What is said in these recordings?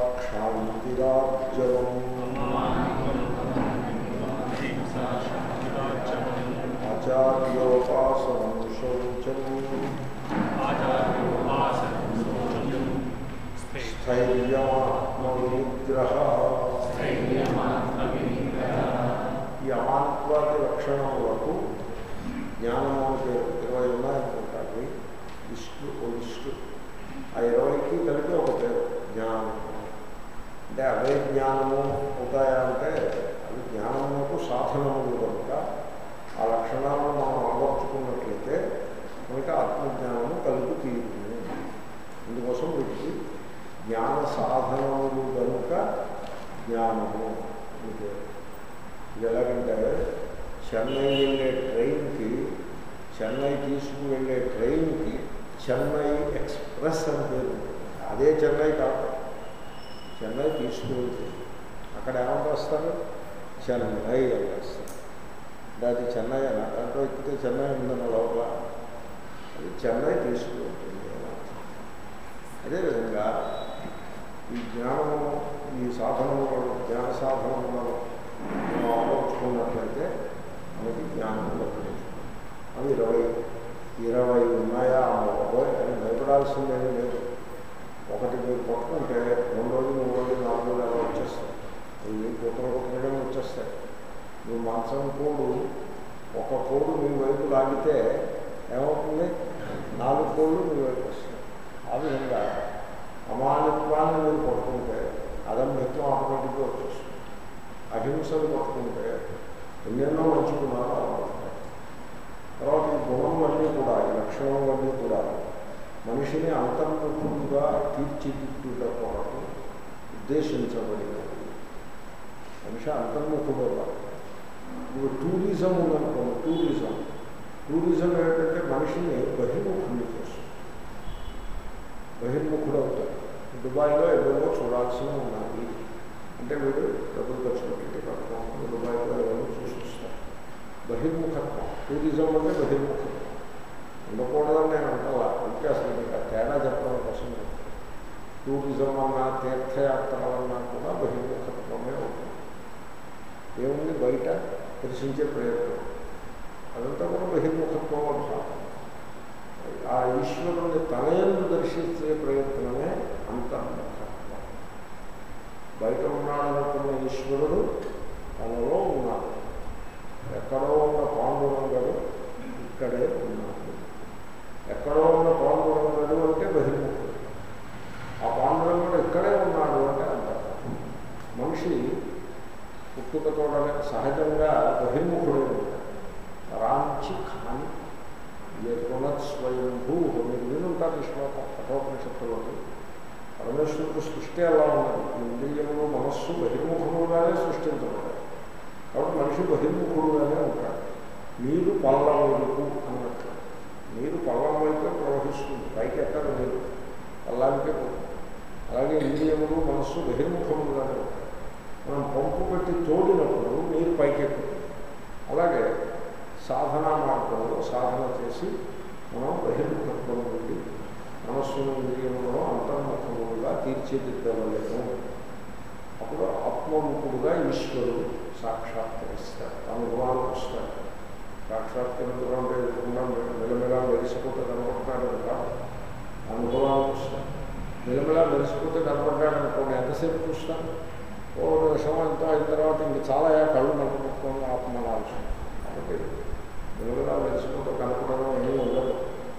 క్షాంతిరాజ్యవం ఆచార్యోపాసనం శౌచం స్థైర్యమాత్మవినిగ్రహ ఈ అమాత్వాది లక్షణములకు జ్ఞానము అంటే ఇరవై ఉన్నాయనుకుంటారు ఇష్టు ఓ ఇష్టు ఆ ఇరవైకి కలిపి ఒక పేరు జ్ఞానము అంటే అవే జ్ఞానము అవుతాయా అంటే అవి జ్ఞానములకు సాధనములు కనుక ఆ లక్షణాలను మనం అమర్చుకున్నట్లయితే మనకి ఆత్మజ్ఞానము కలుగు తీరుతుంది అందుకోసం వీటికి జ్ఞాన సాధనములు కనుక జ్ఞానము అని పేరు ఇది ఎలాగంటే చెన్నై వెళ్ళే ట్రైన్కి చెన్నై తీసుకువెళ్ళే ట్రైన్కి చెన్నై ఎక్స్ప్రెస్ అని పేరు ఉంటుంది. అదే చెన్నై కాదు చెన్నై తీసుకువెళ్తుంది అక్కడ ఏమని రాస్తారు చెన్నై అని రాస్తారు అంటే అది చెన్నై అని దాంట్లో ఎక్కితే చెన్నై ఉందన్న లోపల అది చెన్నై తీసుకువెళ్తుంది అని అర్థం. అదేవిధంగా ఈ జ్ఞానము ఈ సాధనములను జ్ఞాన సాధనములను మనం అమర్చుకున్నట్లయితే మనకి జ్ఞానం లభించు అవి ఇరవై ఇరవై ఉన్నాయా అమ్మబాబోయ్ అని భయపడాల్సిందేమీ లేదు ఒకటి మీరు పట్టుకుంటే రెండు రోజులు మూడు రోజులు నాలుగు రోజులు అలా వచ్చేస్తాయి ఇవి కుక్కలు కుక్కలుగానే వచ్చేస్తాయి మీ మాంసం కోడు ఒక కోడు మీ వైపు లాగితే ఏమవుతుంది నాలుగు కోళ్ళు మీ వైపు వస్తాయి ఆ విధంగా అమానిత్వాన్ని మీరు పట్టుకుంటే అదమ్యత్వం ఆటోమేటిక్గా వచ్చేస్తుంది అహింసను పట్టుకుంటే ఎన్నెన్నో మంచి గుణాలు అలవడతాయి తర్వాత ఈ గుణములన్నీ కూడా ఈ లక్షణములన్నీ కూడా మనిషిని అంతర్ముఖుడుగా తీర్చిదిద్దుట కొరకు ఉద్దేశించబడినది మనిషి అంతర్ముఖుడు అవ్వాలి ఇప్పుడు టూరిజం ఉందనుకోండి టూరిజం టూరిజం ఏంటంటే మనిషిని బహిర్ముఖుడిని చేస్తుంది బహిర్ముఖుడు అవుతాడు దుబాయ్లో ఏవేవో చూడాల్సినవి ఉన్నాయి అంటే వీడు డబ్బులు ఖర్చు పెట్టి టికెట్ కొనుక్కొని దుబాయ్లో ఏవేవో చూసి వస్తాడు బహిర్ముఖత్వం టూరిజం అంటే బహిర్ముఖత్వం ఉండకూడదని నేను అంటావా అంటే అసలు మీకు ఆ తేడా చెప్పడం కోసం లేదు. టూరిజం అన్నా తీర్థయాత్రలన్నా కూడా బహిర్ముఖత్వమే ఉంటుంది ఏముంది బయట దర్శించే ప్రయత్నం అదంతా కూడా బహిర్ముఖత్వం భాగం ఆ ఈశ్వరుని తనయందు దర్శించే ప్రయత్నమే అంతర్ముఖత్వం బయట ఉన్నాడనుకున్న ఈశ్వరుడు తనలో ఉన్నాడు ఎక్కడో ఉన్న పాండురంగడు ఇక్కడే ఉన్నాడు ఎక్కడో ఉన్న పాండురంగడు అంటే బహిర్ముఖుడు ఆ పాండురంగడు ఇక్కడే ఉన్నాడు అంటే అంతర్ముఖం మనిషి పుట్టుకతోడనే సహజంగా బహిర్ముఖుడే ఉంటాడు రాంచి ఖాని యత్పునత్ స్వయంభూ మీరు వినుంటారు ఈ శ్లోకం కఠోపనిషత్తులో పరమేశ్వరుడు సృష్టి అలా ఉన్నది ఈ ఇంద్రియములు మనస్సు బహిర్ముఖముగానే సృష్టించబడ్డాయి కాబట్టి మనిషి బహిర్ముఖుడుగానే ఉంటాడు నీరు పల్లం వైపు అన్నట్లు నీరు పల్లం వైపే ప్రవహిస్తుంది పైకి ఎక్కడ నీరు పల్లానికే పోతుంది అలాగే ఇంద్రియములు మనస్సు బహిర్ముఖముగానే ఉంటాయి మనం పంపు పెట్టి తోడినప్పుడు నీరు పైకి ఎక్కుతుంది అలాగే సాధనా మార్గంలో సాధన చేసి మనం బహిర్ముఖత్వం నుండి మనస్సును ఇంద్రియములో అంతర్ముఖములుగా తీర్చిదిద్దవలేము అప్పుడు ఆత్మముఖుడుగా ఈశ్వరుడు సాక్షాత్కరిస్తాడు అనుభవానికి వస్తాడు సాక్షాత్కరించడం లేకుండా మెలమెలా మెరిసిపోతే కనపడతాడు కదా అనుభవానికి వస్తాడు మెలమెలా మెరిసిపోతే కనపడ్డాడు అనుకోండి ఎంతసేపు చూస్తాను ఓ నిమిషం ఎంతో అయిన తర్వాత ఇంక చాలా కళ్ళు నలుపుకొని ఆత్మ ఆలోచన కాబట్టి వెలుగులా వెలిసిపోతూ కనపడడం ఏమీ ఉండదు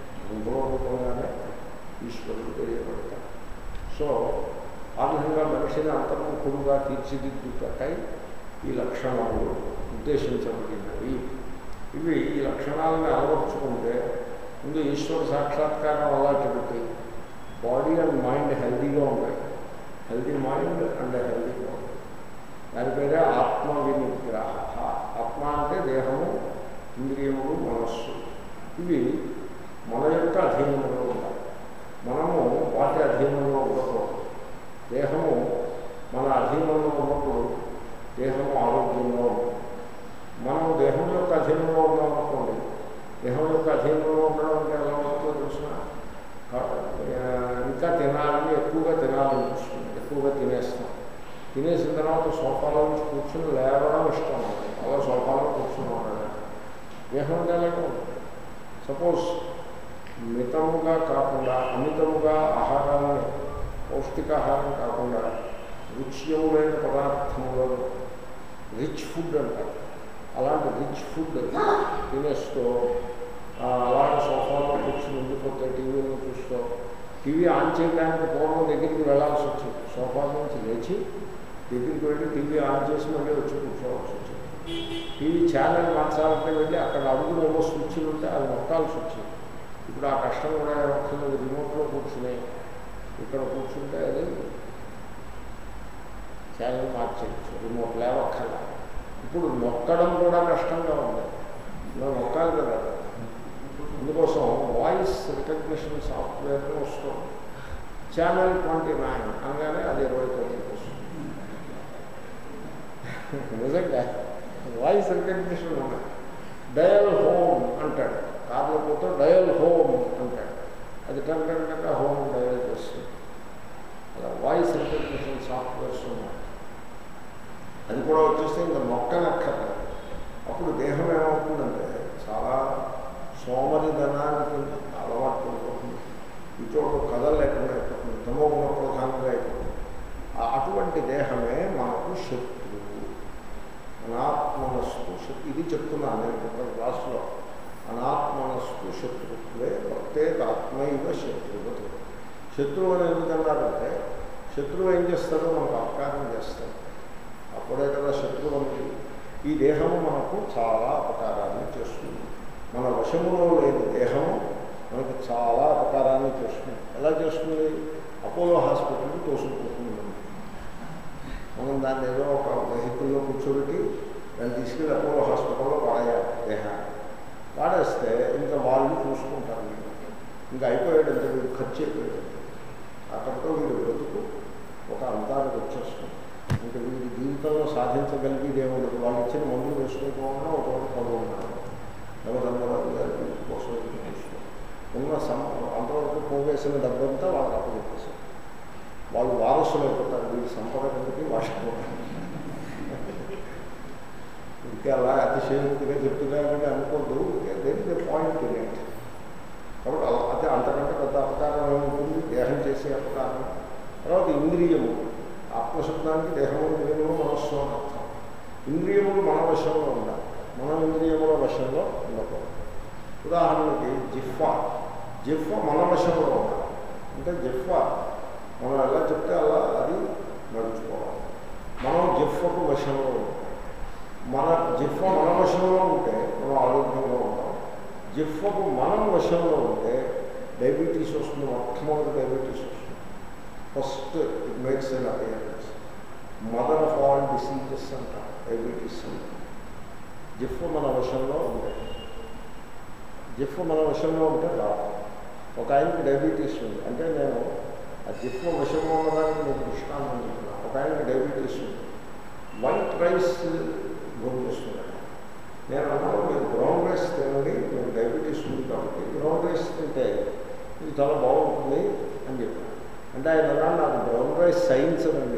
రూపంగానే ఈశ్వరుడు తెలియబడతాడు సో ఆ విధంగా మనిషిని అంతర్ముఖుడుగా తీర్చిదిద్దుటకై ఈ లక్షణాలు ఉద్దేశించబడినవి ఇవి ఈ లక్షణాలను అలవర్చుకుంటే ముందు ఈశ్వర సాక్షాత్కారం అలాంటి పెట్టి బాడీ అండ్ మైండ్ హెల్తీగా ఉంటాయి healthy mind and healthy body దాని పేరే ఆత్మ వినిగ్రహ ఆత్మ అంటే దేహము ఇంద్రియములు మనస్సు ఇవి మన యొక్క అధీనంలో ఉంటాయి మనము వాటి అధీనంలో ఉండకూడదు దేహము మన అధీనంలో ఉన్నప్పుడు దేహము ఆరోగ్యంగా ఉంటుంది మనం దేహం యొక్క అధీనంలో ఉన్నామనుకోండి దేహం యొక్క అధీనంలో ఉండడం అంటే ఎలా ఉంటుందో తెలిసిన ఇంకా తినాలని ఎక్కువగా తినాలనిపిస్తుంది ఎక్కువగా తినేస్తాం తినేసిన తర్వాత సోఫాలో నుంచి కూర్చుని లేవడం ఇష్టం ఉండదు. అలా సోఫాలో కూర్చుని ఉంటాడు దేహం అంటే అలాగే ఉంటుంది సపోజ్ మితముగా కాకుండా అమితముగా ఆహారాన్ని పౌష్టికాహారం కాకుండా రుచ్యములైన పదార్థములను రిచ్ ఫుడ్ అంటారు అలాంటి రిచ్ ఫుడ్ తినేస్తూ ఆ, అలాగే సోఫాలో కూర్చుని ఉండిపోతే టీవీలో చూస్తూ టీవీ ఆన్ చేయడానికి పూర్వం దగ్గరికి వెళ్ళాల్సి వచ్చింది సోఫా నుంచి లేచి దగ్గరికి వెళ్ళి టీవీ ఆన్ చేసి మళ్ళీ వచ్చి కూర్చోవాల్సి వచ్చింది టీవీ ఛానల్ మార్చాలంటే వెళ్ళి అక్కడ అడుగులు ఏవో స్విచ్లు ఉంటే అది నొక్కాల్సి వచ్చింది ఇప్పుడు ఆ కష్టం కూడా ఏమవుతుంది రిమోట్లో కూర్చుని ఇక్కడ కూర్చుంటే అది ఛానల్ మార్చేయచ్చు రిమోట్ లేవక్కర్లా ఇప్పుడు నొక్కడం కూడా కష్టంగా ఉంది ఇలా నొక్కాలి కదా అందుకోసం వాయిస్ రికగ్నిషన్ సాఫ్ట్వేర్ వస్తుంది ఛానల్ ట్వంటీ నైన్ అనగానే అది ఇరవై తొమ్మిదికి వస్తుంది నిజంగా వాయిస్ రికగ్నిషన్ ఉన్నాయి డయల్ హోమ్ అంటాడు కార్లో పోతే డయల్ హోమ్ అంటాడు అది కంటే హోమ్ డయల్ చేస్తుంది అలా వాయిస్ రికగ్నిషన్ సాఫ్ట్వేర్స్ ఉన్నాయి అది కూడా వచ్చేస్తే ఇంకా నొక్కనక్కర్లేదు అప్పుడు దేహం ఏమవుతుందంటే చాలా సోమరిధనానికి అలవాటు పడిపోతుంది ఇటువంటి కథలు లేకుండా అయిపోతుంది తమోగుణ ప్రధానంగా అయిపోతుంది ఆ- అటువంటి దేహమే మనకు శత్రువు అనాత్మనస్తు శత్రు ఇది చెప్తున్నాను నేను ఇక్కడ క్లాసులో అనాత్మనస్తు శత్రుత్వే ప్రత్యేకాత్మైవ శత్రువు శత్రువు అని ఎందుకన్నారంటే శత్రువు ఏం చేస్తాడో మనకు అపకారం చేస్తాడు అప్పుడే కదా శత్రువు అనేది ఈ దేహము మనకు చాలా అపకారాన్ని చేస్తుంది మన వశములో లేని దేహము మనకు చాలా అపకారాన్ని చేస్తుంది ఎలా చేస్తుంది అపోలో హాస్పిటల్కి తోసుకుపోతుంది మనం దాన్ని ఏదో ఒక వెహికల్లో కూర్చోబెట్టి దాన్ని తీసుకెళ్ళి అపోలో హాస్పిటల్లో పడేయాలి దేహాన్ని పాడేస్తే ఇంకా వాళ్ళు చూసుకుంటారు వీళ్ళు. ఇంకా అయిపోయాడు అంటే వీడు ఖర్చు అయిపోయాడు అక్కడితో వీడు బ్రతుకు ఒక అంతానికి వచ్చేస్తుంది ఇంకా వీడి జీవితంలో సాధించగలిగేది ఏముండదు వాళ్ళు ఇచ్చిన మందులు వేసుకోకుండా ఒక చోట పడుకున్నారు ఎవరన్నారు గారికి కోసం చూసుకో ఉన్న సం అంతవరకు పోగేసిన డబ్బంతా వాళ్ళకి అప్పచెప్పేశారు వాళ్ళు వారసులు అయిపోతారు వీడి సంపద కిందకి వాడుకోవడం ఇంకా అలా అతిశయోక్తిగా చెప్తున్నారని అనుకోద్దు దేని పాయింట్ ఇట్ కాబట్టి అలా అదే అంతకంటే పెద్ద అపకారం ఏముంటుంది దేహం చేసే అపకారం తర్వాత ఇంద్రియము ఆత్మశబ్దానికి దేహము ఇంద్రియము మనస్సు అని అర్థం ఇంద్రియములు మన వశంలో ఉండాలి మన ఇంద్రియముల వశంలో ఉండకూడదు ఉదాహరణకి జిఫ్ఫ జిఫ్ఫ మన వశంలో ఉండాలి అంటే జిఫ్ఫ మనం ఎలా చెప్తే అలా అది నడుచుకోవాలి మనం జిఫ్ఫకు వశంలో ఉంటాం మన జిఫ్ఫ మన వశంలో ఉంటే మనం ఆరోగ్యంగా ఉంటాం జిఫ్ఫకు మనం వశంలో ఉంటే డయాబెటీస్ వస్తుంది మొట్టమొదటి డయాబెటీస్ వస్తుంది first it makes an appearance mother of all diseases అంట డయాబెటీస్ అంట జిఫ్ మన వశంలో ఉంటే జిఫ్ మన వశంలో ఉంటే రాదు ఒక ఆయనకి డయాబెటీస్ ఉంది అంటే నేను ఆ జిఫ్ వశంలో ఉన్నదానికి నేను దృష్టాంతం చెప్తున్నాను ఒక ఆయనకి డయాబెటీస్ ఉంది వైట్ రైస్ భోజనం చేస్తున్నాడు నేను అన్నాను మీరు బ్రౌన్ రైస్ తినండి మీకు డయాబెటీస్ ఉంది కాబట్టి బ్రౌన్ రైస్ తింటే ఇది చాలా బాగుంటుంది అని చెప్పాను అంటే ఆయన అన్నాడు నాకు బ్రౌన్ రైస్ సైన్స్ అండి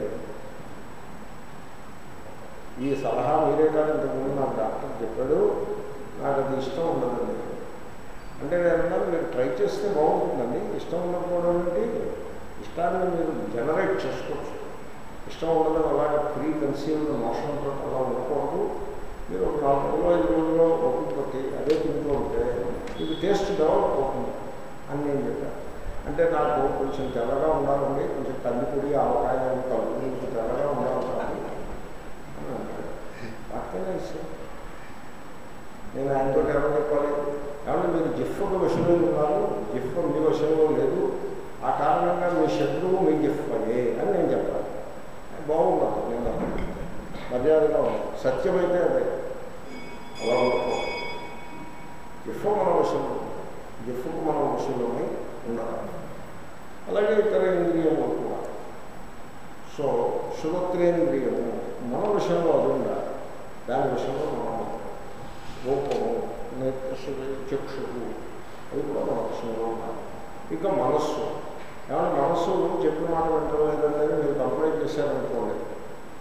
ఈ సలహా మీరే కానీ ఇంతకుముందు నాకు డాక్టర్ చెప్పాడు నాకు అది ఇష్టం ఉండదండి అంటే నేను అన్నాను మీరు ట్రై చేస్తే బాగుంటుందండి ఇష్టం ఉండకపోవడం ఏంటి ఇష్టాన్ని మీరు జనరేట్ చేసుకోవచ్చు ఇష్టం ఉండదని అలాగే ప్రీ కన్సీవ్డ్ మోషన్తో అలా ఉండకూడదు మీరు ఒక నాలుగు రోజులు ఐదు రోజుల్లో ఓపిక పట్టి అదే తింటూ ఉంటే ఇది టేస్ట్ డెవలప్ అవుతుంది అని నేను చెప్పాను అంటే నాకు కొంచెం తెల్లగా ఉండాలండి కొంచెం కందిపొడి ఆవకాయ కలుపు కొంచెం తెల్లగా ఉండాలి కాబట్టి అని అంటాడు పక్కనే ఇష్టం నేను ఆయనతో ఎవరు చెప్పాలి ఏమంటే మీరు జిఫ్ఫకు విషయంలో ఉన్నారు జిఫ్ మీ విషయంలో లేదు ఆ కారణంగా మీ శత్రువు మీ జిఫ్ అయ్యే అని నేను చెప్పాలి బాగున్నాను నేను మర్యాదగా ఉన్నాను సత్యమైతే అదే అలా ఉండకూడదు జిఫ్ మన విషయంలో జిఫ్కు మన విషయంలోనే ఉండాలి అలాగే ఇతర ఇంద్రియములు కూడా సో శ్రోత్రేంద్రియము మన విషయంలో అది ఉండాలి దాని విషయంలో మనం రూపము నేత్రసు చక్షు అది కూడా మన విషయంలో ఉండాలి ఇక మనస్సు ఏమన్నా మనస్సు చెప్పిన మాట వింటలేదంటే మీరు కంప్లైంట్ చేశారనుకోండి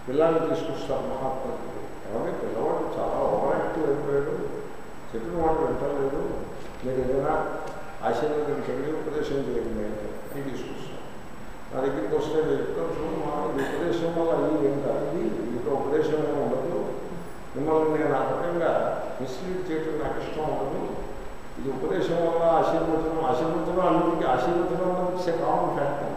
పిల్లల్ని తీసుకొస్తారు మహాత్ములు ఎవరి పిల్లవాడు చాలా ఓవర్ యాక్టివ్ అయిపోయాడు చెప్పిన వాడు వింటలేదు మీరు ఏదైనా ఆశీర్వదించండి ఉపదేశం చేయండి అంటే అని తీసుకొస్తాను నా దగ్గరికి వస్తే నేను చెప్తాను చూడు మా ఈ ఉపదేశం వల్ల ఇది ఏం కాదు ఇది ఇంకా ఉపదేశం ఏమి ఉండదు మిమ్మల్ని నేను ఆ రకంగా మిస్లీడ్ చేయడం నాకు ఇష్టం ఉండదు ఇది ఉపదేశం వల్ల ఆశీర్వచనం ఆశీర్వచనం అన్నింటికి ఆశీర్వచనం అన్నది ఇట్స్ కామన్ ఫ్యాక్టర్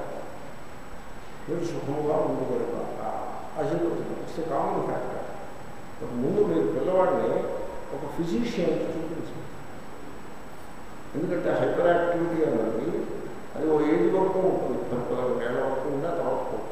మీరు సుఖముగా ముందుకు వెళ్ళాలి ఆశీర్వచనం ఇట్స్ కామన్ ఫ్యాక్టర్ ముందు మీరు పిల్లవాడిని ఒక ఫిజిషియన్ చూపించండి ఎందుకంటే హైపర్ యాక్టివిటీ అన్నది అది ఓ ఏజ్ వరకు ఉంటుంది పది పదకొండు ఏళ్ళ వరకు ఉందా తర్వాత పోతుంది.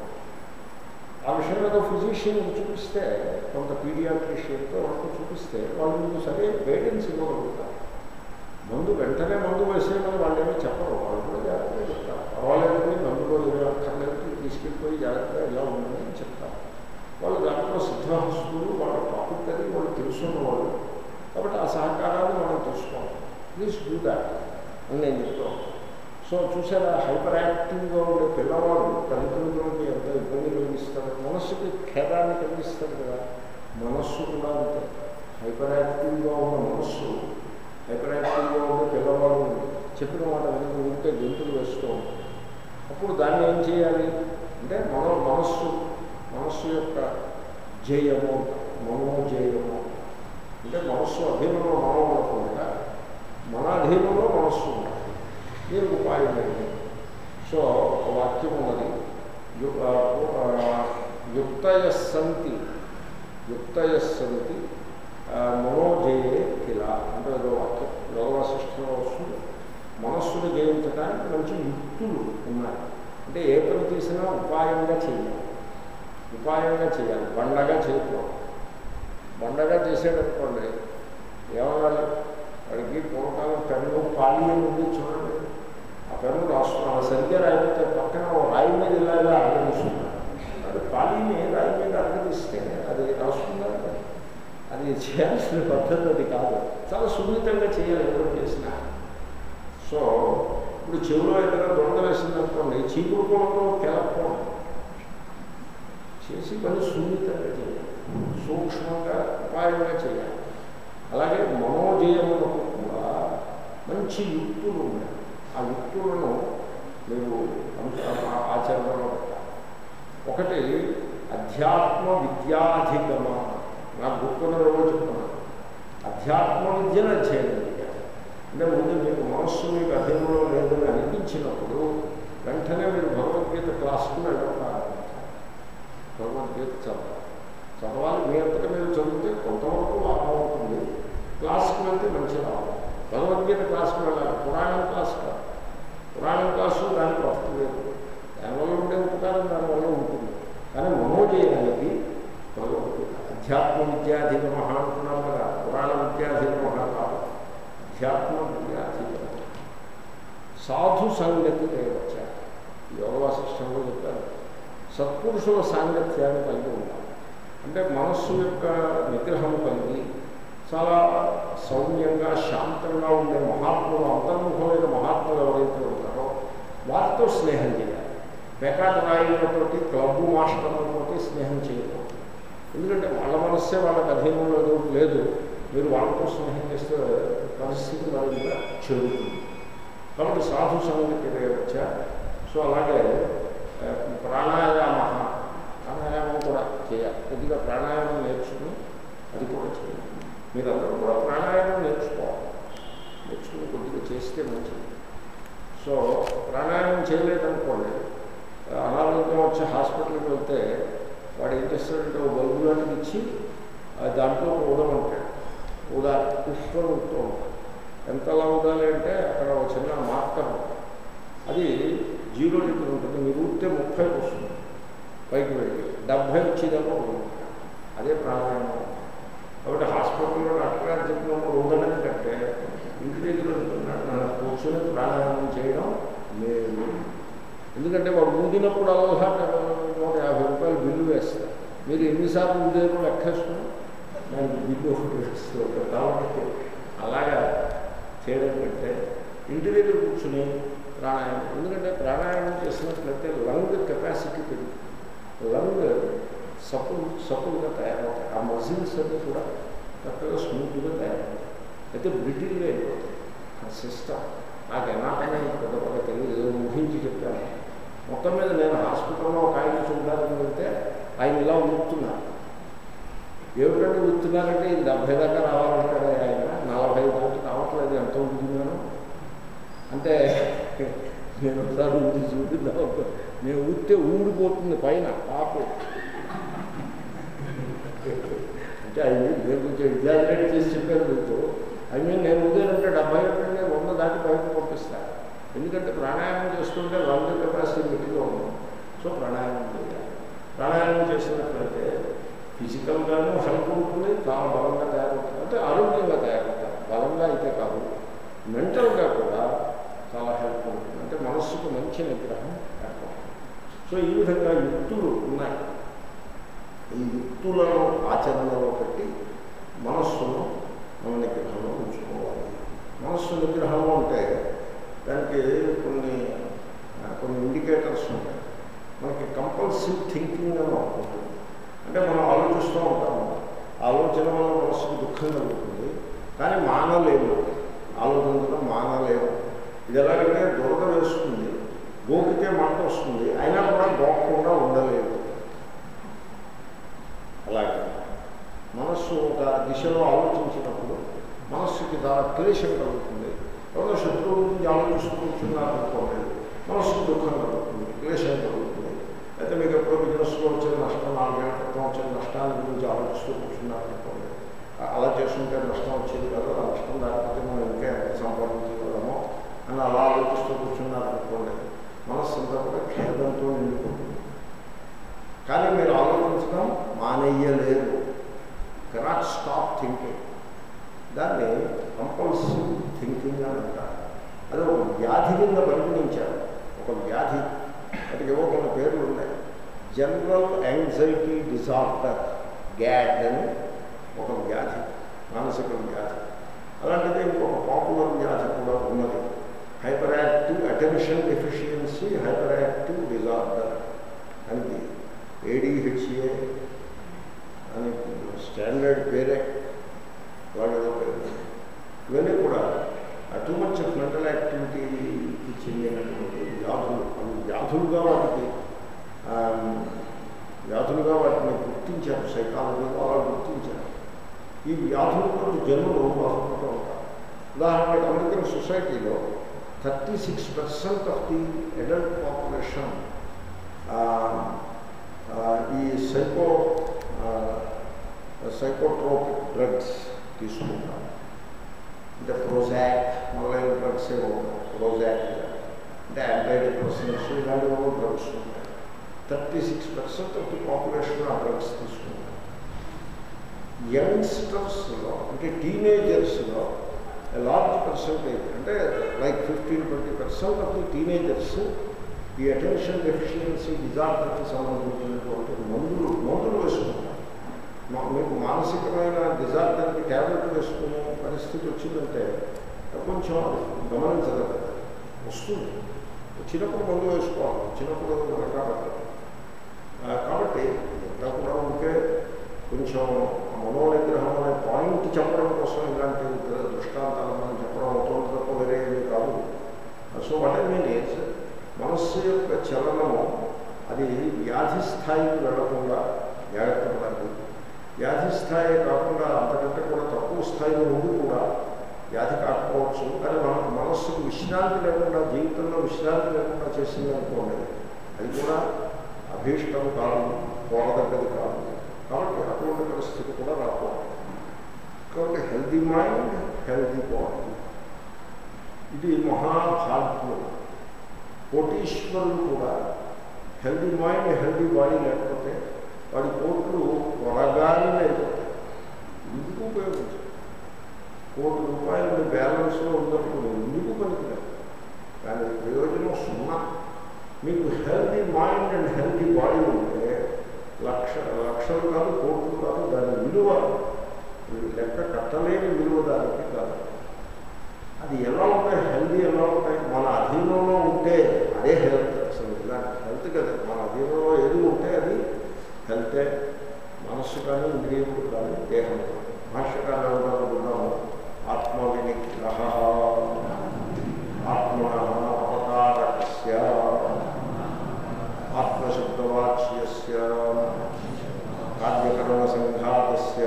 ఆ విషయం ఏదో ఫిజిషియన్ చూపిస్తే కొంత పీడియాట్రిషియన్తో వరకు చూపిస్తే వాళ్ళు మీకు సరే గైడెన్స్ ఇవ్వగలుగుతారు మందు వెంటనే మందు వేసేయమని వాళ్ళు ఏమీ చెప్పరు వాళ్ళు కూడా జాగ్రత్తగా చెప్తారు పర్వాలేదు మందులో ఏమీ అక్కర్లేదు తీసుకెళ్ళిపోయి జాగ్రత్తగా ఇలా ఉందని చెప్తారు వాళ్ళు దాంట్లో సిద్ధహస్తులు వాళ్ళ టాపిక్ అది వాళ్ళు తెలుసున్న వాళ్ళు కాబట్టి ఆ సహకారాన్ని మనం తీసుకోవాలి ప్లీజ్ డూ దాట్ అని నేను చెప్తాను సో చూసారా హైపర్ యాక్టివ్గా ఉండే పిల్లవాడు తల్లిదండ్రులకి ఎంత ఇబ్బంది కలిగిస్తాడు మనస్సుకి ఖేదాన్ని కలిగిస్తాడు కదా మనస్సు కూడా అంతే హైపర్ యాక్టివ్గా ఉన్న మనస్సు హైపర్ యాక్టివ్గా ఉండే పిల్లవాడు చెప్పిన మాట వెనక ఉంటే గెంతులు వేస్తూ ఉంటాడు అప్పుడు దాన్ని ఏం చేయాలి అంటే మన మనస్సు మనస్సు యొక్క జయము మనోజయము అంటే మనస్సు అధీనంలో మనం ఉండకుండా మన అధీనంలో మనస్సు ఉండాలి దీనికి ఉపాయం ఏంటి సో ఒక వాక్యం ఉన్నది యు- ఆ, ఆ, యుక్తయ సంతి యుక్తయ సంతి ఆ, మనోజయే కిల అంటే ఏదో వాక్యం యోగవాసిష్టంలో వస్తుంది మనస్సును జయించడానికి మంచి యుక్తులు ఉన్నాయి అంటే ఏ పని చేసినా ఉపాయంగా చేయాలి ఉపాయంగా చేయాలి బండగా చేయకూడదు బండగా చేసేటనుకోండి ఏమనాలి వాడికి పూర్వకాలం పెన్ను పాలి అని ఉంది చూడండి ఆ పెన్ను రాస్తున్నాను సరిగ్గా రాయిపోతే పక్కన ఓ రాయి మీద ఇలా ఇలా అరగదీస్తున్నాడు అది పాలీని రాయి మీద అరగదీస్తే అది రాస్తుందా అది చేయాల్సిన పద్ధతి అది కాదు చాలా సున్నితంగా చేయాలి ఎవరు చేసినా సో ఇప్పుడు చెవిలో ఏదైనా దొంగ వేసిందనుకోండి చీపురు కోణంలో కెలకపోవడం చేసి పని సున్నితంగా చేయాలి సూక్ష్మంగా ఉపాయంగా చేయాలి అలాగే మనోజయములకు కూడా మంచి యుక్తులు ఉన్నాయి ఆ యుక్తులను మీరు అంత- ఆచరణలో పెట్టాలి ఒకటి అధ్యాత్మ విద్యాధిగమ నా గుర్తున్న రోజు చెప్తున్నాను అధ్యాత్మ విద్యను అధ్యయనం చేయాలి అంటే ముందు మీకు మనస్సు మీకు అధీనంలో లేదని అనిపించినప్పుడు వెంటనే మీరు భగవద్గీత క్లాస్కు వెళ్ళడం ప్రారంభించాలి భగవద్గీత చదవాలి చదవాలి మీ అంతటా మీరు చదివితే కొంతవరకు లాభం అవుతుంది క్లాస్కి వెళ్తే మంచి లాభం భగవద్గీత క్లాస్కి వెళ్ళాలి పురాణం క్లాస్ కాదు పురాణం క్లాసు దానికి వస్తుంది లేదు దానివల్ల ఉండే ఉపకారం దానివల్ల ఉంటుంది కానీ మనోజయం అనేది భగవద్గీత అధ్యాత్మ విద్యాధిగమ అంటున్నాం కదా పురాణ విద్యాధిగమ కాదు అధ్యాత్మ విద్యాధిగమ సాధు సంగతి రేవచ్చ యోగ వాసిష్టంలో చెప్పారు సత్పురుషుల సాంగత్యాన్ని కలిగి ఉండాలి అంటే మనస్సు యొక్క నిగ్రహం కలిగి చాలా సౌమ్యంగా శాంతంగా ఉండే మహాత్ములు అంతర్ముఖమైన మహాత్ములు ఎవరైతే ఉంటారో వారితో స్నేహం చేయాలి పేకాట రాయిలతోటి క్లబ్ మాస్టర్లతోటి స్నేహం చేయకూడదు ఎందుకంటే వాళ్ళ మనస్సే వాళ్ళకి అధీనంలో లేదు మీరు వాళ్ళతో స్నేహం చేస్తే పరిస్థితి మరింత చెడుతుంది కాబట్టి సాధు సంగతి వచ్చా సో అలాగే ఆ, ప్రాణాయామ ప్రాణాయామం కూడా చేయాలి కొద్దిగా ప్రాణాయామం నేర్చుకుని అది కూడా చేయాలి మీరందరూ కూడా ప్రాణాయామం నేర్చుకోవాలి నేర్చుకుని కొద్దిగా చేస్తే మంచిది సో ప్రాణాయామం చేయలేదనుకోండి అనారోగ్యం వచ్చి హాస్పిటల్కి వెళ్తే వాడు ఏం చేస్తాడంటే ఓ బల్బు లాంటిది ఇచ్చి ఆ దాంట్లో ఊదమంటాడు ఊదా పుష్పం ఉంటూ ఉంటాడు ఎంతలా ఊదాలి అంటే అక్కడ ఒక చిన్న మార్కర్ ఉంటుంది. అది జీరో లీటర్ ఉంటుంది మీరు ఊరితే ముప్పై వస్తుంది పైకి వెళ్ళి డెబ్భై వచ్చేదాకా ఊదుకుంటాడు. అదే ప్రాణాయామం కాబట్టి హాస్పిటల్లో డాక్టర్ గారు చెప్పినప్పుడు ఊదడం కంటే ఇంటి దగ్గర ఉంటున్నాడు కూర్చొని ప్రాణాయామం చేయడం లేదు ఎందుకంటే వాడు ఊదినప్పుడు అలవాటు నూట యాభై రూపాయలు బిల్లు వేస్తారు మీరు ఎన్నిసార్లు ఊదేమో లెక్కేసుకుని నేను బిల్లు ఒకటి వేస్తూ ఉంటాను కాబట్టి అలాగా చేయడం కంటే ఇంటి దగ్గర కూర్చుని ప్రాణాయామం ఎందుకంటే ప్రాణాయామం చేసినట్లయితే లంగ్ కెపాసిటీ పెరుగుతుంది లంగ్ సపోర్ట్ సపోర్ట్గా తయారవుతాయి ఆ మజిల్స్ అన్నీ కూడా చక్కగా స్మూత్గా తయారవుతాయి అయితే బ్రిటిల్గా అయిపోతాయి ఆ సిస్టమ్ నాకు ఎనాటమే పెద్ద పెద్ద తెలియదు ఏదో ఊహించి చెప్పాను మొత్తం మీద నేను హాస్పిటల్లో ఒక ఆయన చూడడానికి వెళ్తే ఆయన ఇలా ఊపుతున్నారు ఏమిటంటే ఊపుతున్నారంటే ఇది డెబ్బై దాకా రావాలంటాడు ఆయన నలభై దాకా రావట్లేదు ఎంత ఊపుతున్నాను అంటే నేను ఒకసారి ఊరి చూపిద్దాం నేను ఊరితే ఊడిపోతుంది పైన పాపం అంటే ఐ మీన్ నేను కొంచెం ఎగ్జామినేట్ చేసి చెప్పాను మీకు ఐ మీన్ నేను ఉదయం డెబ్బై అంటే వంద దాటి బయటకు పంపిస్తాను ఎందుకంటే ప్రాణాయామం చేస్తుంటే వంద కెపాసిటీ గట్టిగా ఉంది సో ప్రాణాయామం చేయాలి ప్రాణాయామం చేసినట్లయితే ఫిజికల్గాను హెల్ప్ ఉంటుంది చాలా బలంగా తయారవుతుంది అంటే ఆరోగ్యంగా తయారవుతారు బలంగా అయితే కాదు మెంటల్గా కూడా చాలా హెల్ప్ ఉంటుంది అంటే మనస్సుకు మంచి నిగ్రహం ఏర్పడుతుంది సో ఈ విధంగా యుక్తులు ఉన్నాయి ఈ యుక్తులను ఆచరణలో పెట్టి మనస్సును మన నిగ్రహంలో ఉంచుకోవాలి మనస్సు నిగ్రహంలో ఉంటే దానికి కొన్ని కొన్ని ఇండికేటర్స్ ఉంటాయి మనకి కంపల్సివ్ థింకింగ్ అని ఉంటుంది అంటే మనం ఆలోచిస్తూ ఉంటాము ఆలోచన వల్ల మనస్సుకు దుఃఖం కలుగుతుంది కానీ మానలేము ఆలోచించడం మానలేము ఇది ఎలాగంటే దురద వేస్తుంది గోకితే మంట వస్తుంది అయినా కూడా గోకకుండా ఉండలేదు అలాగే మనస్సు ఒక దిశలో ఆలోచించినప్పుడు మనస్సుకి చాలా క్లేశం కలుగుతుంది ఎవరో శత్రువు గురించి ఆలోచిస్తూ కూర్చున్నారు అనుకోండి మనస్సుకు దుఃఖం కలుగుతుంది క్లేశం కలుగుతుంది అయితే మీకు ఎప్పుడో బిజినెస్లో వచ్చిన నష్టం నాలుగేళ్ల క్రితం వచ్చిన నష్టాన్ని గురించి ఆలోచిస్తూ కూర్చున్నారు అనుకోండి అలా చేస్తుంటే నష్టం వచ్చేది కదా ఆ నష్టం లేకపోతే మనం ఇంకా ఎంత సంపాదించగలమో అని అలా ఆలోచిస్తూ కూర్చున్నారు అనుకోండి మనస్సు అంతా కూడా ఖేదంతో నిండిపోతుంది కానీ మీరు ఆలోచించడం మానేయలేరు కెనాట్ స్టాప్ థింకింగ్ దాన్ని కంపల్సివ్ థింకింగ్ అని అంటారు అది ఒక వ్యాధి కింద పరిగణించారు ఒక వ్యాధి వాటికి ఏవో కొన్ని పేర్లు ఉన్నాయి జనరల్ యాంగ్జైటీ డిజార్డర్ గ్యాడ్ అని ఒక వ్యాధి మానసిక వ్యాధి అలాంటిది ఇంకొక పాపులర్ వ్యాధి కూడా ఉన్నది hyperactive attention deficiency hyperactive disorder అని ఏడిహెచ్ఏ అని స్టాండర్డ్ పేరే వాడేదో పేరు ఇవన్నీ కూడా టూ మచ్ ఆఫ్ మెంటల్ యాక్టివిటీకి చెందినటువంటి వ్యాధులు అవి వ్యాధులుగా వాటికి వ్యాధులుగా వాటిని గుర్తించారు సైకాలజీలో అలా గుర్తించారు ఈ వ్యాధులతో జనులు బాధపడుతూ ఉంటారు ఉదాహరణకి అమెరికన్ సొసైటీలో thirty six percent of the adult population ఈ సైకో సైకోట్రోపిక్ డ్రగ్స్ తీసుకుంటారు అంటే ప్రోజాక్ మొదలైన డ్రగ్స్ ఏవో ప్రోజాక్ అంటే యాంటీ డిప్రెషన్స్ ఇలాంటివి డ్రగ్స్ ఉంటాయి thirty six percent of the population ఆ డ్రగ్స్ తీసుకుంటారు యంగ్స్టర్స్లో అంటే టీనేజర్స్లో లార్జ్ పర్సంటేజ్ అంటే like fifteen twenty percent of the teenagers ఈ అటెన్షన్ డెఫిషియన్సీ డిజార్డర్కి సంబంధించినటువంటి మందులు మందులు వేసుకుంటారు మీకు మానసికమైన డిజార్డర్కి ట్యాబ్లెట్ వేసుకునే పరిస్థితి వచ్చిందంటే కొంచెం గమనించగలదు వస్తుంది వచ్చినప్పుడు మందు వేసుకోవాలి వచ్చినప్పుడు కాబట్టి కాబట్టి ఎంత కూడా ఉంటే కొంచెం మనోనిగ్రహం అనే పాయింట్ చెప్పడం కోసం ఇలాంటి దృష్టాంతాలు మనం చెప్పడం అవుతుంది తప్ప వేరే ఏమీ కాదు so what I mean is మనస్సు యొక్క చలనము అది వ్యాధి స్థాయికి వెళ్లకుండా జాగ్రత్త పడాలి వ్యాధి స్థాయి కాకుండా అంతకంటే కూడా తక్కువ స్థాయిలో ఉండి కూడా వ్యాధి కాకపోవచ్చు కానీ మన మనస్సుకు విశ్రాంతి లేకుండా జీవితంలో విశ్రాంతి లేకుండా చేసింది అనుకోండి అది కూడా అభీష్టం కాదు కోరదగ్గది కాదు కాబట్టి అటువంటి పరిస్థితి కూడా రాకూడదు కాబట్టి హెల్దీ మైండ్ హెల్దీ బాడీ ఇది మహాభాగ్యం కోటీశ్వరులు కూడా హెల్దీ మైండ్ హెల్దీ బాడీ లేకపోతే వాడి కోట్లు త్వరగానే అయిపోతాయి ఎందుకు ఉపయోగించదు కోటి రూపాయలు బ్యాలెన్స్లో ఉన్నప్పుడు ఎందుకు పనికిరాదు దాని ప్రయోజనం సున్నా మీకు healthy mind and healthy body ఉంటే లక్ష లక్షలు కాదు కోట్లు కాదు దాని విలువ లెక్క కట్టలేని విలువ దానికి కాదు అది ఎలా ఉంటాయి హెల్దీ ఎలా ఉంటాయి మన అధీనంలో ఉంటే అదే హెల్త్ అసలు ఇలాంటి హెల్త్ కదా మన అధీనంలో ఏది ఉంటే అది హెల్తే సంఘాతస్య కార్యకరణ సంఘాతస్య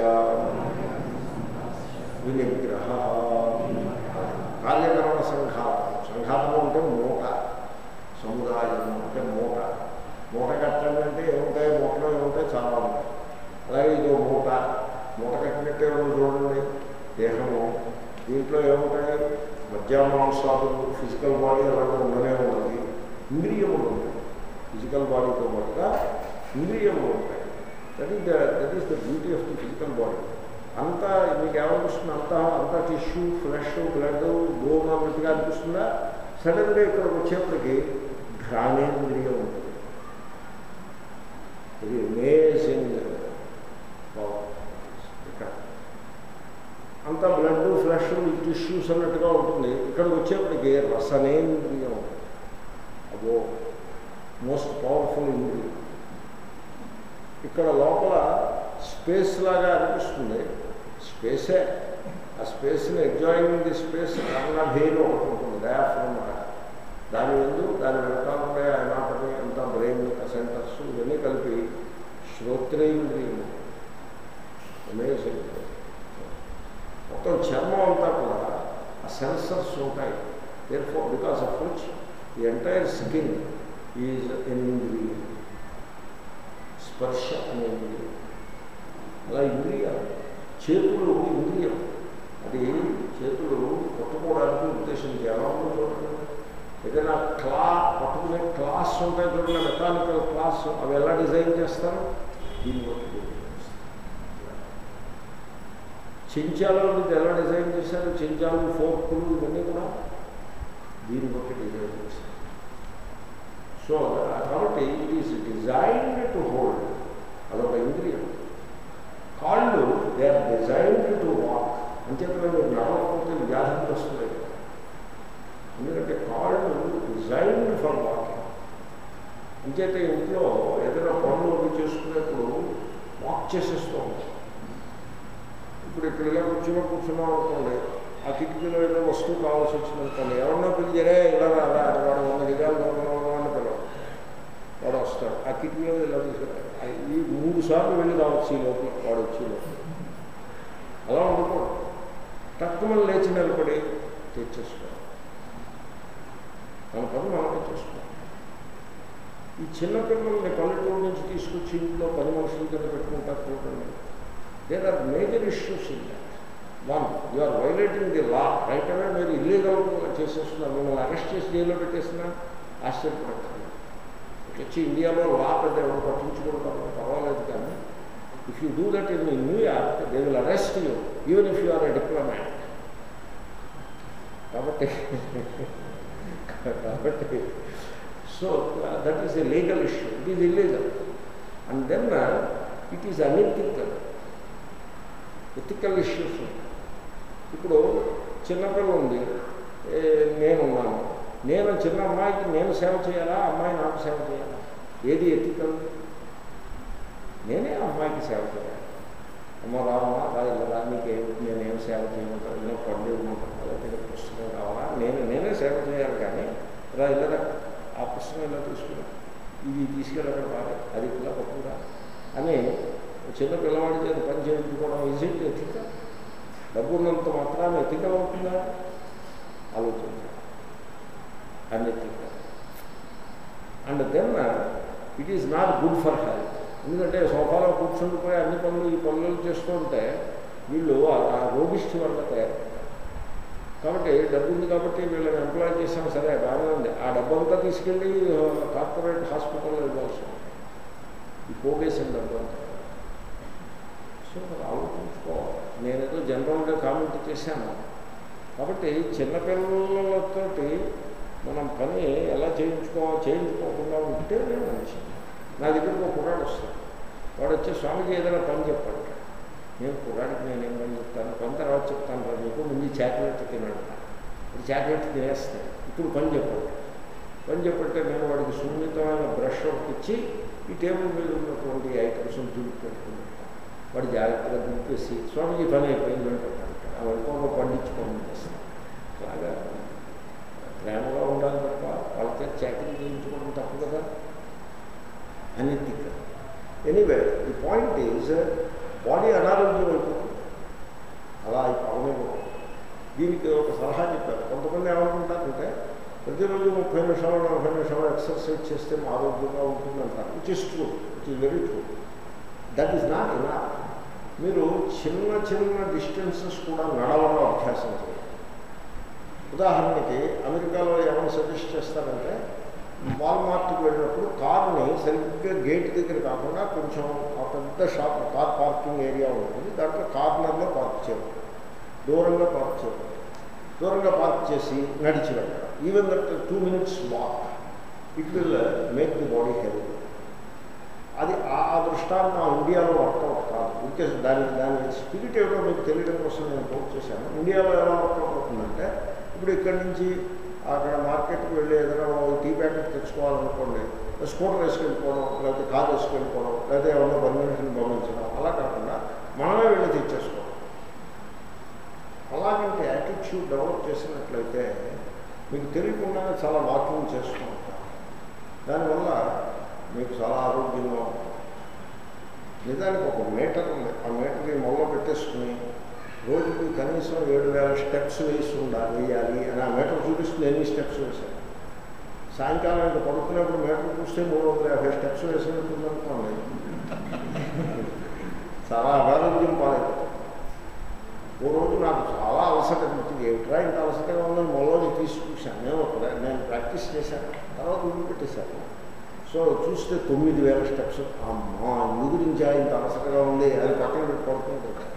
వినిగ్రహ కార్యకరణ సంఘాతం సంఘాతం అంటే మూట సముదాయం అంటే మూట మూట కట్టడం అంటే ఏముంటాయి మూటలో ఏముంటాయి చాలా ఉంటాయి అలాగే ఇదో మూట మూట కట్టినట్టే ఉంది చూడండి దేహము దీంట్లో ఏముంటాయి మధ్యామాంసాదులు ఫిజికల్ బాడీ అలాగే ఉండనే ఉన్నది ఇంద్రియములు ఉంటాయి ఫిజికల్ బాడీతో పాటుగా ఇంద్రియములు ఉంటాయి that is the that is the beauty of the physical body అంతా మీకు ఏమనిపిస్తుంది అంతా అంతా టిష్యూ ఫ్లెష్ బ్లడ్ బోన్ అన్నట్టుగా అనిపిస్తుందా సడన్గా ఇక్కడికి వచ్చేప్పటికి ఘ్రాణేంద్రియం ఉంటుంది ఇది అమేజింగ్ ఇక్కడ అంతా బ్లడ్ ఫ్లెష్ టిష్యూస్ అన్నట్టుగా ఉంటుంది ఇక్కడికి వచ్చేప్పటికి రసనేంద్రియం ఉంటుంది అదో మోస్ట్ పవర్ఫుల్ ఇంద్రియం ఇక్కడ లోపల స్పేస్ లాగా అనిపిస్తుంది స్పేసే ఆ స్పేస్ని ఎంజాయింగ్ ది స్పేస్ కర్ణభేరు ఒకటి ఉంటుంది డయాఫ్రమ్ దాని ఎందు దాని వెనకాల ఉండే అనాటమీ అంతా బ్రెయిన్ సెంటర్స్ ఇవన్నీ కలిపి శ్రోత్రేంద్రియం అమేజింగ్ మొత్తం చర్మం అంతా కూడా ఆ సెన్సర్స్ ఉంటాయి therefore because of which the entire skin is an ఇంద్రియం స్పర్శ అనే ఇంద్రియం అలా ఇంద్రియాలు చేతులు ఇంద్రియం అది చేతులు పట్టుకోవడానికి ఉద్దేశించి ఎలా ఉందో చూడండి ఏదైనా క్లా పట్టుకునే క్లాస్ ఉంటాయి చూడండి మెకానికల్ క్లాస్ అవి ఎలా డిజైన్ చేస్తారు దీన్ని బట్టి డిజైన్ చేస్తారు చెంచాలు అనేది ఎలా డిజైన్ చేశారు చెంచాలు ఫోర్కులు ఇవన్నీ కూడా దీన్ని బట్టి డిజైన్ చేస్తారు సో కాబట్టి it is designed to hold అదొక ఇంద్రియం కాళ్ళు they are designed to walk అంచేతనే మీరు నడవకపోతే వ్యాధులు వస్తున్నాయి ఎందుకంటే కాళ్ళు డిజైన్డ్ ఫర్ వాకింగ్ అంచేత ఇంట్లో ఏదైనా పనులు అవి చేసుకునేప్పుడు వాక్ చేసేస్తూ ఉంటాం ఇప్పుడు ఇక్కడ ఇలా కూర్చున్నా కూర్చున్నాం అనుకోండి ఆ కిటికీలో ఏదో వస్తువు కావాల్సి వచ్చిందనుకోండి ఎవరన్నా పిలిచారే ఇలా రాదా వాడు వంద దిగాలు అని పిలవ వాడు వస్తాడు ఆ కిటికీలో ఇలా తీసుకురా ఈ మూడు సార్లు వెళ్ళి రావచ్చు ఈ లోపల వాడు వచ్చి లోపల అలా ఉండకూడదు తక్కువ లేచి నిలబడి తెచ్చేసుకోవాలి మన పని మనమే చేసుకోవాలి ఈ చిన్నపిల్లల్ని పల్లెటూరు నుంచి తీసుకొచ్చి ఇంట్లో పని మనుషుల కింద పెట్టుకుంటారు చూడండి there are major issues in that one you are violating the law right అవే మీరు ఇల్లీగల్ చేసేస్తున్నారు మిమ్మల్ని అరెస్ట్ చేసి జైల్లో పెట్టేసినా ఆశ్చర్యపడతారు వచ్చి ఇండియాలో లా పెద్ద ఎవరు పట్టించుకుంటారు పర్వాలేదు కానీ if you do that in New York they will arrest you even if you are a diplomat కాబట్టి కాబట్టి so that is a legal issue it is illegal and then it is unethical ethical issues ఇప్పుడు చిన్నపిల్ల ఉంది నేనున్నాను నేను చిన్న అమ్మాయికి నేను సేవ చేయాలా అమ్మాయి నాకు సేవ చేయాలా ఏది ఎథికల్ నేనే అమ్మాయికి సేవ చేయాలి అమ్మ రావమ్మా రా ఇలా నీకు నేనేం సేవ చేయమంటాను ఇలా పండు ఇవ్వమంటాను అలాగే పుస్తకం కావాలా నేను నేనే సేవ చేయాలి కానీ రా ఇలా ఆ పుస్తకం ఇలా తీసుకున్నా ఇది తీసుకెళ్ళి అక్కడ బాగా అది ఇలా పట్టుకురా అని చిన్న పిల్లవాడి చేత పని చేయించుకోవడం ఈజీ ఎథిక డబ్బు ఉన్నంత మాత్రాన్ని ఎథిక అవుతుందా ఆలోచించాలి unethical and then it is not good for health ఎందుకంటే సోఫాలో కూర్చుండిపోయి అన్ని పనులు ఈ పనులు చేస్తూ ఉంటే వీళ్ళు ఆ రోగిష్టి వల్ల తయారు కాబట్టి డబ్బు ఉంది కాబట్టి వీళ్ళని ఎంప్లాయ్ చేసాం సరే బాగానే ఉంది ఆ డబ్బు అంతా తీసుకెళ్ళి కార్పొరేట్ హాస్పిటల్లో ఇవ్వాల్సి ఉంది ఈ పోగేసిన డబ్బు అంతా సో ఆలోచించుకోవాలి నేనేదో జనరల్గా కామెంట్ చేశాను కాబట్టి చిన్నపిల్లలతోటి మనం పని ఎలా చేయించుకో చేయించుకోకుండా ఉంటే నేను మంచిది నా దగ్గరకు ఒక కుర్రాడు వస్తాడు వాడు వచ్చి స్వామికి ఏదైనా పని చెప్పాడు నేను కుర్రాడికి నేను ఏం పని చెప్తాను పని తర్వాత చెప్తాను రా మీకు ముందు చాక్లెట్ తినాడు ఇప్పుడు చాక్లెట్ తినేస్తాను ఇప్పుడు పని చెప్పాడు పని చెప్పంటే నేను వాడికి సున్నితమైన బ్రష్ ఒకటి ఇచ్చి ఈ టేబుల్ మీద ఉన్నటువంటి ఐటమ్స్ దులిపి పెట్టుకుంటాను వాడు జాగ్రత్తగా దులిపేసి స్వామిజీ పని అయిపోయింది అంటాడు ఆ వైపు పండించుకోవడం చేస్తాను అలాగా ప్రేమగా ఉండాలి తప్ప వాళ్ళతో చాకరీ చేయించుకోవడం తప్పు కదా అనితిక anyway the point is body అనారోగ్యం అయిపోతుంది అలా అవనివ్వకూడదు దీనికి ఒక సలహా చెప్పారు కొంతమంది ఏమనుకుంటారంటే ప్రతిరోజు ముప్పై నిమిషాలు నలభై నిమిషాలు ఎక్సర్సైజ్ చేస్తే ఆరోగ్యంగా ఉంటుందంటారు which is true which is very true that is not ఇనా మీరు చిన్న చిన్న డిస్టెన్సెస్ కూడా నడవడం అభ్యాసం చేయాలి ఉదాహరణకి అమెరికాలో ఏమైనా సజెస్ట్ చేస్తారంటే వాల్మార్ట్కి వెళ్ళినప్పుడు కార్ని సరిగ్గా గేట్ దగ్గర కాకుండా కొంచెం ఆ పెద్ద షాప్ కార్ పార్కింగ్ ఏరియా ఉంటుంది దాంట్లో కార్నర్లో పార్క్ చేయాలి దూరంగా పార్క్ చేయాలి దూరంగా పార్క్ చేసి నడిచి వెళ్ళాలి even that two minutes walk it will make the body healthy అది ఆ ఆ దృష్టాంతం ఇండియాలో వర్కౌట్ కాదు ఇంకే దాని దాని స్పిరిట్ ఏమిటో మీకు తెలియడం కోసం నేను కోట్ చేశాను ఇండియాలో ఎలా వర్కౌట్ అవుతుందంటే ఇప్పుడు ఇక్కడి నుంచి అక్కడ మార్కెట్కి వెళ్ళి ఏదైనా టీ ప్యాకెట్ తెచ్చుకోవాలనుకోండి స్కూటర్ వేసుకెళ్ళిపోవడం లేకపోతే కార్ వేసుకెళ్ళిపోవడం లేకపోతే ఎవరో పర్మిషన్ పంపించడం అలా కాకుండా మనమే వెళ్ళి తెచ్చేసుకోవడం అలాగంటే యాటిట్యూడ్ డెవలప్ చేసినట్లయితే మీకు తెలియకుండానే చాలా వాకింగ్ చేస్తూ ఉంటారు దానివల్ల మీకు చాలా ఆరోగ్యంగా ఉంటుంది నిజానికి ఒక మీటర్ ఉంది ఆ మీటర్ని మొదలు పెట్టేసుకుని రోజుకి కనీసం ఏడు వేల స్టెప్స్ వేసి ఉండాలి వేయాలి అని ఆ మీటర్ చూపిస్తుంది ఎన్ని స్టెప్స్ వేశాను సాయంకాలం ఇంకా పడుకునేప్పుడు మీటర్ చూస్తే మూడు వందల యాభై స్టెప్స్ వేసినట్టుంది అనుకోండి చాలా అనారోగ్యం పాలైపోతుంది ఓ రోజు నాకు చాలా అలసట అనిపించింది ఏమిట్రా ఇంత అలసటగా ఉందని మొదలు తీసి చూశాను నేను ఒక నేను ప్రాక్టీస్ చేశాను తర్వాత వదిలిపెట్టేశాను సో చూస్తే తొమ్మిది వేల స్టెప్స్ అమ్మా ఇందు గురించి ఇంత అలసటగా ఉంది అది పక్కన పెట్టి పడుతుంటుంది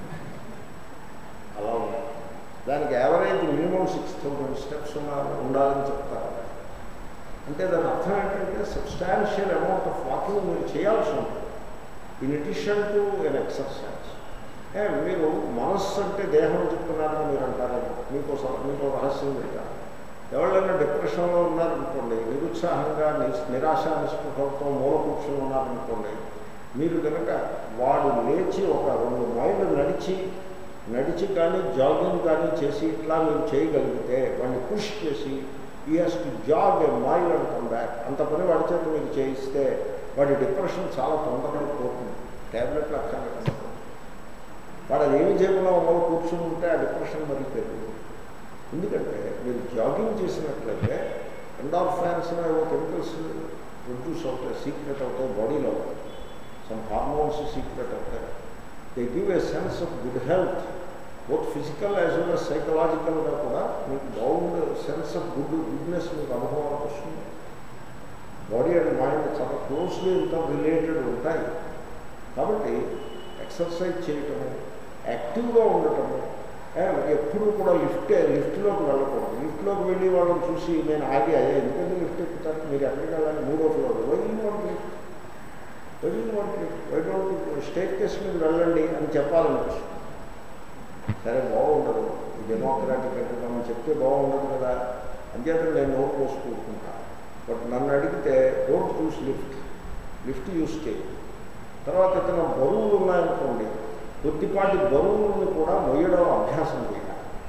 అలా ఉంది దానికి average minimum six thousand steps ఉన్నారు ఉండాలని చెప్తారు అంటే దాని అర్థం ఏంటంటే సబ్స్టాన్షియల్ అమౌంట్ ఆఫ్ వాకింగ్ మీరు చేయాల్సి ఉంటుంది in addition to an exercise ఏ మీరు మనస్సు అంటే దేహం చెప్తున్నారని మీరు అంటారేమో మీకు స- మీకు రహస్యం చెప్తారు ఎవరైనా డిప్రెషన్లో ఉన్నారనుకోండి నిరుత్సాహంగా ని- నిరాశ నిస్పృహలతో మూల కూర్చొని ఉన్నారనుకోండి మీరు కనుక వాడు లేచి ఒక రెండు మైళ్ళు నడిచి నడిచి కానీ జాగింగ్ కానీ చేసి ఇట్లా మీరు చేయగలిగితే వాడిని పుష్ చేసి ఈ he's to jog a mile and come back అంత పని వాడి చేత మీరు చేయిస్తే వాడి డిప్రెషన్ చాలా తొందరగా పోతుంది ట్యాబ్లెట్లు అక్కర్లేదు వాడు అది ఏమి చేయకుండా వాళ్ళు కూర్చుని ఉంటే ఆ డిప్రెషన్ మరి పెరుగుతుంది ఎందుకంటే మీరు జాగింగ్ చేసినట్లయితే ఎండార్ఫాన్స్ ఏవో కెమికల్స్ ప్రొడ్యూస్ అవుతాయి సీక్రెట్ అవుతాయి బాడీలో సమ్ హార్మోన్స్ సీక్రెట్ అవుతాయి they give a sense of good health both physical as well as సైకలాజికల్గా కూడా మీకు బౌండ్ సెన్స్ ఆఫ్ గుడ్ గుడ్నెస్ మీకు అనుభవానికి వస్తుంది బాడీ అండ్ మైండ్ చాలా క్లోజ్లీ ఇంటర్ రిలేటెడ్ ఉంటాయి కాబట్టి ఎక్సర్సైజ్ చేయటము యాక్టివ్గా ఉండటము ఏ, ఎప్పుడు కూడా లిఫ్ట్ లిఫ్ట్లోకి వెళ్ళకూడదు లిఫ్ట్లోకి వెళ్ళి వాళ్ళని చూసి నేను ఆగి అయ్యా ఎందుకంటే లిఫ్ట్ ఎక్కుతాను మీరు ఎక్కడికి వెళ్ళాలి మూడో ఫ్లోర్ వదిలి వాటి లిఫ్ట్ వదిలి వాటి లిఫ్ట్ వైట్ స్టేట్ కేస్ మీద వెళ్ళండి అని చెప్పాలనిపిస్తుంది సరే బాగుండదు ఈ డెమోక్రాటిక్ అంటే మనం చెప్తే బాగుండదు కదా అంచేత నేను నోట్ పోసుకుంటున్నా బట్ నన్ను అడిగితే don't choose lift lift use చేయి తర్వాత ఇతను బరువులు ఉన్నాయనుకోండి కొద్దిపాటి బరువులను కూడా మొయ్యడం అభ్యాసం చేయాలి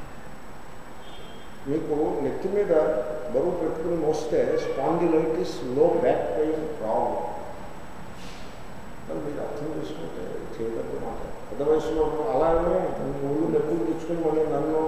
మీకు నెత్తి మీద బరువు పెట్టుకుని మోస్తే స్పాండిలైటిస్ లో బ్యాక్ పెయిన్ రావు మరి మీరు అర్థం చేసుకుంటే చేయగలరు మాట పెద్ద వయసులో అలాగే ముందు నొప్పులు తెచ్చుకుని మళ్ళీ నన్ను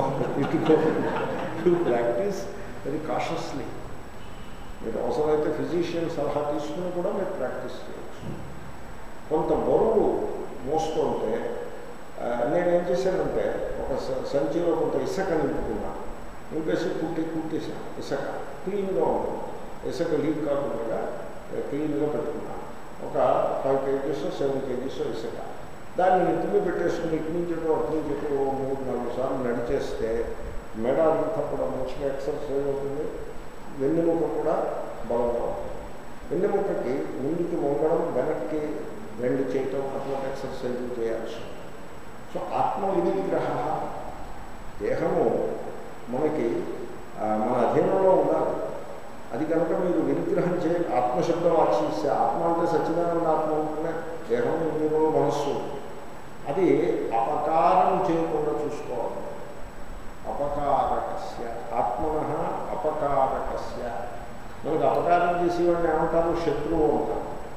ఇటుకో ప్రాక్టీస్ వెరీ కాషస్లీ మీరు అవసరమైతే ఫిజిషియన్ సలహా తీసుకుని కూడా మీరు ప్రాక్టీస్ చేయొచ్చు కొంత బరువు మోస్తుంటే ఆ, నేనేం చేశానంటే ఒక స- సంచిలో కొంత ఇసుక నింపుకున్నా నింపేసి కుట్టి కుట్టేసాను ఇసుక క్లీన్గా ఉంటుంది ఇసుక లీక్ కాకుండా క్లీన్గా పెట్టుకున్నాను ఒక ఫైవ్ కేజీస్ సెవెన్ కేజీస్ ఇసుక దాన్ని నెత్తిమీ పెట్టేసుకుని ఇటు నుంచి ఇటు అటు నుంచి ఇటు ఓ మూడు నాలుగు సార్లు నడిచేస్తే మెడ అంతా కూడా మంచిగా ఎక్సర్సైజ్ అవుతుంది వెన్నెముక కూడా బలంగా ఉంటుంది వెన్నెముకకి ముందుకి వంగడం వెనక్కి బెండ్ చేయటం అటువంటి ఎక్సర్సైజ్ చేయాల్సి ఉంటుంది. సో ఆత్మ వినిగ్రహ దేహము మనకి ఆ, మన అధీనంలో ఉండాలి అది కనుక మీరు వినిగ్రహం చే ఆత్మశబ్దం ఆచరిస్తే ఆత్మ అంటే సచ్చిదానంద ఆత్మ ఉంటుందే దేహం ఇంద్రియంలో మనస్సు అది అపకారం చేయకుండా చూసుకోవాలి అపకారకస్య ఆత్మన అపకారకస్య మనకు అపకారం చేసేవాడిని ఏమంటారు శత్రువు అంటారు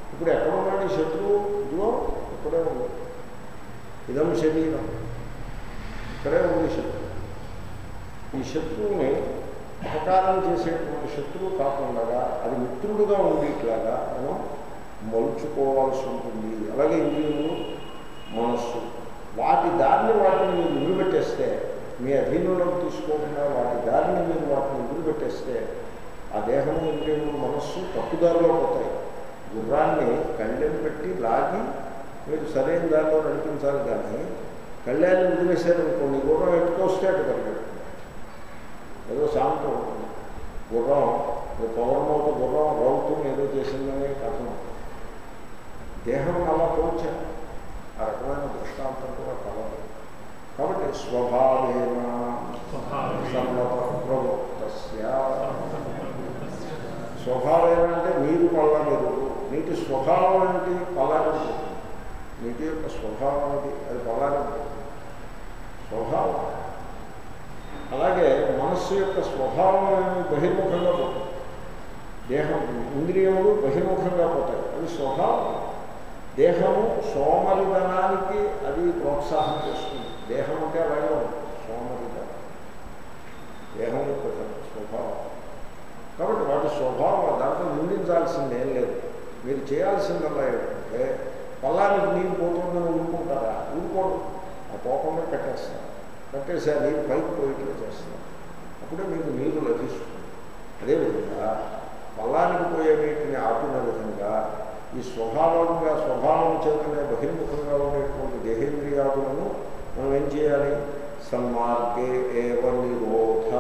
ఇప్పుడు ఎక్కడ ఉన్నాడు ఈ శత్రువు ఇదిగో ఇక్కడే ఉంది ఇదం శరీరం ఇక్కడే ఉంది శత్రువు ఈ శత్రువుని అపకారం చేసేటువంటి శత్రువు కాకుండా అది మిత్రుడుగా ఉండేట్లాగా మనం మలుచుకోవాల్సి ఉంటుంది అలాగే ఇంద్రియములు మనస్సు వాటి దారిని వాటిని మీరు వదిలిపెట్టేస్తే మీ అధీనంలోకి తీసుకోకుండా వాటి దారిని మీరు వాటిని వదిలిపెట్టేస్తే ఆ దేహము ఇంద్రియములు మనస్సు తప్పుదారిలో పోతాయి గుర్రాన్ని కళ్ళెం పెట్టి లాగి మీరు సరైన దారిలో నడిపించాలి కానీ కళ్యాణి వదిలేశారనుకోండి గుర్రం ఎట్టుకొస్తే అటు పరిగెడుతుంది ఏదో సామెత ఉంటుంది గుర్రం పౌర్ణమవుత గుర్రం రౌతు ఏదో చేసిందనే కథనం దేహం అలా పోల్చారు ఆ రకమైన దృష్టాంతం కూడా కలదు కాబట్టి స్వభావేన సర్వత ప్రవృత్తస్య స్వభావం అంటే నీరు పళ్ళలేదు నీటి స్వభావం ఏంటి పలాని నీటి యొక్క స్వభావం అది అది పలాని స్వభావం అలాగే మనస్సు యొక్క స్వభావం ఏమి బహిర్ముఖంగా పోతుంది దేహం ఇంద్రియములు బహిర్ముఖంగా పోతాయి అది స్వభావం దేహము సోమరిధనానికి అది ప్రోత్సాహం చేస్తుంది దేహం అంటే అలాగే ఉంది సోమరిధనం దేహం యొక్క స్వభావం కాబట్టి వాటి స్వభావం దాంట్లో నిందించాల్సింది ఏం లేదు మీరు చేయాల్సిందల్లా ఏంటంటే పల్లానికి నీరు పోతుందని ఊరుకుంటారా ఊరుకోడు ఆ పోకుండా కట్టేస్తారు కట్టేసి ఆ నీరు పైకి పోయిట్లా చేస్తారు అప్పుడే మీకు నీరు లభిస్తుంది అదేవిధంగా పల్లానికి పోయే నీటిని ఆపిన విధంగా ఈ స్వభావంగా స్వభావం చేతనే బహిర్ముఖంగా ఉండేటువంటి దేహేంద్రియాదులను మనం ఏం చేయాలి సన్మార్గే ఏవ నిరోధ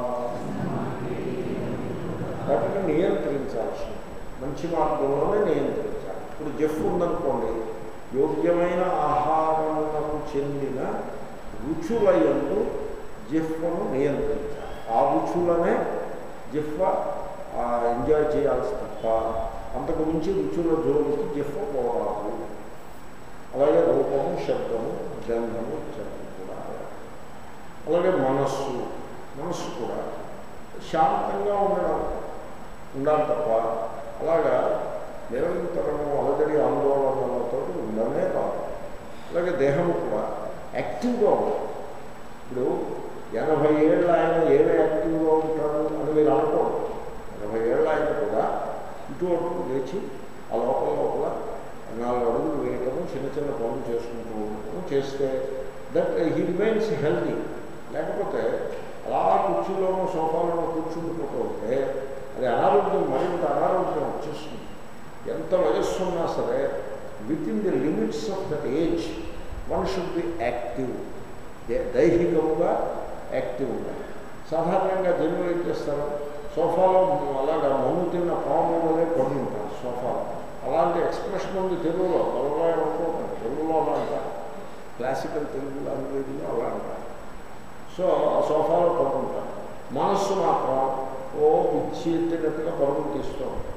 వాటిని నియంత్రించాల్సి ఉంటుంది మంచి మార్గంలోనే నియంత్రించాలి ఇప్పుడు జెఫ్ ఉందనుకోండి యోగ్యమైన ఆహారములకు చెందిన రుచుల ఎందు జిహ్వను నియంత్రించాలి ఆ రుచులనే జిహ్వ ఎంజాయ్ చేయాల్సి తప్ప అంతకు మించి రుచుల జోలికి జిహ్వ పోరాదు అలాగే రూపము శబ్దము గంధము ఇత్యాది కూడా అలాగే మనస్సు మనస్సు కూడా శాంతంగా ఉండడం ఉండాలి తప్ప అలాగా నిరంతరము అలజడి ఆందోళనలతో ఉండనే రాదు అలాగే దేహము కూడా యాక్టివ్గా ఉంటుంది ఇప్పుడు ఎనభై ఏళ్ళ ఆయన ఏమి యాక్టివ్గా ఉంటాడు అని మీరు అనుకోండి ఎనభై ఏళ్ళ ఆయన కూడా ఇటు అటు లేచి ఆ లోపల లోపల నాలుగు అడుగులు వేయటము చిన్న చిన్న పనులు చేసుకుంటూ ఉండటము చేస్తే దట్ హీ రిమైన్స్ హెల్తీ లేకపోతే అలా కుర్చీలోనూ సోఫాలోనూ కూర్చుండిపోతూ ఉంటే అది అనారోగ్యం మరింత అనారోగ్యం వచ్చేస్తుంది ఎంత వయస్సు ఉన్నా సరే within the limits of that age one should be active దైహికముగా యాక్టివ్ ఉండాలి సాధారణంగా జనులు ఏం చేస్తారు సోఫాలో అలాగా మన్ను తిన్న పాము వల్లే పడి ఉంటారు సోఫాలో అలాంటి ఎక్స్ప్రెషన్ ఉంది తెలుగులో తెలుగులో అనుకోకండి తెలుగులో అలా అంటారు క్లాసికల్ తెలుగు లాంగ్వేజ్లో అలా అంటారు సో ఆ సోఫాలో పడుకుంటారు మనస్సు మాత్రం ఓ పిచ్చి ఎత్తినట్టుగా పరుగులు తీస్తూ ఉంటారు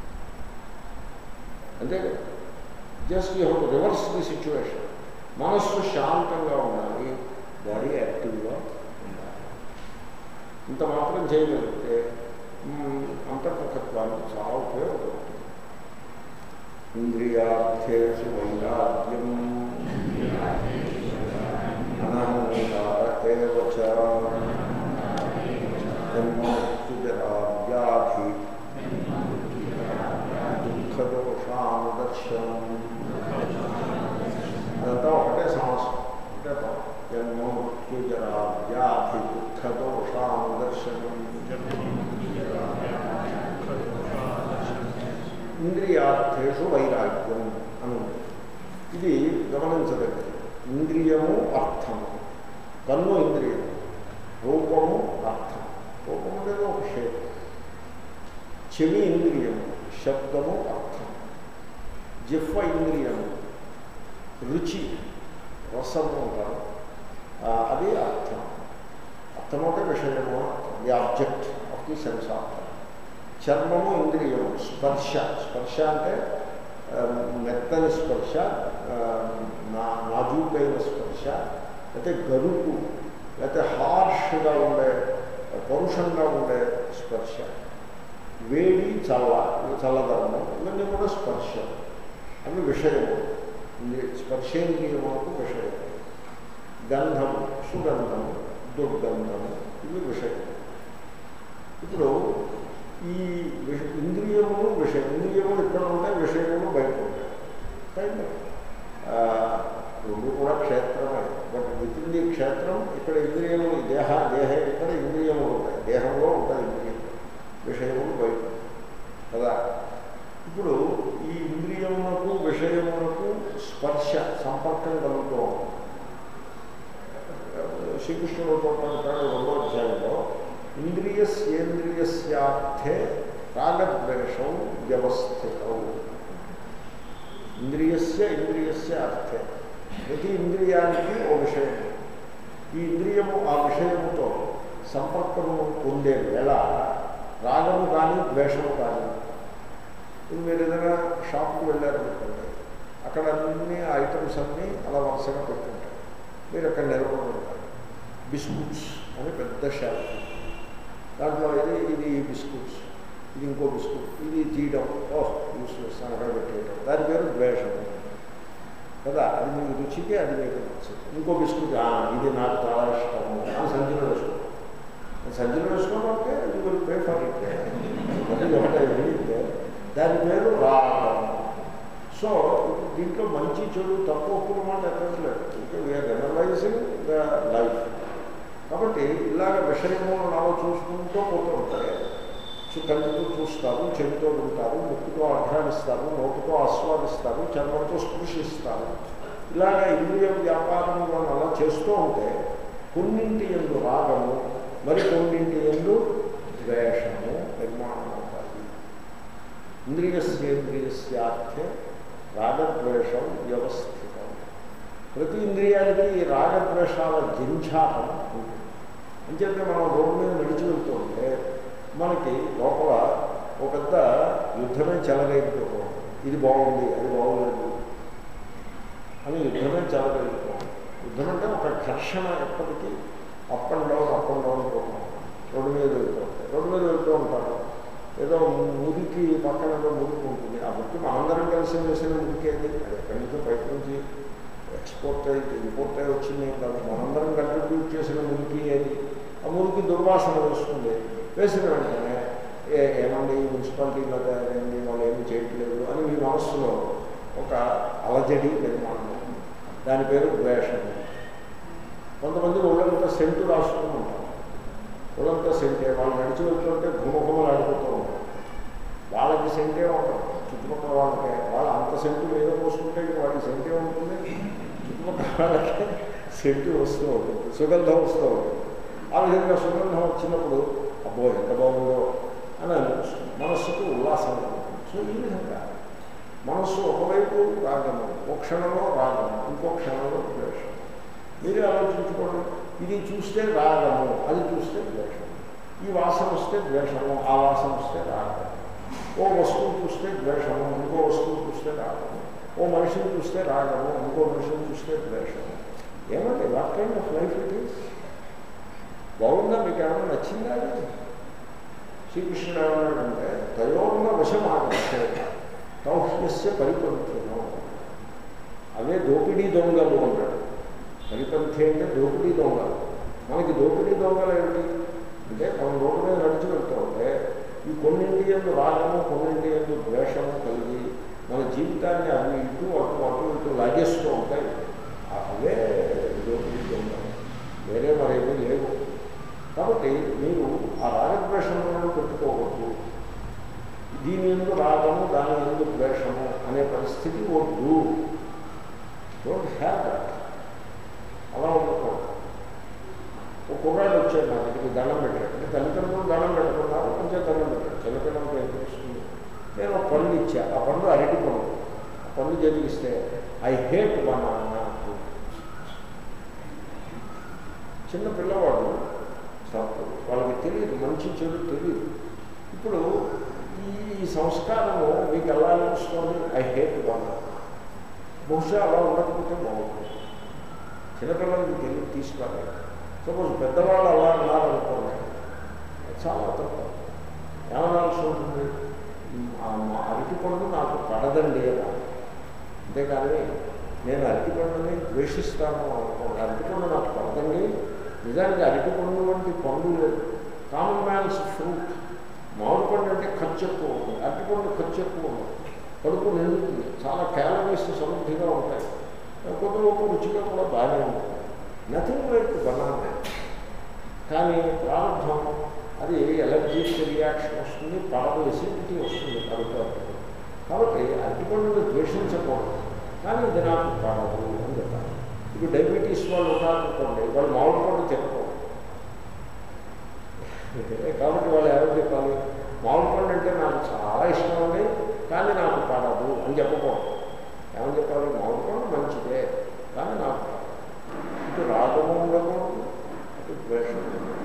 అంతే just you have reverse the situation మనస్సు శాంతంగా ఉండాలి బాడీ యాక్టివ్గా ఉండాలి ఇంత మాత్రం చేయగలిగితే అంతర్ముఖత్వానికి చాలా ఉపయోగపడుతుంది ఇంద్రియార్థేషు వైరాగ్యం అనహంకార వ్యాధి దుఃఖదోషానుదర్శనం అదంతా ఒకటే సమస్య ఒకటే జన్మ మృత్యుజరా వ్యాధి దుఃఖదోషానుదర్శనం ఇంద్రియార్థేషు వైరాగ్యం అని ఉంది ఇది గమనించదగ్గది ఇంద్రియము అర్థము కన్ను ఇంద్రియము రూపము అర్థం రూపం అనేది ఒక షేప్ చెవి ఇంద్రియము శబ్దము అర్థం జిహ్వ ఇంద్రియము రుచి రసము అంటారు అది అర్థం అర్థం అంటే విషయము అర్థం the object of the sense అర్థం చర్మము ఇంద్రియము స్పర్శ స్పర్శ అంటే మెత్తని స్పర్శ నా నాజూకైన స్పర్శ లేకపోతే గరుకు లేకపోతే హార్ష్గా ఉండే పరుషంగా ఉండే స్పర్శ వేడి చల్ల చల్లదనము ఇవన్నీ కూడా స్పర్శ అవి విషయము ఇంద్రియ స్పర్శేంద్రియములకు విషయం గంధము సుగంధము దుర్గంధము ఇవి విషయం ఇప్పుడు ఈ విష ఇంద్రియములు విషయం ఇంద్రియములు ఇక్కడ ఉంటాయి విషయములు బయట ఉంటాయి కైండ్ రెండు కూడా క్షేత్రమే బట్ విత్ ఇన్ ది క్షేత్రం ఇక్కడ ఇంద్రియములు దేహ దేహ ఇక్కడ ఇంద్రియములు ఉంటాయి దేహంలో ఉంటాయి ఇంద్రియములు విషయములు బయట కదా ఇప్పుడు ఈ ఇంద్రియములకు విషయములకు స్పర్శ సంపర్కం కలుగుతూ ఉంటుంది శ్రీకృష్ణుడు అంటాడు రెండో అధ్యాయంలో ఇంద్రియస్యేంద్రియస్యార్థే రాగద్వేషం వ్యవస్థితం ఇంద్రియస్య ఇంద్రియస్య అర్థే ప్రతి ఇంద్రియానికి ఓ విషయం ఈ ఇంద్రియము ఆ విషయముతో సంపర్కము పొందే వేళ రాగము కానీ ద్వేషము కానీ ఇప్పుడు మీరు ఏదైనా షాప్కి వెళ్ళారనుకోండి అక్కడ అన్ని ఐటమ్స్ అన్నీ అలా వరుసగా పెట్టుకుంటారు మీరు అక్కడ నిలబడి ఉంటారు బిస్కుట్స్ అని పెద్ద షాప్ దాంట్లో ఇది ఇది బిస్కుట్స్ ఇది ఇంకో బిస్కుట్ ఇది తీయడం ఓహ్ యూస్లెస్ అని అక్కడ పెట్టేయడం దాని పేరు ద్వేషం కదా అది మీకు రుచికి అది మీకు నచ్చదు ఇంకో బిస్కుట్ "ఆ, ఇది నాకు చాలా ఇష్టము అని సంచిలో వేసుకోండి సంచిలో వేసుకోవడం అంటే ఇది విల్ పే ఫర్ ఇట్ అది ఒకటే వినితే దాని పేరు రాగం సో దీంట్లో మంచి చెడు తక్కువ ఒప్పుల మాట ఎక్కట్లేదు ఇంకా వీఆర్ జనరలైజింగ్ ద లైఫ్ కాబట్టి ఇలాగ విషయము నాలో చూసుకుంటూ పోతూ ఉంటాయి చు- కంటితో చూస్తారు చెవితో వింటారు ముక్కుతో ఆఘ్రానిస్తారు నోటితో ఆస్వాదిస్తారు చర్మంతో స్పృశిస్తారు ఇలాగ ఇంద్రియ వ్యాపారం మనం అలా చేస్తూ ఉంటే కొన్నింటి ఎందు రాగము మరి కొన్నింటి ఎందు ద్వేషము నిర్మాణం అవుతాయి ఇంద్రియస్యేంద్రియస్యార్థే రాగద్వేషం వ్యవస్థితం ప్రతి ఇంద్రియానికి ఈ రాగద్వేషాల జంఝాటం ఉంటుంది అంచేతే మనం రోడ్డు మీద నడిచి వెళ్తుంటే మనకి లోపల ఒక పెద్ద యుద్ధమే చెలరేగిపోతూ ఉంటుంది. ఇది బాగుంది అది బాగుంది అని యుద్ధమే చెలరేగిపోతూ ఉంటుంది. యుద్ధం అంటే ఒక ఘర్షణ ఎప్పటికీ up and down up and down పోతూ ఉంటుంది. రోడ్డు మీద వెళ్తూ ఉంటాయి రోడ్డు మీద వెళ్తూ ఉంటారు ఏదో మురికి పక్కన ఏదో మురికి ఉంటుంది ఆ మురికి మనందరం కలిసి వేసిన మురికి అది అది ఎక్కడి నుంచో బయట నుంచి ఎక్స్పోర్ట్ అయి ఇంపోర్ట్ అయి వచ్చింది ఏం కాదు మనందరం కంట్రిబ్యూట్ చేసిన మురికి అది ఆ మురికి దుర్వాసన వేస్తుంది వేసిన వెంటనే ఏ ఏమండి ఈ మున్సిపాలిటీలో తయారైంది వాళ్ళు ఏమి చేయట్లేదు అని మీ మనస్సులో ఒక అలజడి నిర్మాణం అవుతుంది. దాని పేరు ద్వేషం కొంతమంది ఒళ్ళంతా సెంటు రాసుకుని ఉంటారు ఒళ్ళంతా సెంటే వాళ్ళు నడిచి వెళ్తుంటే ఘుమఘుమలు ఆడిపోతూ ఉంటారు వాళ్ళకి సెంటే ఉంటారు చుట్టుపక్కల వాళ్ళకి వాళ్ళు అంత సెంటు మీద పోసుకుంటే ఇక వాడికి సెంటే ఉంటుంది చుట్టుపక్కల వాళ్ళకి సెంటు వస్తూ ఉంటుంది సుగంధం వస్తూ ఉంటుంది ఆ విధంగా సుగంధం వచ్చినప్పుడు అబ్బో ఎంత బాగుందో అని అనిపిస్తుంది మనస్సుకు ఉల్లాసం కలుగుతుంది. సో ఈ విధంగా మనస్సు ఒకవైపు రాగము ఒక క్షణంలో రాగము ఇంకో క్షణంలో ద్వేషం మీరే ఆలోచించుకోండి ఇది చూస్తే రాగము అది చూస్తే ద్వేషము ఈ వాసన వస్తే ద్వేషము ఆ వాసన వస్తే రాగము ఓ వస్తువు చూస్తే ద్వేషము ఇంకో వస్తువు చూస్తే రాగము ఓ మనిషిని చూస్తే రాగము ఇంకో మనిషిని చూస్తే ద్వేషము ఏమండి what kind of life it is బాగుందా మీకు ఏమైనా నచ్చిందా అది శ్రీకృష్ణుడు ఏమన్నాడంటే తయోన్న వశమాగచ్చే తౌహ్యస్య పరిపంథనం అవే దోపిడీ దొంగలు అన్నాడు పరిపంథి అంటే దోపిడీ దొంగలు మనకి దోపిడీ దొంగలు ఏమిటి అంటే మనం రోడ్డు మీద నడిచి వెళ్తూ ఉంటే ఈ కొన్నింటి ఎందు రాగము కొన్నింటి ఎందు ద్వేషము కలిగి మన జీవితాన్ని అవి ఇటు అటు అటు ఇటు లాగేస్తూ ఉంటాయి అవే దోపిడీ దొంగలు వేరే మరేమీ లేవు కాబట్టి మీరు ఆ రాగద్వేషములను పెట్టుకోవద్దు దీని ఎందు రాగము దాని ఎందు ద్వేషము అనే పరిస్థితి వద్దు డోంట్ హ్యావ్ దట్ అలా ఉండకూడదు ఒక కుర్రాడు వచ్చాడు నా దగ్గరికి దండం పెట్టాడు అంటే తల్లిదండ్రులు దండం పెట్టుకున్నారు కొంచెం దండం పెట్టాడు చిన్నపిల్లలకి ఏం తెలుస్తుంది నేను ఒక పండు ఇచ్చా ఆ పండు అరటి పండు ఆ పండు చేతికిస్తే ఐ హేట్ బనానా చిన్న పిల్లవాడు తప్పు వాళ్ళకి తెలియదు మంచి చెడు తెలియదు ఇప్పుడు ఈ సంస్కారము మీకు ఎలా అనిపిస్తుంది ఐ హేట్ బనానా బహుశా అలా ఉండకపోతే బాగుంటుంది చిన్నపిల్లలకి తెలియదు తీసుకోవాలి సపోజ్ పెద్దవాళ్ళు అలా అన్నారనుకోండి చాలా తప్ప ఏమనాల్సి ఉంటుంది ఆ మా అరటి పండు నాకు పడదండి అలా అంతేకాని నేను అరటిపండుని ద్వేషిస్తాను అనుకోండి అరటిపండు నాకు పడదండి నిజానికి అరటిపండు వంటి పండు లేదు కామన్ మ్యాన్స్ ఫ్రూట్ మామిడి పండు అంటే ఖర్చు ఎక్కువ ఉంటుంది అరటిపండు ఖర్చు ఎక్కువ ఉంటుంది కడుపు నిండుతుంది చాలా క్యాలరీస్ సమృద్ధిగా ఉంటాయి కొంత ఒక రుచిగా కూడా బాగానే ఉంటుంది నథింగ్ లైక్ బనానా కానీ ప్రారంభం అది ఎలర్జీక్ రియాక్షన్ వస్తుంది పాప ఎసిడిటీ వస్తుంది కడుపు కాబట్టి అరటిపండుని ద్వేషించకూడదు కానీ ఇది నాకు పడదు అని చెప్పాలి ఇప్పుడు డయాబెటీస్ వాళ్ళు ఉన్నారనుకోండి వాళ్ళు మామిడి పండు తినకూడదు కాబట్టి వాళ్ళు ఎవరు చెప్పాలి మామిడి పండు అంటే నాకు చాలా ఇష్టం ఉంది కానీ నాకు పడదు అని చెప్పకూడదు ఏమని చెప్పాలి మామిడి పండు మంచిదే కానీ నాకు పడదు ఇటు రాగము ఉండకూడదు ఇటు ద్వేషం ఉండకూడదు.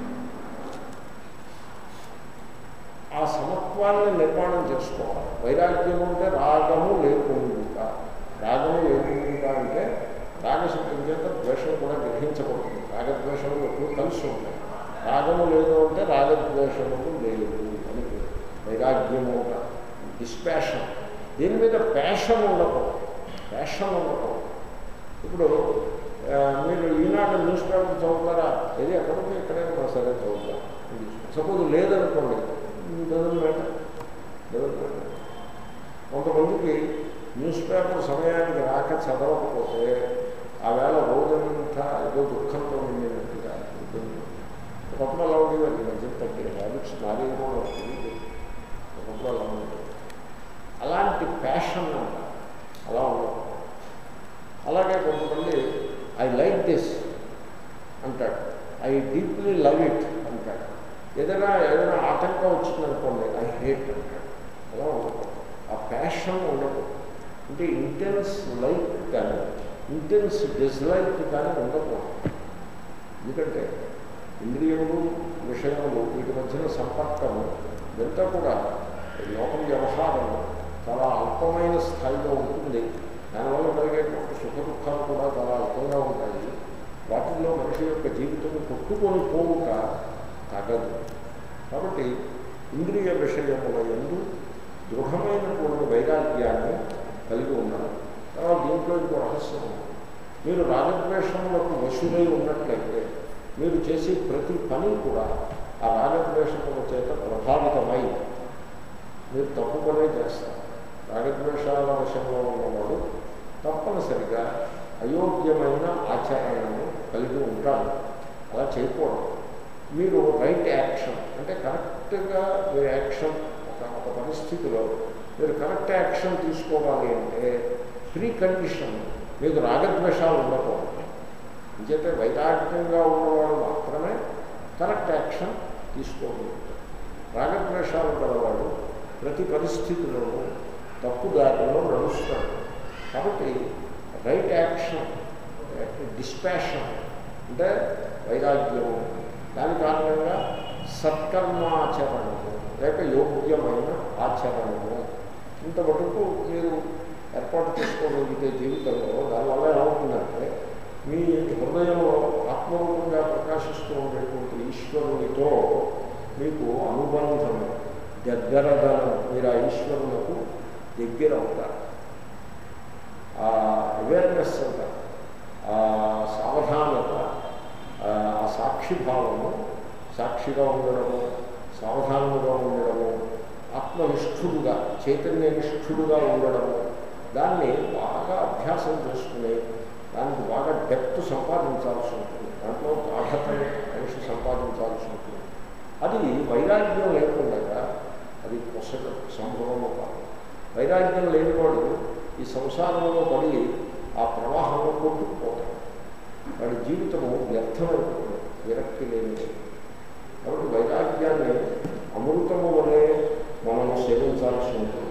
ఆ సమత్వాన్ని నిర్మాణం చేసుకోవాలి వైరాగ్యం అంటే రాగము లేకుండా రాగము లేకుండా అంటే రాగశక్తి చేత ద్వేషం కూడా గ్రహించబడుతుంది రాగద్వేషములు ఎప్పుడు కలిసి ఉంటాయి రాగము లేదు అంటే రాగద్వేషములు లేదు అని పేరు. వైరాగ్యము అంటారు డిస్పాషన్ దీని మీద ప్యాషన్ ఉండకూడదు ప్యాషన్ ఉండకూడదు ఇప్పుడు ఆ, మీరు ఈనాడు న్యూస్ పేపర్ చదువుతారా ఏది ఎక్కడికి ఎక్కడే ఉన్నా సరే చదువుతారా సపోజ్ లేదనుకోండి డజన్ మ్యాటర్ డజన్ మ్యాటర్ కొంతమందికి న్యూస్ పేపర్ సమయానికి రాక చదవకపోతే ఆ వేళ రోజంతా ఏదో దుఃఖంతో నిండినట్టుగా ఉంటుంది ఒకప్పుడు అలా ఉండేది అది మధ్య తగ్గే హ్యాబిట్స్ మారి కూడా వస్తుంది ఒకప్పుడు అలా ఉండేది అలాంటి ప్యాషన్ అంట అలా ఉండదు అలాగే కొంతమంది ఐ లైక్ దిస్ అంటాడు ఐ డీప్లీ లవ్ ఇట్ అంటాడు ఏదైనా ఏదైనా ఆటంకం వచ్చిందనుకోండి ఐ హేట్ అంటాడు అలా ఉండకూడదు ఆ ప్యాషన్ ఉండకూడదు అంటే ఇంటెన్స్ లైక్ కానీ ఇంటెన్స్ డిస్లైక్ కానీ ఉండకూడదు ఎందుకంటే ఇంద్రియములు విషయములు వీటి మధ్యన సంపర్కము ఇదంతా కూడా లోకం వ్యవహారం చాలా అల్పమైన స్థాయిలో ఉంటుంది దానివల్ల కలిగేటువంటి సుఖ దుఃఖాలు కూడా చాలా అల్పంగా ఉంటాయి వాటిల్లో మనిషి యొక్క జీవితం కొట్టుకొని పోవుట తగదు కాబట్టి ఇంద్రియ విషయముల ఎందు దృఢమైనటువంటి వైరాగ్యాన్ని కలిగి ఉండాలి తర్వాత దీంట్లో ఇంకో రహస్యం ఉంది. మీరు రాగద్వేషములకు వశులై ఉన్నట్లయితే మీరు చేసే ప్రతి పని కూడా ఆ రాగద్వేషముల చేత ప్రభావితమై మీరు తప్పు పనే చేస్తారు రాగద్వేషాల వశంలో ఉన్నవాడు తప్పనిసరిగా అయోగ్యమైన ఆచరణను కలిగి ఉంటాడు అలా చేయకూడదు మీరు రైట్ యాక్షన్ అంటే కరెక్ట్గా మీ యాక్షన్ ఒక ఒక పరిస్థితిలో మీరు కరెక్ట్ యాక్షన్ తీసుకోవాలి అంటే ప్రీ కండిషన్ మీకు రాగద్వేషాలు ఉండకూడదు ఇంకైతే వైరాగ్యంగా ఉన్నవాడు మాత్రమే కరెక్ట్ యాక్షన్ తీసుకోగలుగుతారు రాగద్వేషాలు గలవాడు ప్రతి పరిస్థితిలోనూ తప్పు దారిలో నడుస్తాడు కాబట్టి రైట్ యాక్షన్ డిస్పాషన్ అంటే వైరాగ్యము దాని కారణంగా సత్కర్మాచరణము లేక యోగ్యమైన ఆచరణము ఇంతవరకు మీరు ఏర్పాటు చేసుకోగలిగితే జీవితంలో దానివల్ల ఏమవుతుందంటే మీ హృదయంలో ఆత్మరూపంగా ప్రకాశిస్తూ ఉండేటువంటి ఈశ్వరునితో మీకు అనుబంధం దగ్గరదనం మీరు ఆ ఈశ్వరులకు దగ్గర అవుతారు ఆ అవేర్నెస్ అంటారు ఆ సావధానత ఆ సాక్షిభావము సాక్షిగా ఉండడము సావధానముగా ఉండడము ఆత్మనిష్ఠుడుగా చైతన్యనిష్ఠుడుగా ఉండడము దాన్ని బాగా అభ్యాసం చేసుకుని దానికి బాగా డెప్త్ సంపాదించాల్సి ఉంటుంది దాంట్లో గాఢతని మనిషి సంపాదించాల్సి ఉంటుంది అది వైరాగ్యం లేకుండా అది పొసగ సంభవము కాదు వైరాగ్యం లేనివాడు ఈ సంసారంలో పడి ఆ ప్రవాహంలో కొట్టుకుపోతాడు వాడి జీవితము వ్యర్థమైపోతుంది విరక్తి లేనిది కాబట్టి వైరాగ్యాన్ని అమృతము వలె మనం సేవించాల్సి ఉంటుంది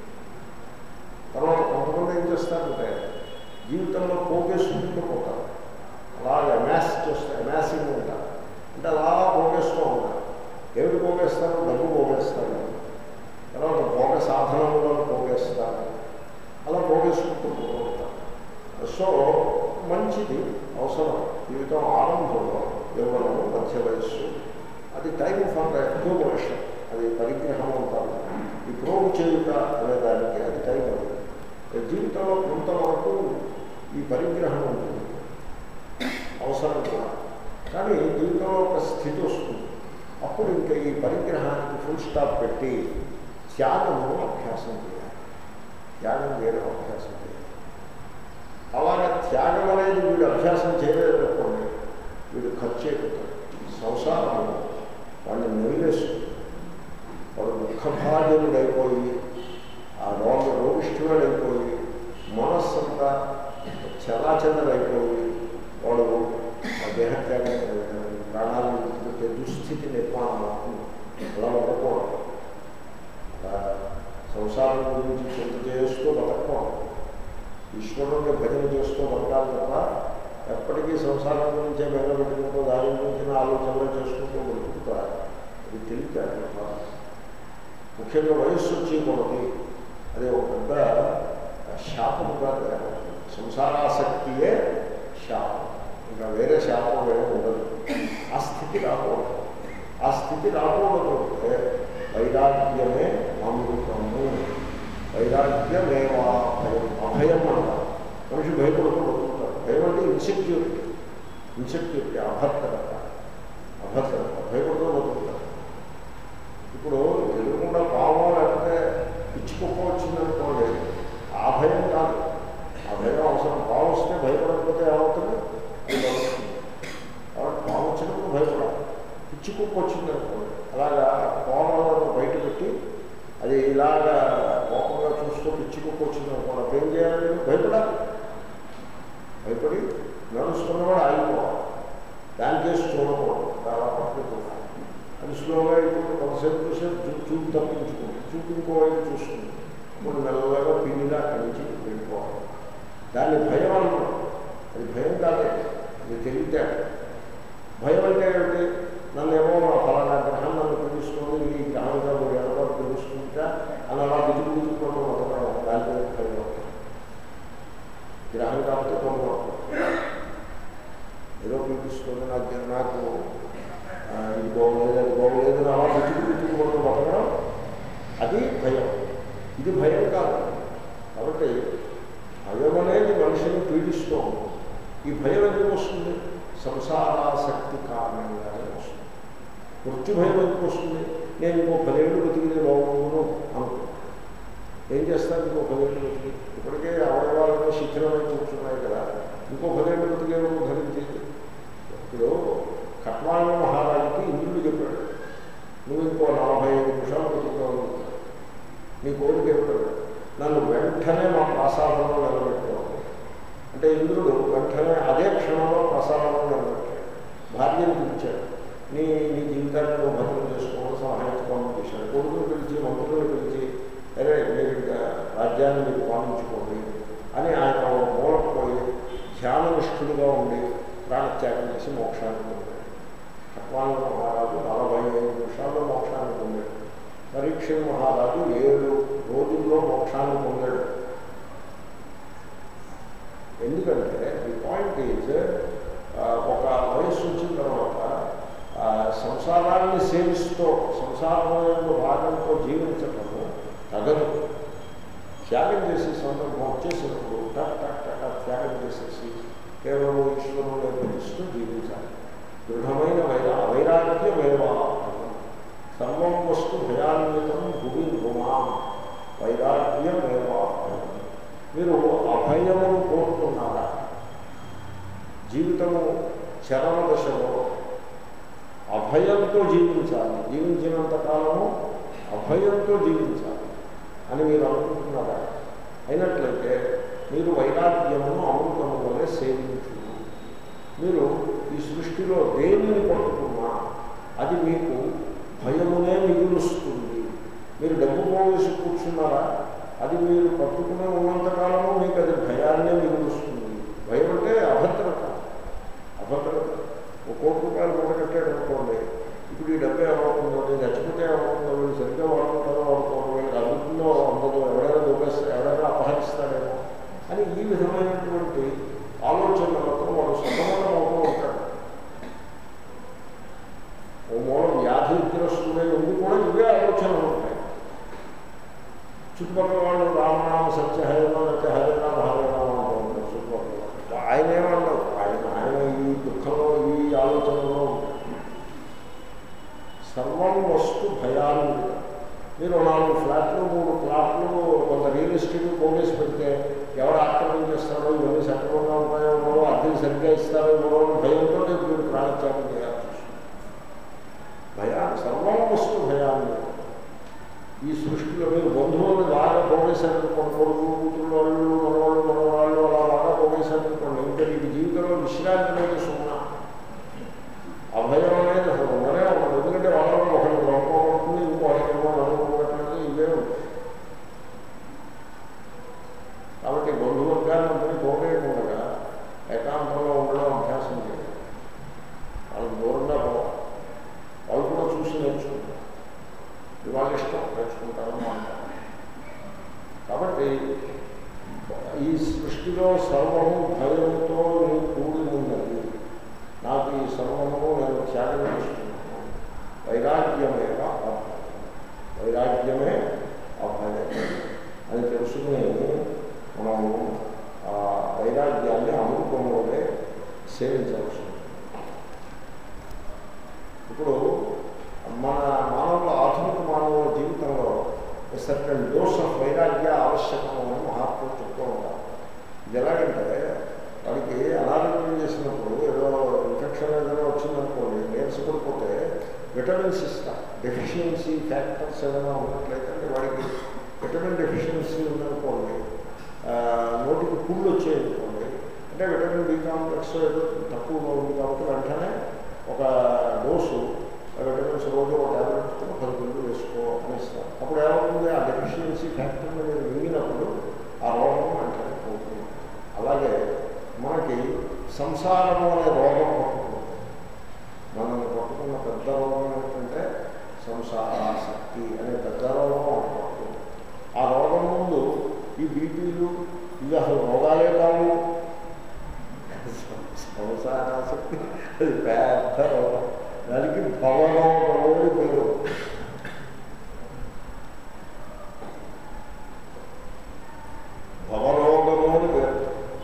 తర్వాత కొంతమంది ఏం చేస్తారంటే జీవితంలో పోగేసుకుంటూ పోతారు అలాగే అమాస్ చేస్తారు అమాసింగ్ ఉంటారు అంటే అలా పోగేస్తూ ఉంటారు ఏమిటి పోగేస్తారు డబ్బు పోగేస్తారు తర్వాత భోగ సాధనములను పోగేస్తారు అలా పోగేసుకుంటూ పోతూ ఉంటారు సో మంచిది అవసరం జీవితం ఆరంభంలో యవ్వనము మధ్య వయస్సు అది టైం ఫర్ అక్యూములేషన్ అది పరిగ్రహం అంటారు ఈ ప్రోగు పరిగ్రహం ఉంటుంది అవసరం కూడా కానీ దీంట్లో ఒక స్థితి వస్తుంది అప్పుడు ఇంకా ఈ పరిగ్రహానికి ఫుల్ స్టాప్ పెట్టి త్యాగము అభ్యాసం చేయాలి త్యాగం చేయడం అభ్యాసం చేయాలి అలాగే త్యాగం అనేది వీడు అభ్యాసం చేయలేదనుకోండి వీడు ఖర్చు అయిపోతాడు సంసారం వాడిని నిలివేస్తుంది వాడు దుఃఖభాజనుడైపోయి ఆ రోగ రోగిష్ఠుడైపోయి మనస్సంతా చలాచలరైపోయి వాడు ఆ దేహత్యాగం ప్రాణాలను విడిచిపెట్టే దుస్థితి నిర్మాణం అవుతుంది అలా ఉండకూడదు అలా సంసారం గురించి చింత చేస్తూ బతకూడదు ఈశ్వరుని భజన చేస్తూ బతకాలి తప్ప ఎప్పటికీ సంసారం గురించే బెంగ పెట్టుకుంటూ దాని గురించిన ఆలోచనలు చేసుకుంటూ బతుకుతారు ఇది తెలియదు ముఖ్యంగా వయస్సు వచ్చి కొలది అదే ఒక పెద్ద శాపముగా తయారవుతుంది సంసారాసక్తియే శాపం ఇంకా వేరే శాపం వేరే ఉండదు ఆ స్థితి రాకూడదు ఆ స్థితి రాకూడదు అంటే వైరాగ్యమే అమృతము వైరాగ్యమేవా భయం అభయం అంటారు మనిషి భయపడుతూ బతుకుతాడు భయం అంటే ఇన్సెక్యూరిటీ ఇన్సెక్యూరిటీ అభద్రత అభద్రత భయపడుతూ బతుకుతాడు ఇప్పుడు ఎదురుకుండా పాము లేకపోతే పిచ్చి కుక్క వచ్చిందనుకోండి ఆ భయం కాదు ఆ భయం అవసరం పాము వస్తే భయపడకపోతే ఏమవుతుంది అది భయపడుతుంది కాబట్టి పాము వచ్చినప్పుడు భయపడాలి పిచ్చి కుక్క వచ్చిందనుకోండి అలాగా కోమలను బయట పెట్టి అది ఇలాగా కోపంగా చూస్తూ పిచ్చి కుక్క వచ్చిందనుకోండి అప్పుడు ఏం చేయాలి మీరు భయపడాలి భయపడి నడుస్తున్నవాడు ఆగిపోవాలి దాని కేసు చూడకూడదు చాలా పట్టుకుంటున్నాను అది స్లోగా ఇప్పుడు కొంతసేపు చూసేపు చూ చూపు తప్పించుకుంది చూపు ఇంకోవైపు చూస్తుంది ఇప్పుడు మెల్లగా పిన్నిగా అక్కడి నుంచి వెళ్ళిపోవాలి దాన్ని భయం అనుకోం అది భయం కాదే అది తెలియతే భయం అంటే ఏమిటి నన్ను ఏమో నా ఫలానా గ్రహం నన్ను పిలుస్తుంది ఈ గ్రహంగా మీరు ఎవరో పిలుస్తుంటా అని అలా దిగులు దిగుకుంటూ బతకడం దాని పేరు భయం గ్రహం కాబట్టి తొమ్మిది ఏదో పిలిపిస్తుంది నాకు నాకు ఇది బాగోలేదు అది బాగోలేదు అని అలా పిచ్చుకు పిచ్చుకుంటూ బతకడం అది భయం ఇది భయం కాదు కాబట్టి భయం అనేది మనిషిని పీడిస్తూ ఉంటుంది ఈ భయం ఎందుకు వస్తుంది సంసారాసక్తి కారణంగానే వస్తుంది మృత్యు భయం ఎందుకు వస్తుంది నేను ఇంకో పదేళ్ళు బతికితే బాగుండును అనుకుంటున్నాను ఏం చేస్తాను ఇంకో పదేళ్ళు బతికి ఇప్పటికే అవయవాలను శిథిలమై కూర్చున్నాయి కదా ఇంకో పదేళ్ళు బతికేమో ధరించేది ఇప్పుడు కట్వాంగ మహారాజుకి ఇంద్రుడు చెప్పాడు నువ్వు ఇంకో నలభై ఐదు నిమిషాలు బతుకుతావు నీ కోరిక ఏమిటాడు నన్ను వెంటనే మా ప్రసాదంలో నిలబెట్టుకోవాలి అంటే ఇంద్రుడు వెంటనే అదే క్షణంలో ప్రసాదంలో నిలబెట్టాడు భార్యను పిలిచాడు నీ నీ జీవితాన్ని నువ్వు భద్రం చేసుకోవడం సహాయించుకోవడం చేశాడు కొడుకును పిలిచి మంత్రులను పిలిచి అరే మీరు ఇంకా రాజ్యాన్ని మీరు పాలించుకోండి అని ఆయన మూలకు పోయి ధ్యాననిష్ఠుడుగా ఉండి ప్రాణత్యాగం చేసి మోక్షాన్ని పొందాడు కట్వాంగ మహారాజు నలభై ఐదు నిమిషాల్లో మోక్షాన్ని పొందాడు పరీక్ష మహారాజు ఏడు రోజుల్లో మోక్షాన్ని పొందాడు ఎందుకంటే ది పాయింట్ ఈజ్ ఒక వయస్సు వచ్చిన తర్వాత సంసారాన్ని సేవిస్తూ సంసారంలో భాగంతో జీవించటము తగదు త్యాగం చేసే సందర్భం వచ్చేసినప్పుడు టక్ టక్ టక్ త్యాగం చేసేసి కేవలం ఈశ్వరుడు భజిస్తూ జీవించాలి దృఢమైన వైరా అవైరాగ్యమేవా సర్వం వస్తు భయాన్వితం భువి రుమాం వైరాగ్యమేవా మీరు అభయమును కోరుతున్నారా జీవితము చరమ దశలో అభయంతో జీవించాలి జీవించినంత కాలము అభయంతో జీవించాలి అని మీరు అనుకుంటున్నారా అయినట్లయితే మీరు వైరాగ్యమును అమృతము వల్లే సేవించు మీరు ఈ సృష్టిలో దేనిని పట్టుకున్నా అది మీకు భయమునే మిగులుస్తుంది మీరు డబ్బు పోవేసి కూర్చున్నారా అది మీరు పట్టుకునే ఉన్నంతకాలము మీకు అది భయాన్నే మిగులుస్తుంది భయం అంటే అభద్రత అభద్రత ఒక కోటి రూపాయలు మూట కట్టాడు అనుకోండి ఇప్పుడు ఈ డబ్బు ఏమవుతుందో నేను చచ్చిపోతే ఏమవుతుందో వీళ్ళు సరిగ్గా వాడుకుంటారో వాడుకోవడం వీళ్ళకి అందుతుందో అందదో ఎవరైనా దొరికేస్తే ఎవరైనా అపహరిస్తాడేమో అని ఈ విధమైనటువంటి ఆలోచనలతో వాడు సతమతం అవుతూ ఉంటాడు ఓ మూలం వ్యాధిగ్రస్తుడై ఉండి కూడా ఇవే ఆలోచనలు ఉంటాయి చుట్టుపక్కల వాళ్ళు రామనామ సత్య హరినామ లేకపోతే హరినామ హరినామ అంటూ ఉంటారు చుట్టుపక్కల వాళ్ళు ఆయన ఏమన్నారు ఆయన ఆయన ఈ దుఃఖంలో ఈ ఆలోచనలో ఉంటారు. సర్వం వస్తు భయాన్ని మీరు నాలుగు ఫ్లాట్లు మూడు ఫ్లాట్లు కొంత రియల్ ఎస్టేట్ పోగేసి పెడితే ఎవరు ఆక్రమించేస్తారో ఇవన్నీ సక్రమంగా ఉంటాయో ఇవ్వడో అద్దెలు సరిగ్గా ఇస్తారో ఇవ్వడో అని భయంతో మీరు ప్రాణత్యాగం చేయాల్సి వస్తుంది భయాన్ని సర్వం వస్తు భయాన్ని ఈ సృష్టిలో మీరు బంధువులను బాగా పోగేశారనుకోండి కొడుకు కూతురు వాళ్ళు మనవాళ్ళు మనవాళ్ళు అలా బాగా పోగేశారనుకోండి ఇంకా నీకు జీవితంలో విశ్రాంతి అనేది సున్నా అభయం అనేది అసలు ఉండనే ఉండదు ఎందుకంటే వాళ్ళలో ఒకరికి లోపడుతుంది ఇంకో వాళ్ళకేమో నమ్మకం ఇవే ఉంటాయి కాబట్టి బంధువర్గాన్ని అందరినీ పోగేయకుండా ఏకాంతంలో ఉండడం అభ్యాసం చేయాలి వాళ్ళకి దూరంగా పోవాలి వాళ్ళు కూడా చూసి నేర్చుకుంటారు ఇవాళ ఇష్టం నేర్చుకుంటారని అంటారు కాబట్టి ఈ సృష్టిలో సర్వము భయంతో నేను కూడి ఉన్నది నాకు ఈ సర్వము నేను త్యాగం చేస్తున్నాను వైరాగ్యమే అభయం వైరాగ్యమే అభయం అని తెలుసుకుని మనము ఆ వైరాగ్యాన్ని అమృతంలోనే సేవించవలసి ఉంటుంది ఇప్పుడు మన మానవుల ఆధునిక మానవుల జీవితంలో సర్టన్ డోస్ ఆఫ్ వైరాగ్య ఆవశ్యకం అని మహాత్ములు చెప్తూ ఉంటారు ఇది ఎలాగంటే వాడికి అనారోగ్యం చేసినప్పుడు ఏదో ఇన్ఫెక్షన్ ఏదైనా వచ్చిందనుకోండి నీరసపడిపోతే విటమిన్స్ ఇస్తా డెఫిషియన్సీ ఫ్యాక్టర్స్ ఏదైనా ఉన్నట్లయితే అంటే వాడికి విటమిన్ డెఫిషియన్సీ ఉందనుకోండి ఆ, నోటికి పుళ్ళు వచ్చాయనుకోండి అంటే విటమిన్ బి కాంప్లెక్స్ ఏదో తక్కువగా ఉంది కాబట్టి వెంటనే ఒక డోసు ఆ విటమిన్స్ రోజు ఒక ట్యాబ్లెట్ పది గుళ్ళు వేసుకో అని ఇస్తాం అప్పుడు ఏమవుతుంది ఆ డెఫిషియన్సీ ఫ్యాక్టర్ మీరు మింగినప్పుడు ఆ రోగం వెంటనే పోతుంది అలాగే మనకి సంసారము అనే రోగం పట్టుకుంటుంది మనల్ని పట్టుకున్న పెద్ద రోగం ఏంటంటే సంసారాసక్తి అనే పెద్ద రోగం మనకు పట్టుకుంటుంది ఆ రోగం ముందు ఈ బీపీలు ఇవి అసలు రోగాలే కావు సంసారాసక్తి అది పెద్ద రోగం దానికి భవరోగము అని పేరు భవరోగము అని పేరు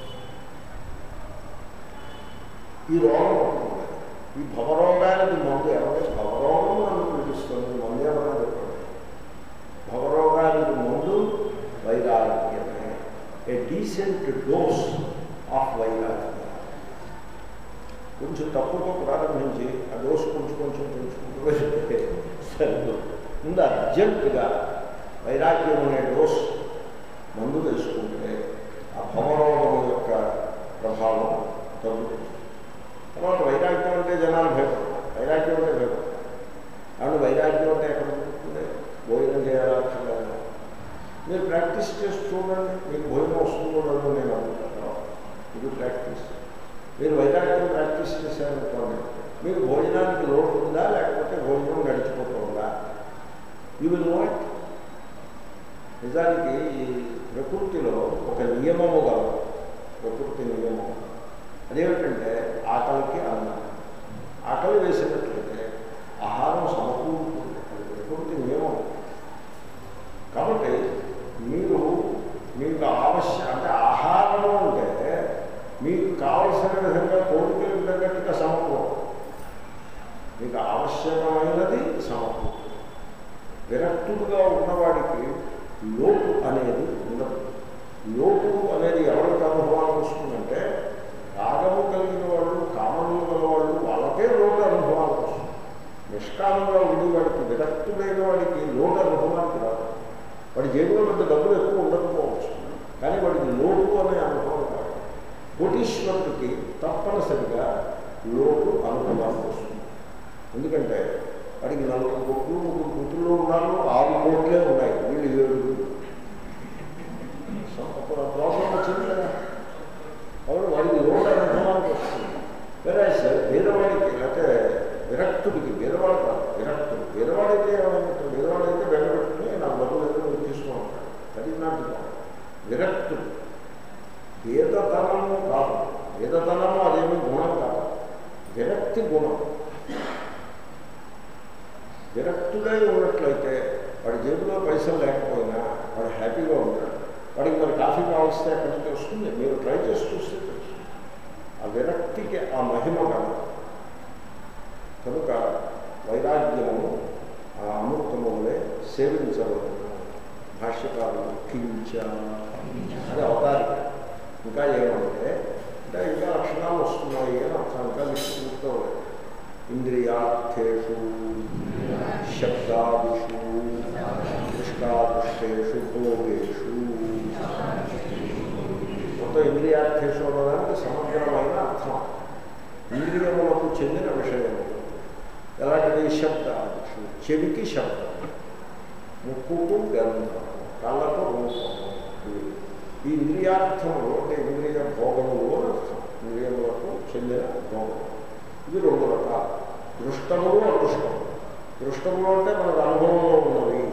ఈ రోగం పట్టుకుంది. ఈ భవరోగానికి మందు ఎవరి భవరోగం నన్ను పిలుస్తుంది మందు ఎవరైనా చెప్పండి భవరోగానికి ముందు వైరాగ్యమే ఏ డీసెంట్ డోస్ ఆఫ్ వైరాగ్యం కొంచెం తప్పుతో ప్రారంభించి ఆ డోస్ కొంచెం కొంచెం పెంచుకుంటూ వెళ్తే సరిగ్గా ముందు అర్జెంటుగా వైరాగ్యం అనే డోస్ మందు వేసుకుంటే ఆ భవరోగం యొక్క ప్రభావం తగ్గుతుంది తర్వాత వైరాగ్యం అంటే జనాలు భయపడతారు వైరాగ్యం అంటే భయపడతారు కాబట్టి వైరాగ్యం అంటే ఎక్కడ దొరుకుతుంది భోజనం చేయాలక్కర్లేదు మీరు ప్రాక్టీస్ చేసి చూడండి మీకు భోజనం వస్తుందో లేదో నేను అనుకుంటున్నాను ఇది ప్రాక్టీస్ మీరు వైరాగ్యం ప్రాక్టీస్ చేశారనుకోండి మీకు భోజనానికి లోటు ఉందా లేకపోతే భోజనం గడిచిపోతుందా యూ విల్ నో ఇట్ నిజానికి ఈ ప్రకృతిలో ఒక నియమము గలదు ప్రకృతి నియమం అదేమిటంటే ఆకలికి అన్నం ఆకలి వేసినట్లయితే ఆహారం సమకూరుతుంది అది ప్రకృతి నియమం కాబట్టి మీరు మీకు ఆవశ్య అంటే ఆహారం అంటే మీకు కావలసిన విధంగా కోరికలకు తగ్గట్టుగా సమకూరం మీకు ఆవశ్యకమైనది సమకూరం విరక్తుడుగా ఉన్నవాడికి లోపు అనేది ఉండదు లోపు అనేది ఎవరికి అనుభవానికి వస్తుందంటే రాగము కలిగిన వాళ్ళు కామములు గల వాళ్ళు వాళ్ళకే లోటు అనుభవానికి వస్తుంది నిష్కామంగా ఉండి వాడికి విరక్తుడైన వాడికి లోటు అనుభవానికి రాదు వాడి జేబులో పెద్ద డబ్బులు ఎక్కువ ఉండకపోవచ్చు కానీ వాడికి లోటు అనే అనుభవం కాదు కోటీశ్వరుడికి తప్పనిసరిగా లోటు అనుభవానికి వస్తుంది ఎందుకంటే వాడికి నలుగురు కొట్లు ముగ్గురు కూతుళ్ళు ఉన్నారు ఆరు కోట్లే ఉన్నాయి వీళ్ళు ఏడుగురు ప్రాబ్లం వచ్చింది కదా కాబట్టి వాడికి లోటు అనుభవానికి వస్తుంది వేరే వేదవాడికి లేకపోతే విరక్తుడికి వేదవాడు కాదు విరక్తుడు వేదవాడైతే ఏమైనట్టు వేదవాడైతే బెంగపెట్టుకుని నాకు డబ్బులు ఏదో నువ్వు తీసుకుని ఉంటాడు అది నాటి విరక్తుడు వేదతనము కాదు వేదతనము అదేమి గుణం కాదు విరక్తి గుణం విరక్తుడై ఉన్నట్లయితే వాడి జేబులో పైసలు లేకపోయినా వాడు హ్యాపీగా ఉంటాడు వాడికి మరి కాఫీ కావాల్స్తే ఎక్కడి నుంచి వస్తుంది మీరు ట్రై చేసి చూస్తే తెలుసు ఆ విరక్తికి ఆ మహిమ కలదు కనుక వైరాగ్యము ఆ అమృతములే సేవించవలను భాష్యకారులు కించ అది అవతారిక ఇంకా ఏమంటే అంటే ఇంకా లక్షణాలు వస్తున్నాయి అని అర్థం ఇంకా విస్తృతంలో ఇంద్రియార్థేషు శబ్దాదిషు దృష్టాదృష్టేషు భోగేషు మొత్తం ఇంద్రియార్థేషు అనడానికి సమగ్రమైన అర్థం ఇంద్రియములకు చెందిన విషయం ఎలాంటిది శబ్దాదిషు చెవికి శబ్దం ముక్కుకు గంధం కళ్ళకు రూపము ఇవి. ఈ ఇంద్రియార్థములు అంటే ఇంద్రియ భోగములు అని అర్థం ఇంద్రియములకు చెందిన భోగం ఇవి రెండు రకాలు దృష్టములు అదృష్టములు దృష్టములు అంటే మనకు అనుభవంలో ఉన్నవి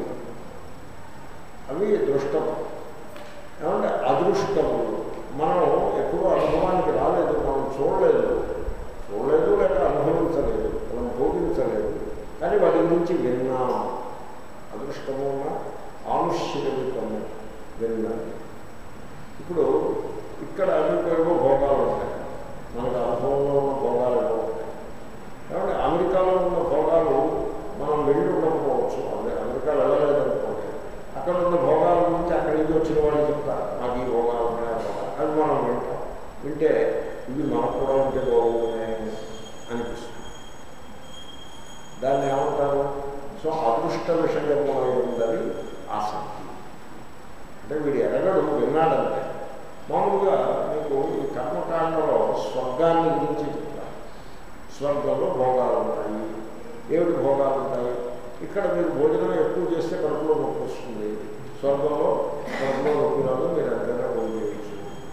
అవి దృష్టము ఏమంటే అదృష్టములు మనం ఎప్పుడూ అనుభవానికి రాలేదు మనం చూడలేదు చూడలేదు లేక అనుభవించలేదు మనం భోగించలేదు కానీ వాటి గురించి విన్నాం అదృష్టము ఉన్న ఆనుష్యకము విన్నాం ఇప్పుడు ఇక్కడ మీకు ఏవో భోగాలు ఉంటాయి మనకు అనుభవంలో ఉన్న భోగాలు ఏవో ఉంటాయి కాబట్టి అమెరికాలో ఉన్న భోగాలు మనం వెళ్ళి ఉండకపోవచ్చు అదే అమెరికా వెళ్ళలేదనుకోండి అక్కడ ఉన్న భోగాల గురించి అక్కడి నుంచి వచ్చిన వాళ్ళు చెప్తారు నాకు ఈ భోగాలు ఉన్నాయి ఆ భోగాలు. అది మనం వింటాం వింటే ఇవి మనకు కూడా ఉంటే బాగున్నాయి అనిపిస్తుంది దాన్ని ఏమంటారు సో అదృష్ట విషయము ఉందని ఆసక్తి అంటే వీడు ఎరగడు విన్నాడంటే మామూలుగా మీకు ఈ కర్మకాండలో స్వర్గాన్ని గురించి చెప్తారు స్వర్గంలో భోగాలు ఉంటాయి ఏమిటి భోగాలు ఉంటాయి ఇక్కడ మీరు భోజనం ఎక్కువ చేస్తే కడుపులో నొప్పి వస్తుంది స్వర్గంలో కడుపులో నొప్పి రాదు మీరు ఎంతైనా భోజనం చేయొచ్చు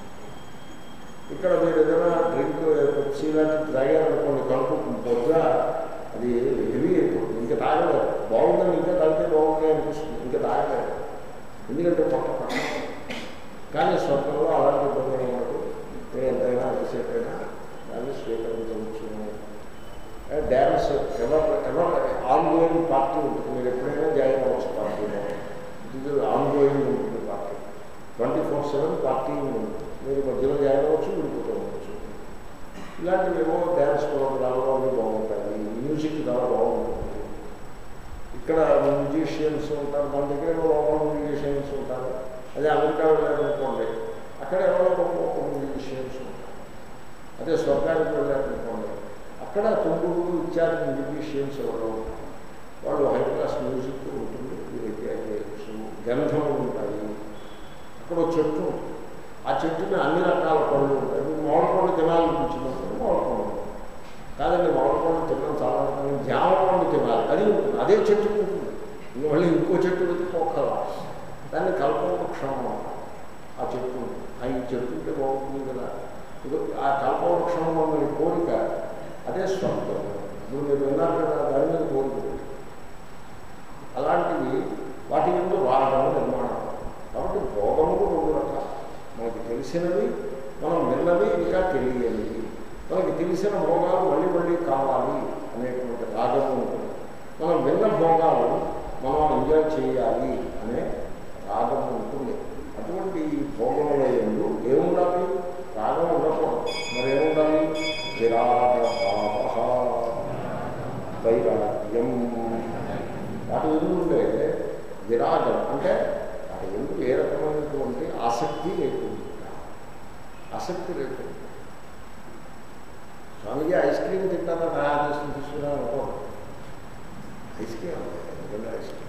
ఇక్కడ మీరు ఏదైనా డ్రింక్ పెప్సీ లాంటి తాగారనుకోండి కడుపు పొద్ద అది హెవీ అయిపోతుంది ఇంకా తాగలేదు బాగుందని ఇంకా తాగితే బాగుంది అనిపిస్తుంది ఇంకా తాగలేదు ఎందుకంటే పొట్ట పట్ట కానీ స్వర్గంలో అలాంటి ఇబ్బంది ఉండదు మీరు ఎంతైనా ఎంతసేపు అయినా దాన్ని స్వీకరించవచ్చు dance ever ever on going party ఉంటుంది మీరు ఎప్పుడైనా జాయిన్ అవ్వచ్చు పార్టీలో ఇది ఆన్ గోయింగ్ ఉంటుంది party twenty four seven party ఉంటుంది మీరు మధ్యలో జాయిన్ అవ్వచ్చు విడిపోతూ ఉండవచ్చు ఇలాంటివి ఏవో డ్యాన్స్ ప్రోగ్రాలు అవి బాగుంటాయి మ్యూజిక్ చాలా బాగుంటుంది ఇక్కడ మ్యూజిషియన్స్ ఉంటారు మన దగ్గర ఏవో లోకల్ మ్యూజిషియన్స్ ఉంటారు అదే అమెరికా వెళ్ళారనుకోండి అక్కడ ఎవరో గొప్ప మ్యూజిషియన్స్ ఉంటారు అదే స్వర్గానికి వెళ్ళారనుకోండి అక్కడ తొమ్మిది ఇత్యాది మ్యూజిషియన్స్ ఎవరో ఉంటారు వాళ్ళు హై క్లాస్ మ్యూజిక్ ఉంటుంది వీరికి గంధం ఉంటాయి అక్కడ ఒక చెట్టు ఉంటుంది. ఆ చెట్టుని అన్ని రకాల పళ్ళు ఉంటాయి మీకు మామిడి పండు తినాలనిపించినప్పుడు మామిడి పండు కాదండి మామిడి పండు తినడం చాలా రకాలు జామ పండు తినాలి అది ఉంటుంది అదే చెట్టు ఉంటుంది ఇంకా మళ్ళీ ఇంకో చెట్టు వెతుక్కోకల దాన్ని కల్పవృక్షం అంటారు. ఆ చెట్టు ఆ ఈ చెట్టు ఉంటే బాగుంటుంది కదా ఇది ఆ కల్పవృక్షం ఉన్న కోరిక అదే స్వర్గం నువ్వు మీరు విన్నారు కదా దాని మీద కోరిక ఉంది. అలాంటివి వాటి ముందు రాగము నిర్మాణం కాబట్టి భోగములు రెండు రకాలు మనకి తెలిసినవి మనం విన్నవి ఇంకా తెలియనివి మనకి తెలిసిన భోగాలు మళ్ళీ మళ్ళీ కావాలి అనేటువంటి రాగము ఉంటుంది మనం విన్న భోగాలు మనం ఎంజాయ్ చేయాలి అనే రాగము ఉంటుంది అటువంటి ఈ భోగముల ఎందు ఏముండాలి రాగం ఉండకూడదు మరి ఏముండాలి విరాగ భావ వైరాగ్యం వాటి ఎందుకుంటే విరాగం అంటే వాటి ఎందుకు ఏ రకమైనటువంటి ఆసక్తి లేకుండా ఆసక్తి లేకుండా స్వామిజీ ఐస్ క్రీమ్ తింటారా నా ఆదేశం తీసుకురా అనుకోండి ఐస్ క్రీమ్ ఎందుకంటే ఐస్ క్రీమ్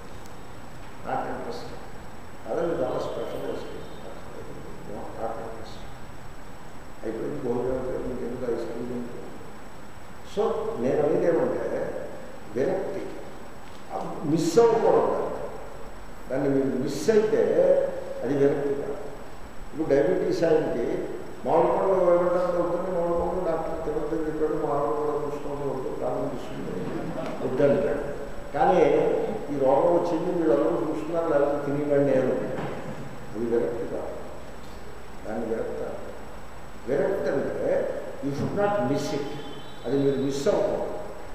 నాట్ ఇంట్రెస్ట్ అదే చాలా special ice cream not interest అయిపోయింది భోజనం మీకు ఎందుకు ఐస్ క్రీమ్ తింటుంది సో నేను అనేది ఏమంటే విరక్తి అది మిస్ అవ్వకూడదు దాన్ని మీరు మిస్ అయితే అది విరక్తి కాదు ఇప్పుడు డయాబెటీస్ ఆయనకి మామిడి పండు ఏమంటారు ఉంటుంది మామిడి పండు డాక్టర్ తినద్దు చెప్పాడు మామిడి కూడా చూసుకోవడం ఉంటుంది కారణం తీసుకుంది వద్దంటాడు కానీ ఈ రోగం వచ్చింది వీళ్ళందరూ చూస్తున్నారు లేకపోతే తినివ్వండి నేను అది విరక్తి కాదు దాన్ని విరక్త విరక్తి అంటే you should not miss it అది మీరు మిస్ అవ్వకూడదు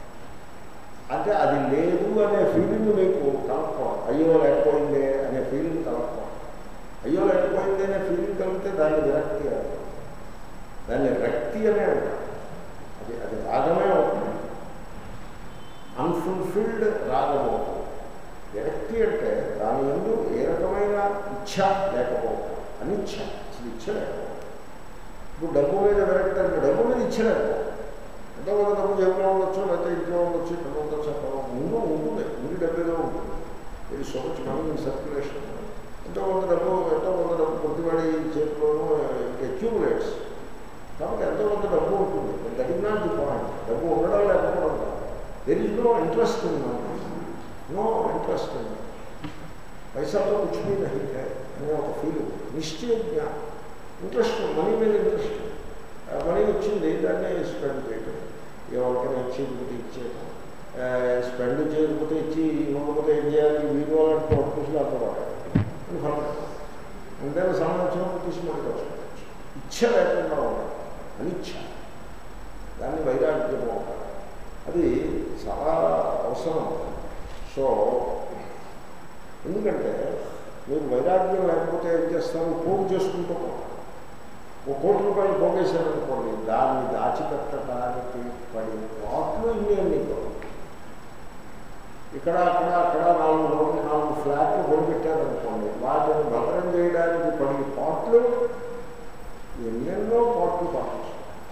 అంటే అది లేదు అనే ఫీలింగ్ మీకు కలగకూడదు అయ్యో లేకపోయిందే అనే ఫీలింగ్ కలగకూడదు అయ్యో లేకపోయింది అనే ఫీలింగ్ కలిగితే దాన్ని విరక్తి కాదు దాన్ని రక్తి అనే అంటారు అది అది రాగమే అవుతుంది అన్ఫుల్ఫిల్డ్ రాగం అవుతుంది విరక్తి అంటే దాని ఎందు ఏ రకమైన ఇచ్ఛ లేకపోవడం అనిచ్ఛ అసలు ఇచ్ఛ లేకపోవడం ఇప్పుడు డబ్బు మీద విరక్తి అంటే డబ్బు మీద ఇచ్ఛ లేకపోవడం ఎంతో కొంత డబ్బు జేబులో ఉండొచ్చు లేకపోతే ఇంట్లో ఉండొచ్చు ఇక్కడ ఉండొచ్చు అక్కడ ముందు ఉంటుంది ముందు డబ్బేదో ఉంటుంది ఇది so much money in circulation ఎంతో కొంత డబ్బు ఎంతో కొంత డబ్బు ప్రతివాడి చేతిలోనూ అక్యూములేట్స్ కాబట్టి ఎంతో కొంత డబ్బు ఉంటుంది that is not the point డబ్బు ఉండడం లేకపోవడం కాదు there is no interest in no interest in పైసాతో కుछ भी नहीं है అనే ఒక ఫీల్ నిశ్చయ జ్ఞానం ఇంట్రెస్ట్ మనీ మీద ఇంట్రెస్ట్ మనీ వచ్చింది దాన్ని స్పెండ్ చేయటం ఎవరికైనా ఇచ్చేది ఇచ్చేయటం స్పెండ్ చేయకపోతే ఇచ్చి ఇవ్వకపోతే ఏం చేయాలి వీడియో అలాంటి ఒక చూసి లేకపోవాలి అని ఫలం అంటే సంబంధించిన తీసి మనకి వస్తుంది ఇచ్చ లేకుండా ఉండాలి అనిచ్ఛ దాన్ని వైరాగ్యము అంటారు అది చాలా అవసరం సో ఎందుకంటే మీరు వైరాగ్యం లేకపోతే ఏం చేస్తారు పోగు చేసుకుంటూ పోతారు ఒక కోటి రూపాయలు పోగేశారనుకోండి దాన్ని దాచిపెట్టడానికి పడి వాటిలో ఇన్ని అన్ని ఇక్కడ అక్కడ అక్కడ నాలుగు రోడ్లు నాలుగు ఫ్లాట్లు కొనిపెట్టారనుకోండి వాటిని భద్రం చేయడానికి పడి పాట్లు ఎన్నెన్నో పాట్లు పాటించారు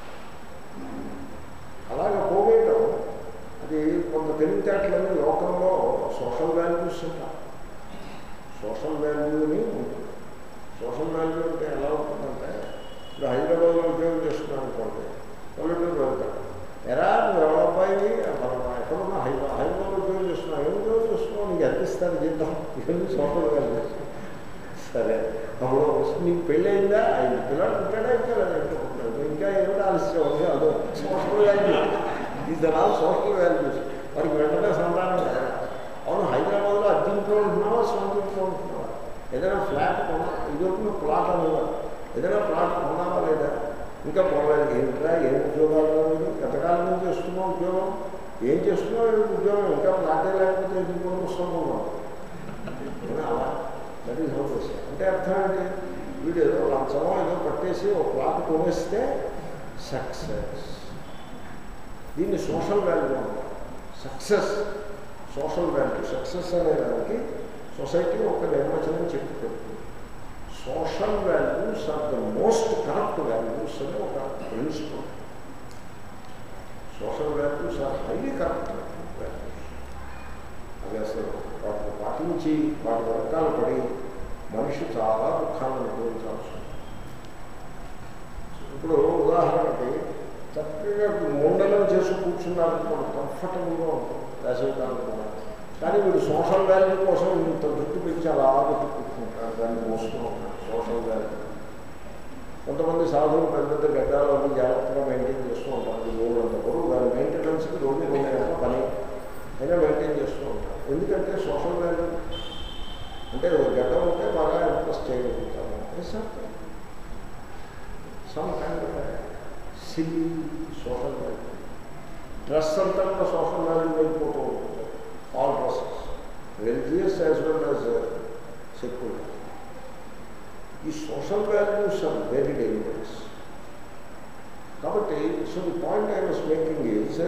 అలాగే పోగేయటం అది కొంత తెలివితేటలని లోకంలో సోషల్ వాల్యూస్ ఉంటారు సోషల్ వాల్యూని ఉంటుంది సోషల్ వాల్యూ అంటే ఎలా ఉంటుందంటే ఇప్పుడు హైదరాబాద్లో ఉద్యోగం చేస్తున్నాను అనుకోండి పల్లెటూరు వెళ్తాడు ఎరా నువ్వు ఎవరి అబ్బాయి ఎక్కడున్నా హైదరాబాద్ హైదరాబాద్లో ఉద్యోగం చేస్తున్నావు ఏం ఉద్యోగం చేస్తున్నావు నీకు ఎంత ఇస్తారు జీతం ఇవన్నీ సోషల్ వాల్యూ సరే అప్పుడు నీకు పెళ్ళి అయిందా ఆయన పిల్లలు పుట్టాడా ఇంకా లేదంటే ఇంకా ఏమిటి ఆలస్యం ఉంది అదో సోషల్ వాల్యూ ఇది నాలుగు సోషల్ వాల్యూస్ వారికి వెంటనే సంతానం అవును హైదరాబాద్లో అద్దెంట్లో ఉంటున్నావా సొంత ఇంట్లో ఉంటున్నావా ఏదైనా ఫ్లాట్ కొన్నా ఇదొక ప్లాట్ అనేవారు ఏదైనా ప్లాట్ కొన్నావా లేదా ఇంకా పోలేదు ఏంట్రా ఏం ఉద్యోగాలు లేదు ఎంతకాలం నుంచి చేస్తున్నావు ఉద్యోగం ఏం చేస్తున్నావు ఉద్యోగం ఇంకా ప్లాటే లేకపోతే ఎందుకు కొనుక్కొస్తున్నావు అలా దట్ ఈస్ హోప్ అంటే అర్థం ఏంటి వీడు ఏదో లంచమో ఏదో పట్టేసి ఒక ప్లాట్ కొనేస్తే సక్సెస్ దీన్ని సోషల్ వాల్యూ అంటారు సక్సెస్ సోషల్ వాల్యూ సక్సెస్ అనే దానికి సొసైటీ ఒక నిర్వచనం చెప్పి పెడుతుంది social values are the most corrupt values అని ఒక principle social values are highly corrupt values అవి అసలు వాటిని పాటించి వాటి వర్గాల పడి మనిషి చాలా దుఃఖాలను అనుభవించాల్సి ఉంటుంది ఇప్పుడు ఉదాహరణకి చక్కగా ముండలం చేసి కూర్చున్నారనుకోండి కంఫర్టబుల్గా ఉంటుంది వేసవికాలం కానీ వీడు సోషల్ వాల్యూ కోసం ఇంత జుట్టు పెంచి అలా పెట్టి కూర్చుంటారు దాన్ని మోస్తూ ఉంటారు సోషల్ వాల్యూ కొంతమంది సాధువులు పెద్ద పెద్ద గడ్డాలు అవి జాగ్రత్తగా మెయింటైన్ చేస్తూ ఉంటారు రోడ్డు అంత బరువు దాని మెయింటెనెన్స్కి రోడ్డు రెండు గంటల పని అయినా మెయింటైన్ చేస్తూ ఉంటారు ఎందుకంటే సోషల్ వాల్యూ అంటే గడ్డ ఉంటే బాగా ఇంట్రెస్ట్ చేయగలుగుతాము some kind of silly social value dress అంతా కూడా సోషల్ వాల్యూ వెళ్ళిపోతూ ఉంటుంది all dresses religious as well as secular ఈ social values are very dangerous కాబట్టి so the point I was making is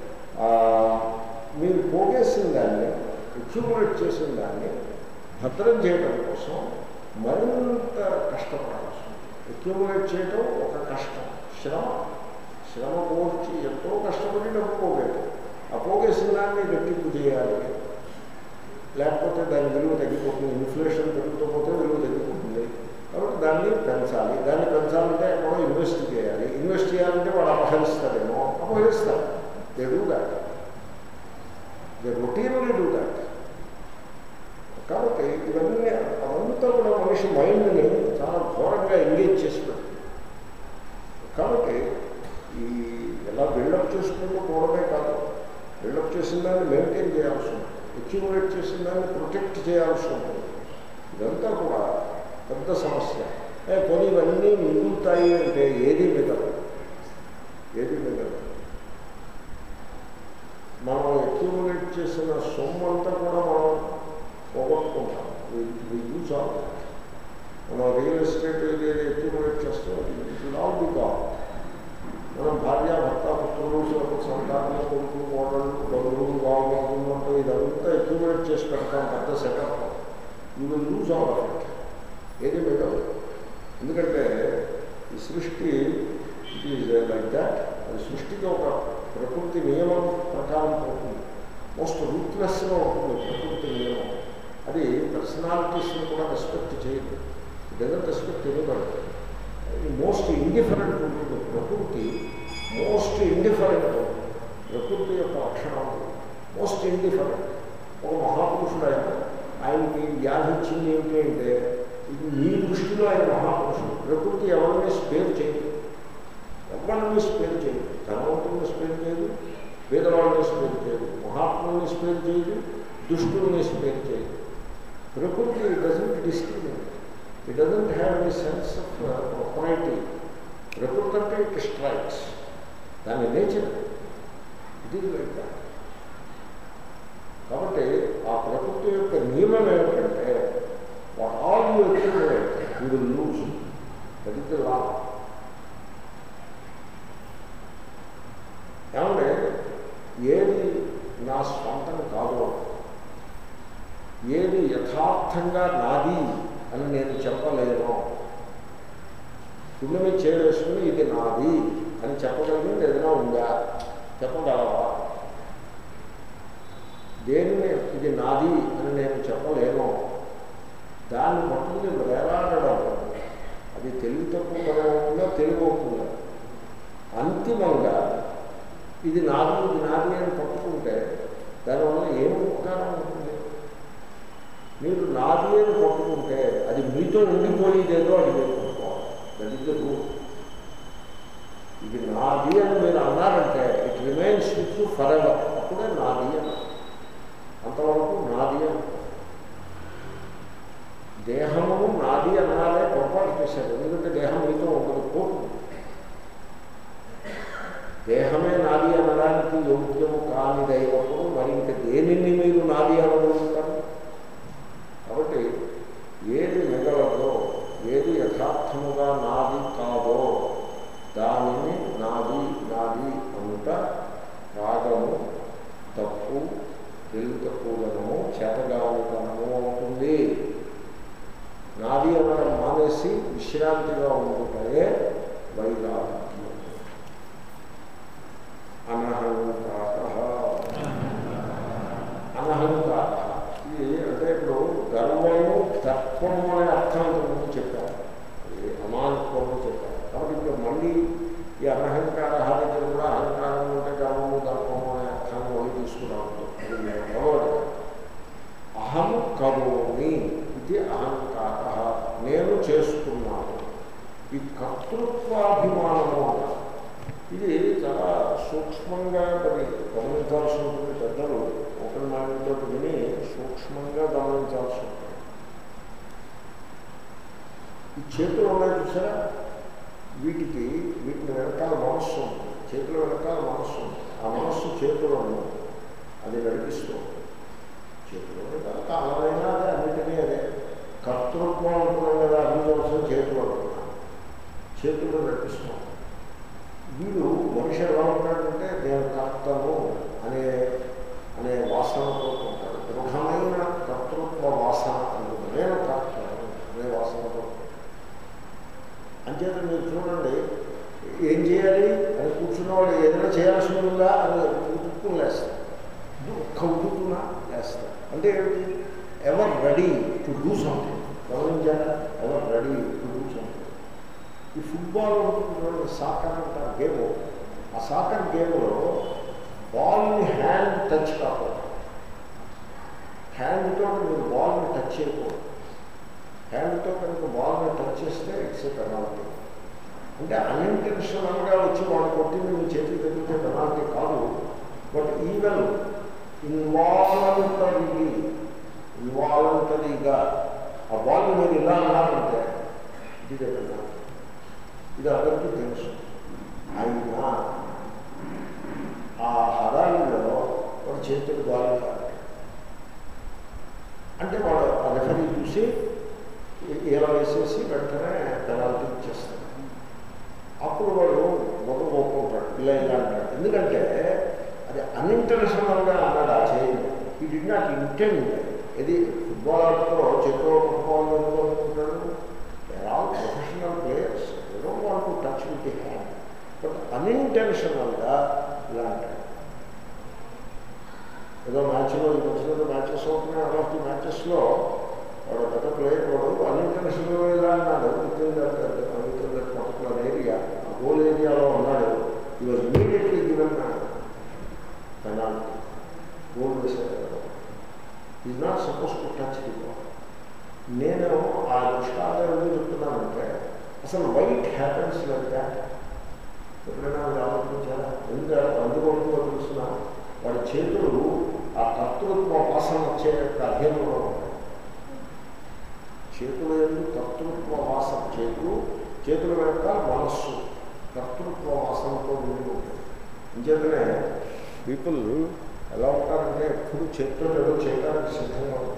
మీరు పోగేసిన దాన్ని అక్యూములేట్ చేసిన దాన్ని భద్రం చేయడం కోసం మరింత కష్టపడాల్సి ఉంటుంది అక్యూములేట్ చేయడం ఒక కష్టం శ్రమ శ్రమ పోర్చి ఎంతో కష్టపడి డబ్బు పోగేయడం ఆ పోగేసిన దాన్ని రెట్టింపు చేయాలి లేకపోతే దాని విలువ తగ్గిపోతుంది ఇన్ఫ్లేషన్ పెరుగుతూ పోతే విలువ తగ్గిపోతుంది కాబట్టి దాన్ని పెంచాలి దాన్ని పెంచాలంటే ఎక్కడో ఇన్వెస్ట్ చేయాలి ఇన్వెస్ట్ చేయాలంటే వాడు అపహరిస్తాడేమో అపహరిస్తారు they do that they routinely do that కాబట్టి ఇవన్నీ అదంతా కూడా మనిషి మైండ్ని చాలా ఘోరంగా ఎంగేజ్ చేసి పెడుతుంది కాబట్టి ఈ ఎలా బిల్డప్ చేసుకుంటూ పోవడమే కాదు బిల్డప్ చేసిన దాన్ని మెయింటైన్ చేయాల్సి ఉంటుంది అక్యూములేట్ చేసిన దాన్ని ప్రొటెక్ట్ చేయాల్సి ఉంటుంది ఇదంతా కూడా పెద్ద సమస్య కొని ఇవన్నీ మిగులుతాయి అంటే ఏది మిగలదు ఏది మిగలదు మనం అక్యూములేట్ చేసిన సొమ్ము అంతా కూడా మనం పోగొట్టుకుంటాం యూజ్ మనం రియల్ ఎస్టేట్ ఏదైతే అక్యూములేట్ చేస్తాం it will all be gone lose all of it ఏది మిగలదు ఎందుకంటే ఈ సృష్టి ఇట్ ఈజ్ లైక్ దాట్ అది సృష్టికి ఒక ప్రకృతి నియమం ప్రకారం పోతుంది మోస్ట్ రూత్లెస్గా ఉంటుంది ప్రకృతి నియమం అది పర్సనాలిటీస్ని కూడా రెస్పెక్ట్ చేయదు డజన్ రెస్పెక్ట్ ఇవ్వగలదు మోస్ట్ ఇండిఫరెంట్ ఉంటుంది ప్రకృతి మోస్ట్ ఇండిఫరెంట్ ప్రకృతి యొక్క లక్షణం మోస్ట్ ఇండిఫరెంట్ ఒక మహాపురుషుడు ఆయన ఆయనకి వ్యాధి ఇచ్చింది ఏమిటి అంటే ఇది మీ దృష్టిలో ఆయన మహాపురుషుడు ప్రకృతి ఎవరిని స్పేర్ చేయదు ఎవరిని స్పేర్ చేయదు ధనవంతుల్ని స్పేర్ చేయదు పేదవాళ్ళని స్పేర్ చేయదు మహాత్ముల్ని స్పేర్ చేయదు దుష్టుల్ని స్పేర్ చేయదు ప్రకృతి doesn't discriminate it doesn't have any sense of propriety ప్రకృతి అంటే ఇట్ స్ట్రైక్స్ దాని nature it is like that కాబట్టి ఆ ప్రకృతి యొక్క నియమం ఏమిటంటే what all you accumulate you will lose that is the law ఏమంటే ఏది నా స్వంతం కాదు ఏది యథార్థంగా నాది అని నేను చెప్పలేను పుణ్యమి చేయవేసుకుని ఇది నాది అని చెప్పగలిగింది ఏదైనా ఉందా చెప్పగలవా దేనిని ఇది నాది అని నేను చెప్పలేను దాన్ని పట్టుకుని వేలాడడం అది తెలివి తక్కువ ఉంటుందా తెలియకుండా అంతిమంగా ఇది నాది ఇది నాది అని పట్టుకుంటే దానివల్ల ఏం ఉపకారం ఉంటుంది మీరు నాది అని పట్టుకుంటే అది మీతో ఉండిపోయేదేదో అది మీరు పట్టుకోవాలి దట్ ఇస్ ద రూల్ ఇది నాది అని మీరు అన్నారంటే it remains with you for ever అప్పుడే నాది అని అంతవరకు నాది అని దేహము నాది అన్నారే పొరపాటు చేశారు ఎందుకంటే దేహం మీతో ఉండదు పోతుంది దేహమే నాది అనడానికి యోగ్యము కానిదైనప్పుడు మరి ఇంక దేనిని మీరు నాది అనగలుగుతారు కాబట్టి ఏది మిగలదో ఏది యథార్థముగా నాది కాదో దానిని నాది నాది అనుట రాగము తప్పు తెలివి తక్కువదనము చేతగానితనము అవుతుంది నాది అనడం మానేసి విశ్రాంతిగా ఉంటుంటే వైరాగ్యం అనహంకార అనహంకార ఇది అంటే ఇప్పుడు గర్వము దర్పము అనే అర్థం ముందు చెప్పారు ఇది అమానత్వము చెప్పారు కాబట్టి ఇప్పుడు మళ్ళీ ఈ అనహంకార దగ్గర కూడా అహంకారం అంటే గర్వము దర్పము అనే అర్థాన్ని మళ్ళీ తీసుకురావద్దు అది ఎవరు అహం కరోమి ఇది అహంకార నేను చేస్తున్నాను ఈ కర్తృత్వాభిమానము అన్నారు ఇది చాలా సూక్ష్మంగా మరి గమనించాల్సి ఉంటుంది పెద్దలు ఒకరి మాటతో విని సూక్ష్మంగా గమనించాల్సి ఉంటుంది ఈ చేతులు ఉన్నాయి చూసారా వీటికి వీటిని వెనకాల మనస్సు ఉంటుంది చేతుల వెనకాల మనస్సు ఉంటుంది ఆ మనస్సు చేతులను అది నడిపిస్తూ ఉంటుంది చేతులు వెనకాల కాలమైనా అదే అన్నిటినీ అదే కర్తృత్వం అనుకున్నాం కదా అభివృద్ధి చేతులు అనుకున్నాం చేతులు నడిపిస్తూ ఉంటాం వీడు మనిషి ఎలా ఉంటాడంటే నేను కర్తను అనే అనే వాసనతో ఉంటాడు దృఢమైన కర్తృత్వ వాసన అనుకుంటాడు నేను కర్తను అనే వాసనతో అంచేత మీరు చూడండి ఏం చేయాలి అని కూర్చున్నవాడు ఏదైనా చేయాల్సి ఉందా అని ఉతుక్కుని లేస్తాడు ఒక్క ఉతుక్కున లేస్తాడు అంటే ఏమిటి ever ready to do something గమనించారా ever ready to do something ఈ ఫుట్బాల్ ఉంటుంది సాకర్ అంటారు గేమ్ ఆ సాకర్ గేమ్లో బాల్ని హ్యాండ్ టచ్ కాకూడదు హ్యాండ్తో మీరు బాల్ని టచ్ చేయకూడదు హ్యాండ్తో కనుక బాల్ని టచ్ చేస్తే ఇట్స్ పెనాల్టీ అంటే అన్ఇంటెన్షనల్గా వచ్చి వాడు కొట్టింది మీ చేతికి తగ్గితే పెనాల్టీ కాదు బట్ ఈవెన్ ఇన్వాలంటరీ ఇన్వాలంటరీగా ఆ బాల్ని మీరు ఇలా అన్నారంటే ఇది పెనాల్టీ ఇది అందరికీ తెలుసు అయినా ఆ హడాలిలో వాడు చేతులు బాగా అంటే వాడు ఆ రెఫరీ చూసి ఇలా వేసేసి వెంటనే పెనాల్టీ ఇచ్చేస్తాడు అప్పుడు వాడు ఒక ఒప్పుకుంటాడు ఇలా ఇలా అంటాడు ఎందుకంటే అది అన్ఇంటర్నేషనల్గా అన్నాడు ఆ చేయండి ఈ డి నాట్ ఇంటెండ్ ఇది ఫుట్బాల్ ఆటలో చేతిలో పట్టుకోవాలి మెడిటేషనల్గా ఇలా అంటాడు ఏదో మ్యాచ్లో ఈ మధ్యలో మ్యాచెస్ అవుతున్నాయి అలాంటి మ్యాచెస్లో వాడు పెద్ద ప్లేయర్ వాడు అన్ఇంటర్నేషనల్ ఇలా అన్నాడు విత్ దట్ పర్టికులర్ ఏరియా ఆ గోల్ ఏరియాలో ఉన్నాడు ఈ was immediately given penalty goal వేసాడు is not suppose to touch the ball నేను ఆ దృష్టాంతం ఎందుకు చెప్తున్నానంటే అసలు వైట్ హ్యాపెన్స్ లైక్ దాట్ ఎప్పుడైనా మీరు ఆలోచించారా ఎందుకు అందుకోవడంతో తెలుసిన వాడి చేతులు ఆ కర్తృత్వ వాసన వచ్చే యొక్క అధీనంలో ఉంటాయి చేతులు ఎందుకు కర్తృత్వ వాసన చేతులు చేతుల వెనక మనస్సు కర్తృత్వ వాసనతో ఉండి ఉంటాయి ఇంచేతనే పీపుల్ ఎలా ఉంటారంటే ఎప్పుడు చేతులు ఏదో చేయడానికి సిద్ధంగా ఉంటారు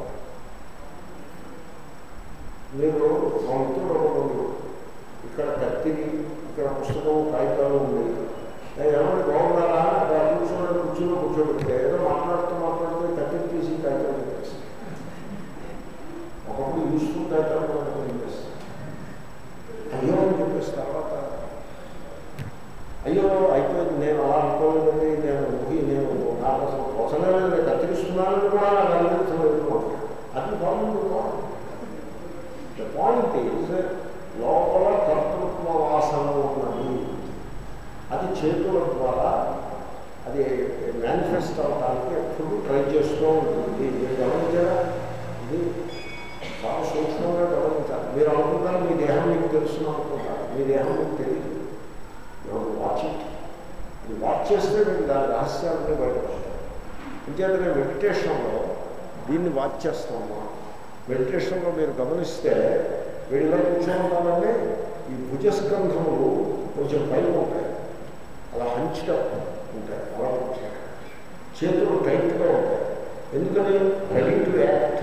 మీరు మా మిత్రుడు ఒకడు ఇక్కడ కత్తిని ఇక్కడ పుస్తకం కాగితాలు ఉంది ఏమైనా బాగున్నారా అక్కడ కూర్చోండి కూర్చొని కూర్చోబెడితే ఏదో మాట్లాడుతూ మాట్లాడితే కత్తిని తీసి కాగితాలు పెట్టేస్తాం ఒకప్పుడు యూస్ఫుల్ కాగితాలు కూడా పెట్టేస్తాం అయ్యో అని చెప్పేసి తర్వాత అయ్యో అయిపోయింది నేను అలా అనుకోలేదండి నేను ఊహి నేను నాకు అసలు అవసరం లేదు నేను కత్తిరిస్తున్నానని కూడా నాకు అనిపించలేదు అది బాగుంది బాగుంది ద పాయింట్ ఈజ్ లోపల కర్తృత్వ వాసన ఉన్నది అది చేతుల ద్వారా అది మేనిఫెస్ట్ అవడానికి ఎప్పుడు ట్రై చేస్తూ ఉంటుంది మీరు గమనించారా ఇది చాలా సూక్ష్మంగా గమనించాలి మీరు అనుకుంటారు మీ దేహం మీకు తెలుసు అనుకుంటారు మీ దేహం మీకు తెలియదు వాచ్ ఇట్ ఇది వాచ్ చేస్తే మీకు దాని రహస్యాలన్నీ బయటపడతాయి ఇంకేతనే మెడిటేషన్లో దీన్ని వాచ్ చేస్తాము మెడిటేషన్లో మీరు గమనిస్తే వీడిలో కూర్చోంటామంటే ఈ భుజస్కంధములు కొంచెం పైన ఉంటాయి అలా హంచడం ఉంటాయి అలా ఉంటాయి చేతులు టైట్గా ఉంటాయి ఎందుకని ready to act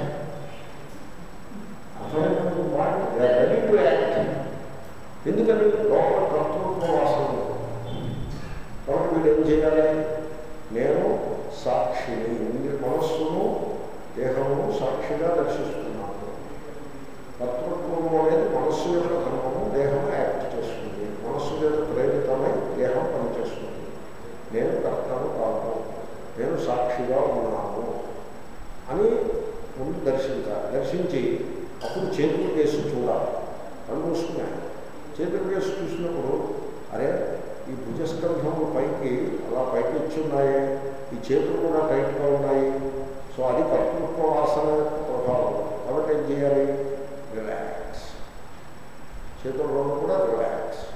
ready to act ఎందుకని లోపల కర్తృత్వ వాసన కాబట్టి వీడు ఏం చేయాలి నేను సాక్షిని ఇంద్రి మనస్సును దేహము సాక్షిగా దర్శిస్తున్నాను కర్తృత్వము అనేది మనస్సు యొక్క ధర్మము దేహం యాక్ట్ చేస్తుంది మనస్సు మీద ప్రేరితమై దేహం పనిచేస్తుంది నేను కర్తను కాదు నేను సాక్షిగా ఉన్నాను అని ముందు దర్శించాలి దర్శించి అప్పుడు చేతులు కేసు చూడాలి కళ్ళు మూసుకున్నాను చేతులు కేసు చూసినప్పుడు అరే ఈ భుజస్కంధములు పైకి అలా పైకి ఇచ్చి ఉన్నాయి ఈ చేతులు కూడా టైట్గా ఉన్నాయి సో అది కర్తృత్వ వాసన ప్రభావం కాబట్టి ఏం చేయాలి రిలాక్స్ చేతుల్లో కూడా రిలాక్స్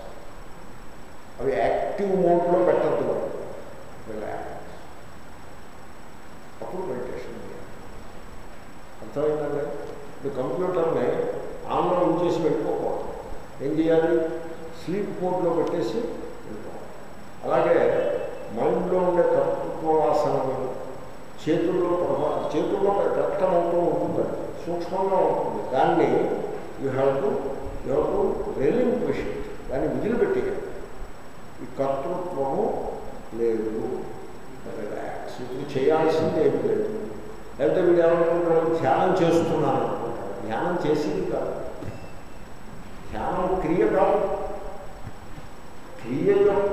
అవి యాక్టివ్ మోడ్లో పెట్టద్దు రిలాక్స్ అప్పుడు మెడిటేషన్ చేయాలి అర్థమైందండి ఇప్పుడు కంప్యూటర్ని ఆన్లో ఉంచేసి వెళ్ళిపోకూడదు ఏం చేయాలి స్లీప్ మోడ్లో పెట్టేసి వెళ్ళిపోవాలి అలాగే మైండ్లో ఉండే కర్తృత్వ వాసనలు చేతుల్లో ప్రభా చేతుల్లో రక్తం అవుతూ ఉంటుంది సూక్ష్మంగా ఉంటుంది దాన్ని you have to you have to relinquish it దాన్ని విదిలిపెట్టేయాలి ఈ కర్తృత్వము లేదు రిలాక్స్ ఇప్పుడు చేయాల్సింది ఏమి లేదు లేకపోతే వీడు ఏమనుకుంటాడు ధ్యానం చేస్తున్నాను అనుకుంటాడు ధ్యానం చేసింది కాదు ధ్యానం క్రియ కాదు క్రియ యొక్క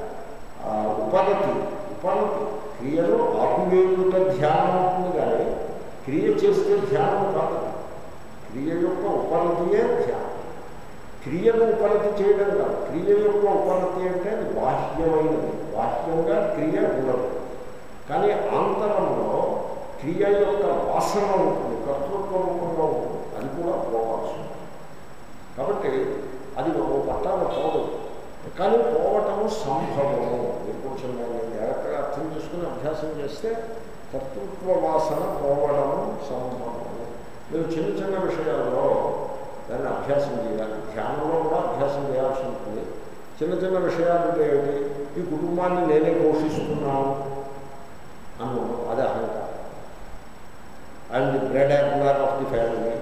ఉపనతి ఉపనతి క్రియలో ఆపివేయుట ధ్యానం అవుతుంది కానీ క్రియ చేస్తే ధ్యానం కాదు క్రియ యొక్క ఉపనతియే ధ్యానం క్రియను ఉపనతి చేయడం కాదు క్రియ యొక్క ఉపనతి అంటే అది బాహ్యమైనది బాహ్యంగా క్రియ ఉండదు కానీ ఆంతరంలో క్రియ యొక్క వాసన ఉంటుంది కర్తృత్వ రూపంగా ఉంటుంది అది కూడా పోవాల్సి ఉంటుంది కాబట్టి అది ఒక పట్టాన పోదు కానీ పోవటము సంభవము మీరు కొంచెం దాన్ని జాగ్రత్తగా అర్థం చేసుకుని అభ్యాసం చేస్తే కర్తృత్వ వాసన పోవడము సంభవము మీరు చిన్న చిన్న విషయాల్లో దాన్ని అభ్యాసం చేయాలి ధ్యానంలో కూడా అభ్యాసం చేయాల్సి ఉంటుంది చిన్న చిన్న విషయాలు అంటే ఏమిటి ఈ కుటుంబాన్ని నేనే పోషిస్తున్నాను అను అది అహంకారం ఐఎమ్ ది బ్రెడ్ యాక్యులర్ ఆఫ్ ది ఫ్యామిలీ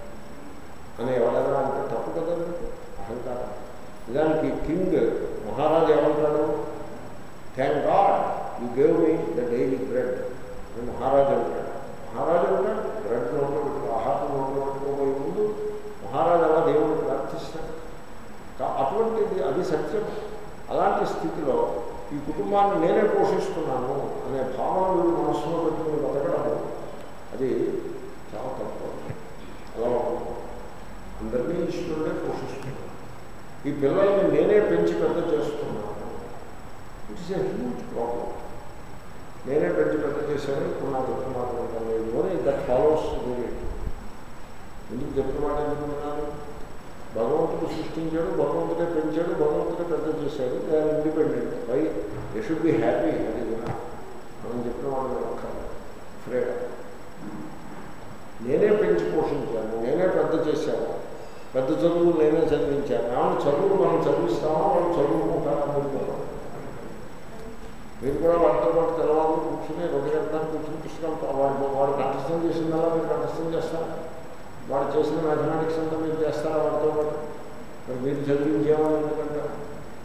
అని ఎవరైనా అంటే తప్పు కదా అహంకారం నిజానికి కింగ్ మహారాజు ఏమంటాడు thank God you gave me the daily bread అని మహారాజు అంటాడు మహారాజు అంటాడు బ్రెడ్ నోట్లో పెట్టు ఆహారం నోట్లో పెట్టుకోబోయే ముందు మహారాజు అలా దేవుడిని ప్రార్థిస్తాడు అటువంటిది అది సత్యం అలాంటి స్థితిలో ఈ కుటుంబాన్ని నేనే పోషిస్తున్నాను అనే భావన వీడు మనస్సులో పెట్టుకుని బతకడం అది చాలా తక్కువ అలా ఉండకూడదు. అందరినీ ఈశ్వరుడే పోషిస్తున్నాను ఈ పిల్లల్ని నేనే పెంచి పెద్ద చేస్తున్నాను it is a huge problem నేనే పెంచి పెద్ద చేశాను ఇప్పుడు నాకు చెప్తున్నారు లేదు అని దట్ ఫాలోస్ ఎందుకు చెప్తున్నమాట ఎందుకు విన్నాను భగవంతుడు సృష్టించాడు భగవంతుడే పెంచాడు భగవంతుడే పెద్ద చేశాడు they are independent why they should be happy అది వినా మనం చెప్పిన వాళ్ళు ఫ్రీడమ్ నేనే పెంచి పోషించాను నేనే పెద్ద చేశాను పెద్ద చదువులు నేనే చదివించాను ఏమన్నా చదువులు మనం చదివిస్తామో వాళ్ళు చదువుకుంటారా మీరు మీరు కూడా వాటితో పాటు తెల్లవారు కూర్చుని రెండు గంటలకు కూర్చుని పుస్తకాలు వాడు వాడు కంఠస్థం చేసిందల్లా మీరు కంఠస్థం చేస్తారా వాడు చేసిన మ్యాథమెటిక్స్ అంతా మీరు చేస్తారా వాడితో పాటు మరి మీరు చదివించేవాళ్ళు ఎందుకంటారు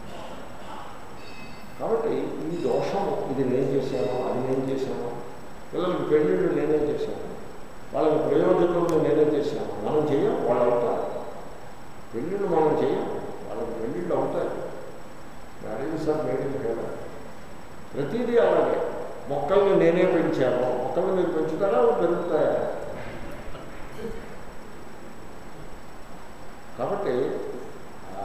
కాబట్టి ఈ దోషం ఇది నేను చేశాను అది నేను చేశాను పిల్లలకి పెళ్ళిళ్ళు నేనే చేశాను వాళ్ళకి ప్రయోజకులను నేనే చేశాను మనం చేయం వాళ్ళు అవుతారు పెళ్ళిళ్ళు మనం చేయం వాళ్ళకి పెళ్ళిళ్ళు అవుతాయి marriages are made in heaven ప్రతిదీ అలాగే మొక్కల్ని నేనే పెంచాను మొక్కల్ని మీరు పెంచుతారా అవి పెరుగుతాయా కాబట్టి ఆ,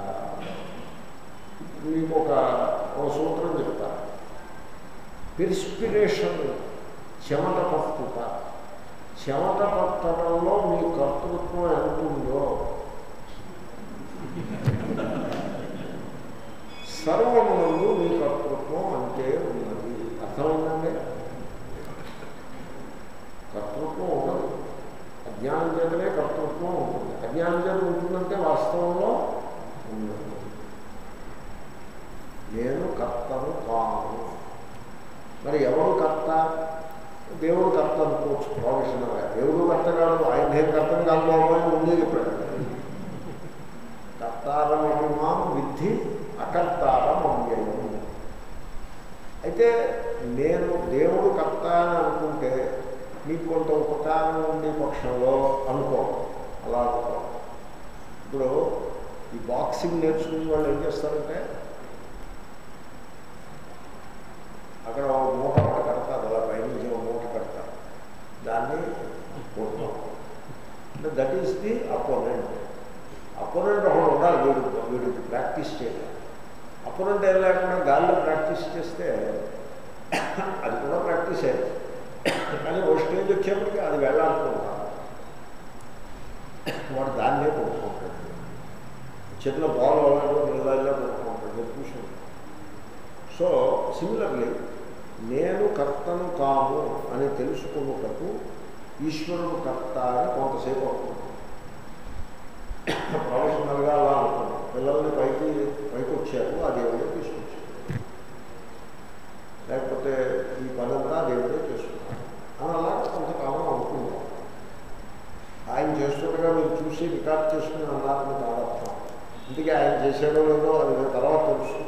మీకు ఒక ఒక సూత్రం చెప్తా పిరిస్పిరేషన్ చెమట పట్టుట చెమట పట్టడంలో మీ కర్తృత్వం ఎంత ఉందో సర్వమునందు మీ కర్తృత్వం అంతే ఉన్నది అర్థమైందండి కర్తృత్వం ఉండదు అజ్ఞానం చేతనే కర్తృత్వం ఉంటుంది అజ్ఞానం చేత ఉంటుందంటే వాస్తవంలో ఉండదు నేను కర్తను కాను మరి ఎవరు కర్త దేవుడు కర్త అనుకోవచ్చు ప్రొఫెషనల్గా దేవుడు కర్త కాదు ఆయన నేను కర్తం కాదు బాబు అని ముందే చెప్పాడు కర్తారమహిమాం విద్ధి అకర్తారమవ్యయం అయితే నేను దేవుడు కర్త అని అనుకుంటే మీకు కొంత ఉపకారం ఉండే పక్షంలో అనుకో అలా అనుకో ఇప్పుడు ఈ బాక్సింగ్ నేర్చుకునే వాళ్ళు ఏం చేస్తారంటే అక్కడ ఒక మూట ఒకటి కడతారు అలా పైనుంచి ఒక మూట కడతారు దాన్ని కొడతాం that is the opponent opponent ఒకడు ఉండాలి వీడు వీడు ప్రాక్టీస్ చేయాలి అపోనెంట్ ఏం లేకుండా గాల్లో ప్రాక్టీస్ చేస్తే అది కూడా ప్రాక్టీస్ అయ్యేది కానీ ఓ స్టేజ్ వచ్చేప్పటికి అది వెళ్ళాలనుకుంటాను వాడు దాన్నే కొట్టుకుంటాడు చేతిలో బాల్ వెళ్ళాలి ఇలా ఇలా కొట్టుకుంటాడు మీరు చూసాను సో సిమిలర్లీ నేను కర్తను కాము అని తెలుసుకున్నటకు ఈశ్వరుడు కర్త అని కొంతసేపు అవుతుంది ప్రొఫెషనల్గా అలా అనుకున్నాం పిల్లల్ని పైకి పైకి వచ్చారు ఆ దేవుడే తీసుకొచ్చారు లేకపోతే ఈ పనంతా దేవుడే చేసుకున్నాడు అని అలా కొంతకాలం అనుకుంటాం ఆయన చేస్తుండగా మీరు చూసి రికార్డ్ చేసుకుని అన్నారని కాదర్థం ఇందుకే ఆయన చేసాడో లేదో అది తర్వాత తెలుసుకున్నాను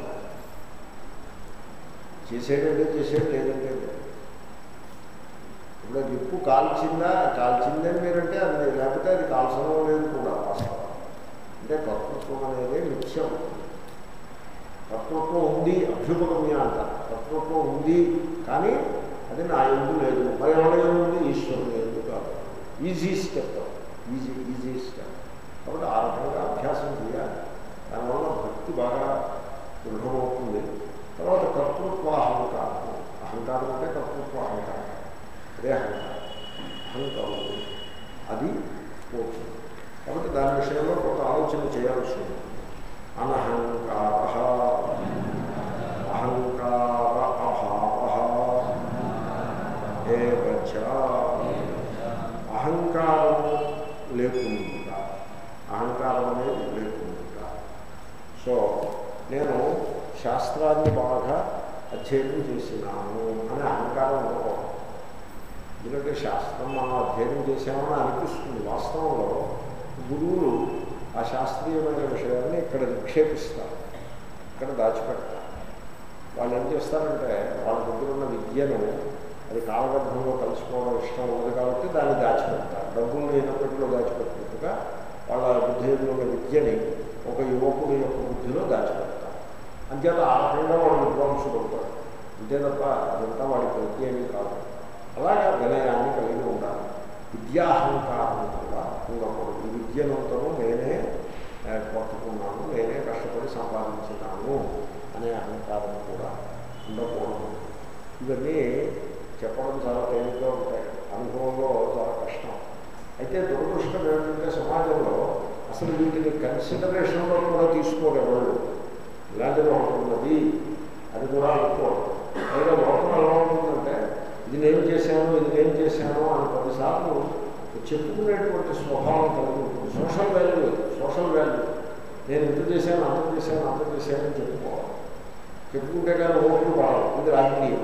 చేసేటంటే చేసేది లేదంటే లేదు ఇప్పుడు నిప్పు కాల్చిందా కాల్చిందని మీరంటే అది లేకపోతే అది కాల్చడం లేదు కూడా వాస్తవం అంటే కర్తృత్వం అనేది నిత్యం కర్తృత్వం ఉంది అభ్యుపగమ్య అంటారు కర్తృత్వం ఉంది కానీ అది నా ఎందు లేదు మరి ఎవరి ఉంది ఈశ్వరుడు ఎందు కాదు easy step easy easy step కాబట్టి ఆ రకంగా అభ్యాసం చేయాలి దానివల్ల భక్తి బాగా దృఢమవుతుంది తర్వాత కర్తృత్వ అహంకారం అహంకారం అంటే కర్తృత్వ అహంకారం అదే అహంకారం అహంకారం అది పోతుంది కాబట్టి దాని విషయంలో కొంత ఆలోచన చేయాల్సి ఉంది అనహంకార అహంకార అభావ ఏవచ అహంకారము లేకుండా అహంకారం అనేది లేకుండా సో నేను శాస్త్రాన్ని బాగా అధ్యయనం చేసినాను అనే అహంకారం ఉండకూడదు ఎందుకంటే శాస్త్రం మనం అధ్యయనం చేసామని అనిపిస్తుంది వాస్తవంలో గురువులు ఆ శాస్త్రీయమైన విషయాన్ని ఇక్కడ నిక్షేపిస్తారు ఇక్కడ దాచిపెడతారు వాళ్ళు ఏం చేస్తారంటే వాళ్ళ దగ్గర ఉన్న విద్యను అది కాలగర్భంలో కలుసుకోవడం ఇష్టం ఉంది కాబట్టి దాన్ని దాచిపెడతారు డబ్బులు లేనప్పటిలో దాచిపెట్టినట్టుగా వాళ్ళ బుద్ధిలో ఉన్న విద్యని ఒక యువకుడి యొక్క బుద్ధిలో దాచిపెడతారు అంచేత ఆ రకంగా వాడు విద్వాంసుడు అవుతాడు అంతే తప్ప అదంతా వాడి ప్రతి ఏమీ కాదు అలాగా వినయాన్ని కలిగి ఉండాలి విద్యాహంకారం కూడా ఉండకూడదు ఈ విద్యనంతరం నేనే ఆ, పట్టుకున్నాను నేనే కష్టపడి సంపాదించినాను అనే అహంకారం కూడా ఉండకూడదు ఇవన్నీ చెప్పడం చాలా తేలిగ్గా ఉంటాయి అనుభవంలో చాలా కష్టం అయితే దురదృష్టం ఏంటంటే సమాజంలో అసలు వీటిని కన్సిడరేషన్లో కూడా తీసుకోలేవాళ్ళు ఇలాంటిది ఒకటి ఉన్నది అది కూడా అనుకోవడం పైగా లోపల ఎలా ఉంటుందంటే ఇది నేను చేశాను ఇది నేను చేశాను అని పదిసార్లు చెప్పుకునేటువంటి స్వభావం కలిగి ఉంటుంది సోషల్ వాల్యూ సోషల్ వాల్యూ నేను ఇంత చేశాను అంత చేశాను అంత చేశాను అని చెప్పుకోవాలి చెప్పుకుంటే కానీ ఓట్లు వాడవు ఇది రాజకీయం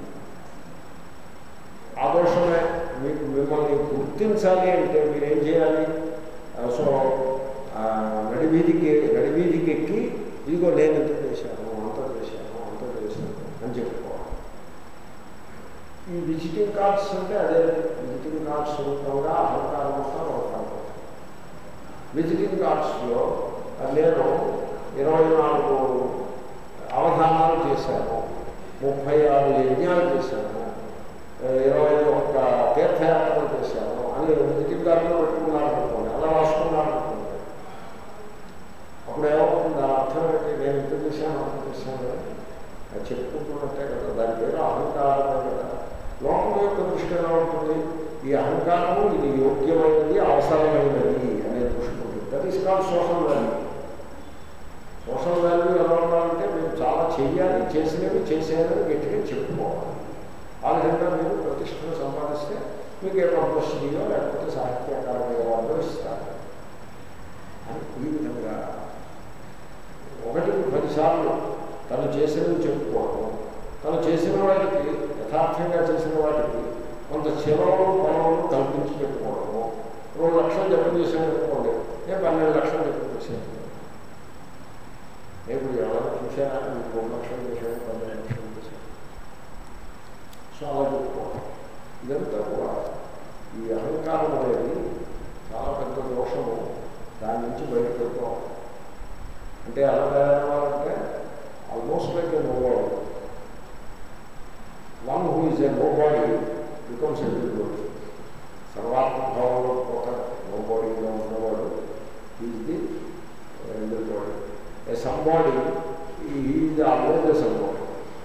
ఆదోషమే మీకు మిమ్మల్ని గుర్తించాలి అంటే మీరు ఏం చేయాలి ఆ, సో ఆ, నడివీధికి నడివీధికి ఎక్కి ఇదిగో నేను ఇంత చేశాను అంత చేశాను అంత చేశాను అని చెప్పుకోవాలి ఈ విజిటింగ్ కార్డ్స్ అంటే అదే విజిటింగ్ కార్డ్స్ రూపంగా అహంకారం అంతా ఒక విజిటింగ్ కార్డ్స్లో నేను ఇరవై నాలుగు అవధానాలు చేశాను ముప్పై ఆరు యజ్ఞాలు చేశాను ఇరవై ఒక్క తీర్థయాత్రలు చేశాను అని విజిటింగ్ కార్డులో పెట్టుకున్నాను అనుకోండి అలా రాసుకున్నాను అనుకోండి అప్పుడు ఏమవుతుంది దాని అర్థం ఏంటి నేను ఇంత చేశాను అంత చేశాను అది చెప్పుకుంటున్నట్టే కదా దాని పేరు అహంకారమే కదా లోకం యొక్క దృష్టి ఎలా ఉంటుంది ఈ అహంకారము ఇది యోగ్యమైనది అవసరమైనది అనే దృష్టి ఉంటుంది that is call social value social value ఎలా ఉండాలంటే మీరు చాలా చేయాలి చేసినవి చేసేయాలని గట్టిగా చెప్పుకోవాలి ఆ విధంగా మీరు ప్రతిష్టను సంపాదిస్తే మీకు ఏ పద్మశ్రీయో లేకపోతే సాహిత్య అకాడమీ అవార్డు ఇస్తారు అని ఈ విధంగా ఒకటికి పదిసార్లు తను చేసినవి చెప్పుకోవడం తను చేసిన వాటికి యథార్థంగా చేసిన వాటికి కొంత చిరవలు పొలవలు కల్పించి పెట్టుకోవడము రెండు లక్షలు జపం చేసాను అనుకోండి నేను పన్నెండు లక్షలు జపం చేశాను నేను ఇప్పుడు ఎవరైనా చూసానా మీకు రెండు లక్షలు చేశాను పన్నెండు లక్షలు చేశాను సో అలా చెప్పుకోవడం ఇదంతా కూడా ఈ అహంకారం అనేది చాలా పెద్ద దోషము దాని నుంచి బయటపెట్టుకోవాలి అంటే ఎలా తయారవ్వాలంటే almost like a nobody one who is a nobody becomes a big సర్వాత్మభావంలో ఒక నోబాడీగా ఉన్నవాడు is the big body a somebody is always a somebody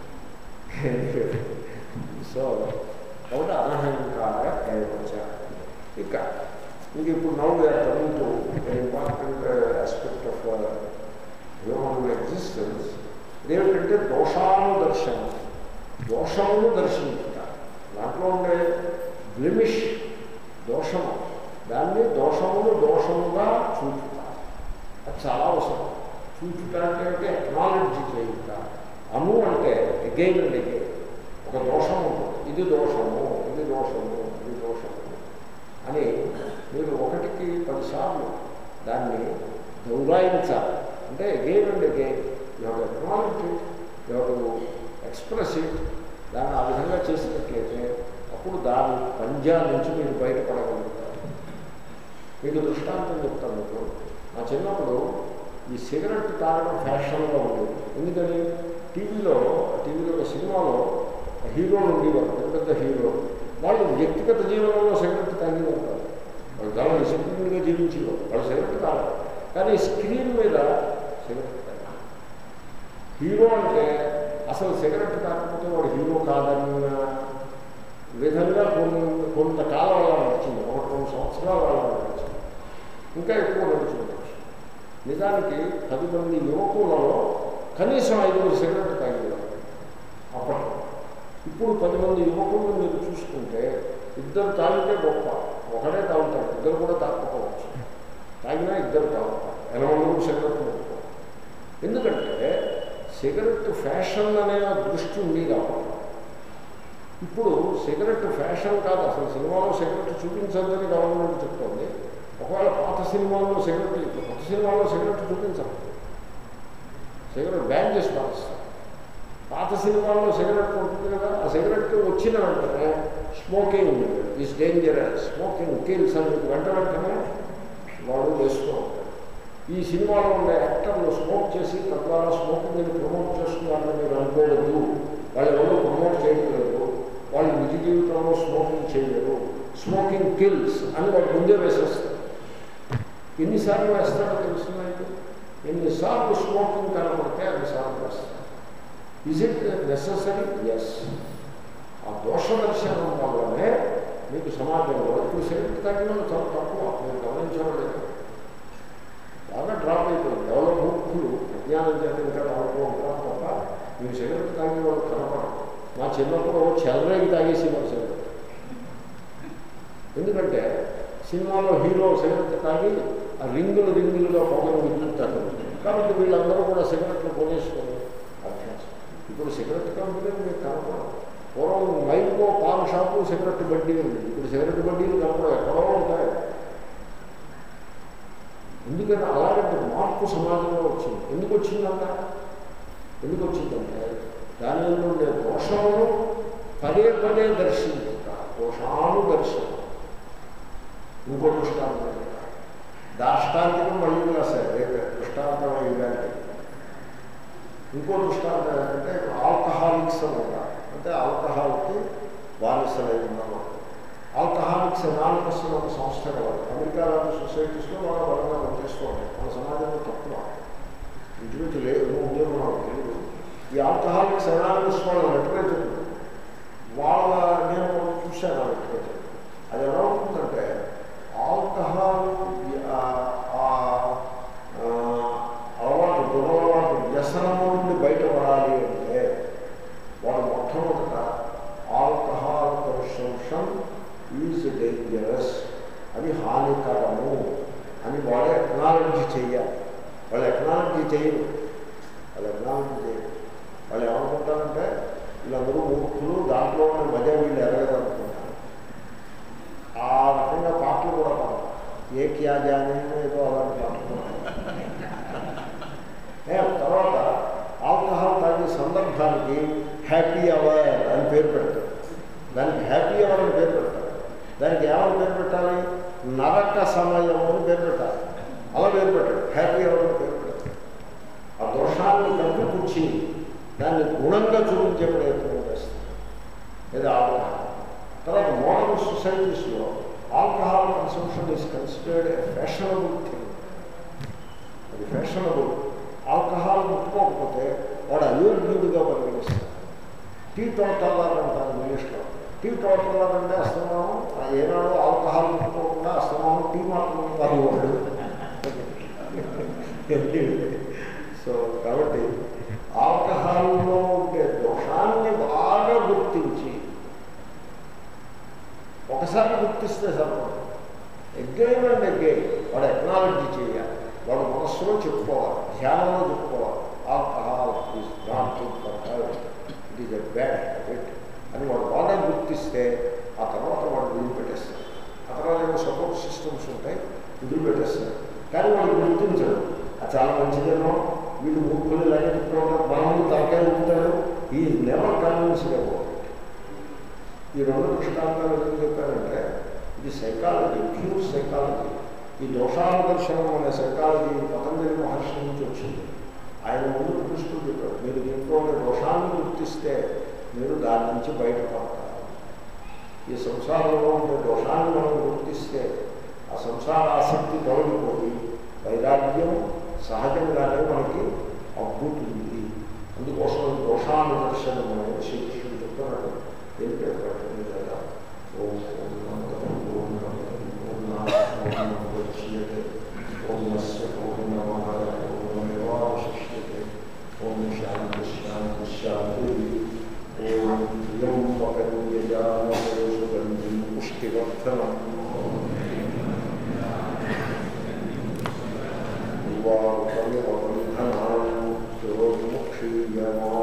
so కాబట్టి అనహంకార ఏవచ ఇక ఇంక ఇప్పుడు now we are coming to important aspect of human existence ఏమిటంటే దోషానుదర్శనం దోషమును దర్శించుట దాంట్లో ఉండే బ్లిమిష్ దోషము దాన్ని దోషమును దోషముగా చూచుట అది చాలా అవసరం చూచుట అంటే ఎక్నాలజీ చేయుట అను అంటే అగైన్ అండ్ అగైన్ ఒక దోషం ఉంటుంది ఇది దోషము ఇది దోషము ఇది దోషము అని మీరు ఒకటికి పదిసార్లు దాన్ని దౌరాయించాలి అంటే again and again you have acknowledge you have express it దాన్ని ఆ విధంగా చేసినట్లయితే అప్పుడు దాని పంజా నుంచి మీరు బయటపడగలుగుతారు మీకు దృష్టాంతం చెప్తాను మీకు నా చిన్నప్పుడు ఈ సిగరెట్ తాగడం ఫ్యాషన్గా ఉండేది ఎందుకని టీవీలో టీవీలో ఒక సినిమాలో హీరోలు ఉండేవారు పెద్ద పెద్ద హీరో వాళ్ళు వ్యక్తిగత జీవనంలో సిగరెట్ తాగేవారు కాదు వాళ్ళు చాలా డిసిప్లిన్గా జీవించేవారు వాళ్ళు సిగరెట్ తాగరు కానీ స్క్రీన్ మీద సిగరెట్ తాగారు హీరో అంటే అసలు సిగరెట్ తాగకపోతే వాడు హీరో కాదన్న విధంగా కొన్ని కొంతకాలం అలా నడిచింది ఒకటి రెండు సంవత్సరాలు అలా నడిచింది ఇంకా ఎక్కువ నడుచుకోవచ్చు నిజానికి పది మంది యువకులలో కనీసం ఐదుగురు సిగరెట్ తాగేవారు అప్పట్లో ఇప్పుడు పది మంది యువకులను మీరు చూసుకుంటే ఇద్దరు తాగితే గొప్ప ఒకడే తాగుతాడు ఇద్దరు కూడా తాగకపోవచ్చు తాగినా ఇద్దరు తాగుతారు ఎనభై సిగరెట్ ముట్టుకో ఎందుకంటే సిగరెట్ ఫ్యాషన్ అనే దృష్టి ఉంది కాబట్టి ఇప్పుడు సిగరెట్ ఫ్యాషన్ కాదు అసలు సినిమాలో సిగరెట్ చూపించద్దని గవర్నమెంట్ చెప్తోంది ఒకవేళ పాత సినిమాల్లో సిగరెట్ ఇప్పుడు కొత్త సినిమాలో సిగరెట్ చూపించరు సిగరెట్ బ్యాన్ చేసి పాటిస్తారు పాత సినిమాల్లో సిగరెట్ ఉంటుంది కదా ఆ సిగరెట్ వచ్చిన వెంటనే smoking is dangerous smoking kills అని వెంట వెంటనే వాడు వేస్తూ ఉంటాడు ఈ సినిమాలో ఉండే యాక్టర్లు స్మోక్ చేసి తద్వారా స్మోకింగ్ ప్రమోట్ చేస్తున్నారని మీరు అనుకోవద్దు వాళ్ళు ఎవరు ప్రమోట్ చేయట్లేదు వాళ్ళు నిజ జీవితంలో స్మోకింగ్ చేయలేరు స్మోకింగ్ కిల్స్ అని వాళ్ళు ముందే వేసేస్తారు ఎన్నిసార్లు వేస్తారో తెలుసున్నాయి ఎన్నిసార్లు స్మోకింగ్ కనపడితే అన్నిసార్లు వేస్తారు ఇజ్ ఇట్ నెససరీ ఎస్ ఆ దోష దర్శనం వల్లనే మీకు సమాజంలో ఇప్పుడు సిగరెట్ తాగిన వాళ్ళు చాలా తక్కువ మీరు గమనించలేదు బాగా డ్రాప్ అయిపోయింది ఎవరో మూర్ఖులు అజ్ఞానం చేత ఇంకా తాగుతూ ఉంటారు తప్ప మీరు సిగరెట్ తాగే వాళ్ళు కనపడరు మా చిన్నప్పుడు చెల్లరేగి తాగేసి మన సిగరెట్ ఎందుకంటే సినిమాలో హీరో సిగరెట్ తాగి ఆ రింగులు రింగులుగా పొగలు విద్యుత్తారు కాబట్టి వీళ్ళందరూ కూడా సిగరెట్లు కొనేసుకొని అభ్యాసం ఇప్పుడు సిగరెట్ కంపెనీలు మీకు కనపడదు పూర్వం మైకో పాన్ షాపు సిగరెట్ బడ్డీ ఉంది ఇప్పుడు సిగరెట్ బడ్డీలు కనపడవు ఎక్కడో ఉంటాయి ఎందుకంటే అలాంటి మార్పు సమాజంలో వచ్చింది ఎందుకు వచ్చిందంట ఎందుకు వచ్చిందంటే దానిలో ఉండే దోషమును పదే పదే దర్శించుట దోషాను దర్శనం ఇంకో దృష్టాంతం దాష్టాంతికం మళ్ళీ రాశారు రేపే దృష్టాంతం అయ్యిందంటే ఇంకో దృష్టాంతం ఏంటంటే ఆల్కహాలిక్స్ అని ఉంటారు అంటే ఆల్కహాల్కి బానిసలై ఉన్నారు ఆల్కహాలిక్స్ అనాలికస్ ఒక సంస్థ కలదు అమెరికా లాంటి సొసైటీస్లో వాళ్ళ బలంగా పనిచేస్తూ ఉంటాయి మన సమాజంలో తక్కువ ఇంచుమించు లేదు ఉద్యోగం నాకు తెలియదు ఈ ఆల్కహాలిక్స్ అనాలికస్ వాళ్ళ లిటరేచర్ వాళ్ళ నేను చూశాను ఆ లిటరేచర్ అది ఎలా ఉంటుందంటే ఆల్కహాల్ అలవాటు దురలవాటు వ్యసనము నుండి బయటపడాలి అంటే వాడు మొట్టమొదట ఆల్కహాల్ కన్సంప్షన్ ఈజ్ డేంజరస్ అది హానికరము అని వాడు ఎక్నాలజీ చెయ్యాలి వాళ్ళు ఎక్నాలజీ చేయరు వాళ్ళు ఎక్నాలజీ చేయరు వాళ్ళు ఏమనుకుంటారంటే వీళ్ళందరూ మూర్ఖులు దాంట్లో ఉన్న మజా వీళ్ళు ఎరగదు అనుకుంటారు ఆ రకంగా పాటలు కూడా పాడతారు ఏ క్యా జానే ఏదో అలాంటి పాటలు ఏ తర్వాత ఆల్కహాల్ తాగే సందర్భానికి హ్యాపీ అవర్ అని పేరు పెడతారు దానికి హ్యాపీ అవర్ అని పేరు పెడతారు దానికి ఏమని పేరు పెట్టాలి నరక సమయం అని పేరు పెట్టాలి అలా పేరు పెట్టాడు హ్యాపీ అవర్ అని పేరు పెట్టాడు ఆ దోషాన్ని కప్పిపుచ్చి దాన్ని గుణంగా చూపించే ప్రయత్నం చేస్తారు ఇది ఆల్కహాల్ తర్వాత మోడర్న్ సొసైటీస్లో alcohol consumption is considered a fashionable thing అది ఫ్యాషనబుల్ ఆల్కహాల్ ముట్టుకోకపోతే వాడు అయోగ్యుడిగా పరిగణిస్తాడు టీ టోటల్లర్ అంటారు ఇంగ్లీష్లో టీ టోటల్లర్ అంటే అస్తమానం ఏనాడు ఆల్కహాల్ ముట్టుకోకుండా అస్తమానం టీ మాత్రం తాగేవాడు సో కాబట్టి ఆల్కహాల్లో ఉండే దోషాన్ని బాగా గుర్తించి ఒకసారి గుర్తిస్తే సరిపడదు ఎగ్గైన్ అండ్ ఎగ్గైన్ వాడు ఎక్నాలజీ చేయాలి వాడు మనస్సులో చెప్పుకోవాలి ధ్యానంలో చెప్పుకోవాలి alcohol is not good for health it is a bad habit అని వాడు బాగా గుర్తిస్తే ఆ తర్వాత వాడు వదిలిపెట్టేస్తాడు ఆ తర్వాత ఏమో సపోర్ట్ సిస్టమ్స్ ఉంటాయి వదిలిపెట్టేస్తాడు కానీ వాడు గుర్తించడు అది చాలా మంచిదేమో వీడు మూర్ఖులు ఇలాగే చెప్పుకోవడం మనము తలకాయ ఉంటాడు ఈ నెవర్ కన్విన్స్డ్ అబౌట్ ఈ రెండు దృష్టాంతాలు ఎందుకు చెప్పారంటే ఇది సైకాలజీ ప్యూర్ సైకాలజీ ఈ దోషానుదర్శనం అనే సైకాలజీ పతంజలి మహర్షి నుంచి వచ్చింది ఆయన ముందు దృష్టిలో చెప్పారు మీరు దీంట్లో ఉండే దోషాన్ని గుర్తిస్తే మీరు దాని నుంచి బయటపడతారు ఈ సంసారంలో ఉండే దోషాన్ని మనం గుర్తిస్తే ఆ సంసార ఆసక్తి తొలగిపోయి వైరాగ్యం సహజంగానే మనకి అబ్బుతుంది అందుకోసం ఈ దోషానుదర్శనం అనేది శ్రీకృష్ణుడు చెప్తున్నాడు తెలిపే ప్రకటన కదా ఓం పూర్ణమదం పూర్ణమిదం పూర్ణాత్మకం వచ్చ్యతే పూర్ణస్య పూర్ణమాదాయ పూర్ణమేవాశిష్యతే ఓం శాంతి శాంతి శాంతి ఓం ప్రియం పకన్యజామేషు గంధిం పుష్టివర్ధనం నివారుకమివ బంధనాన్ శిరోముక్షీయమా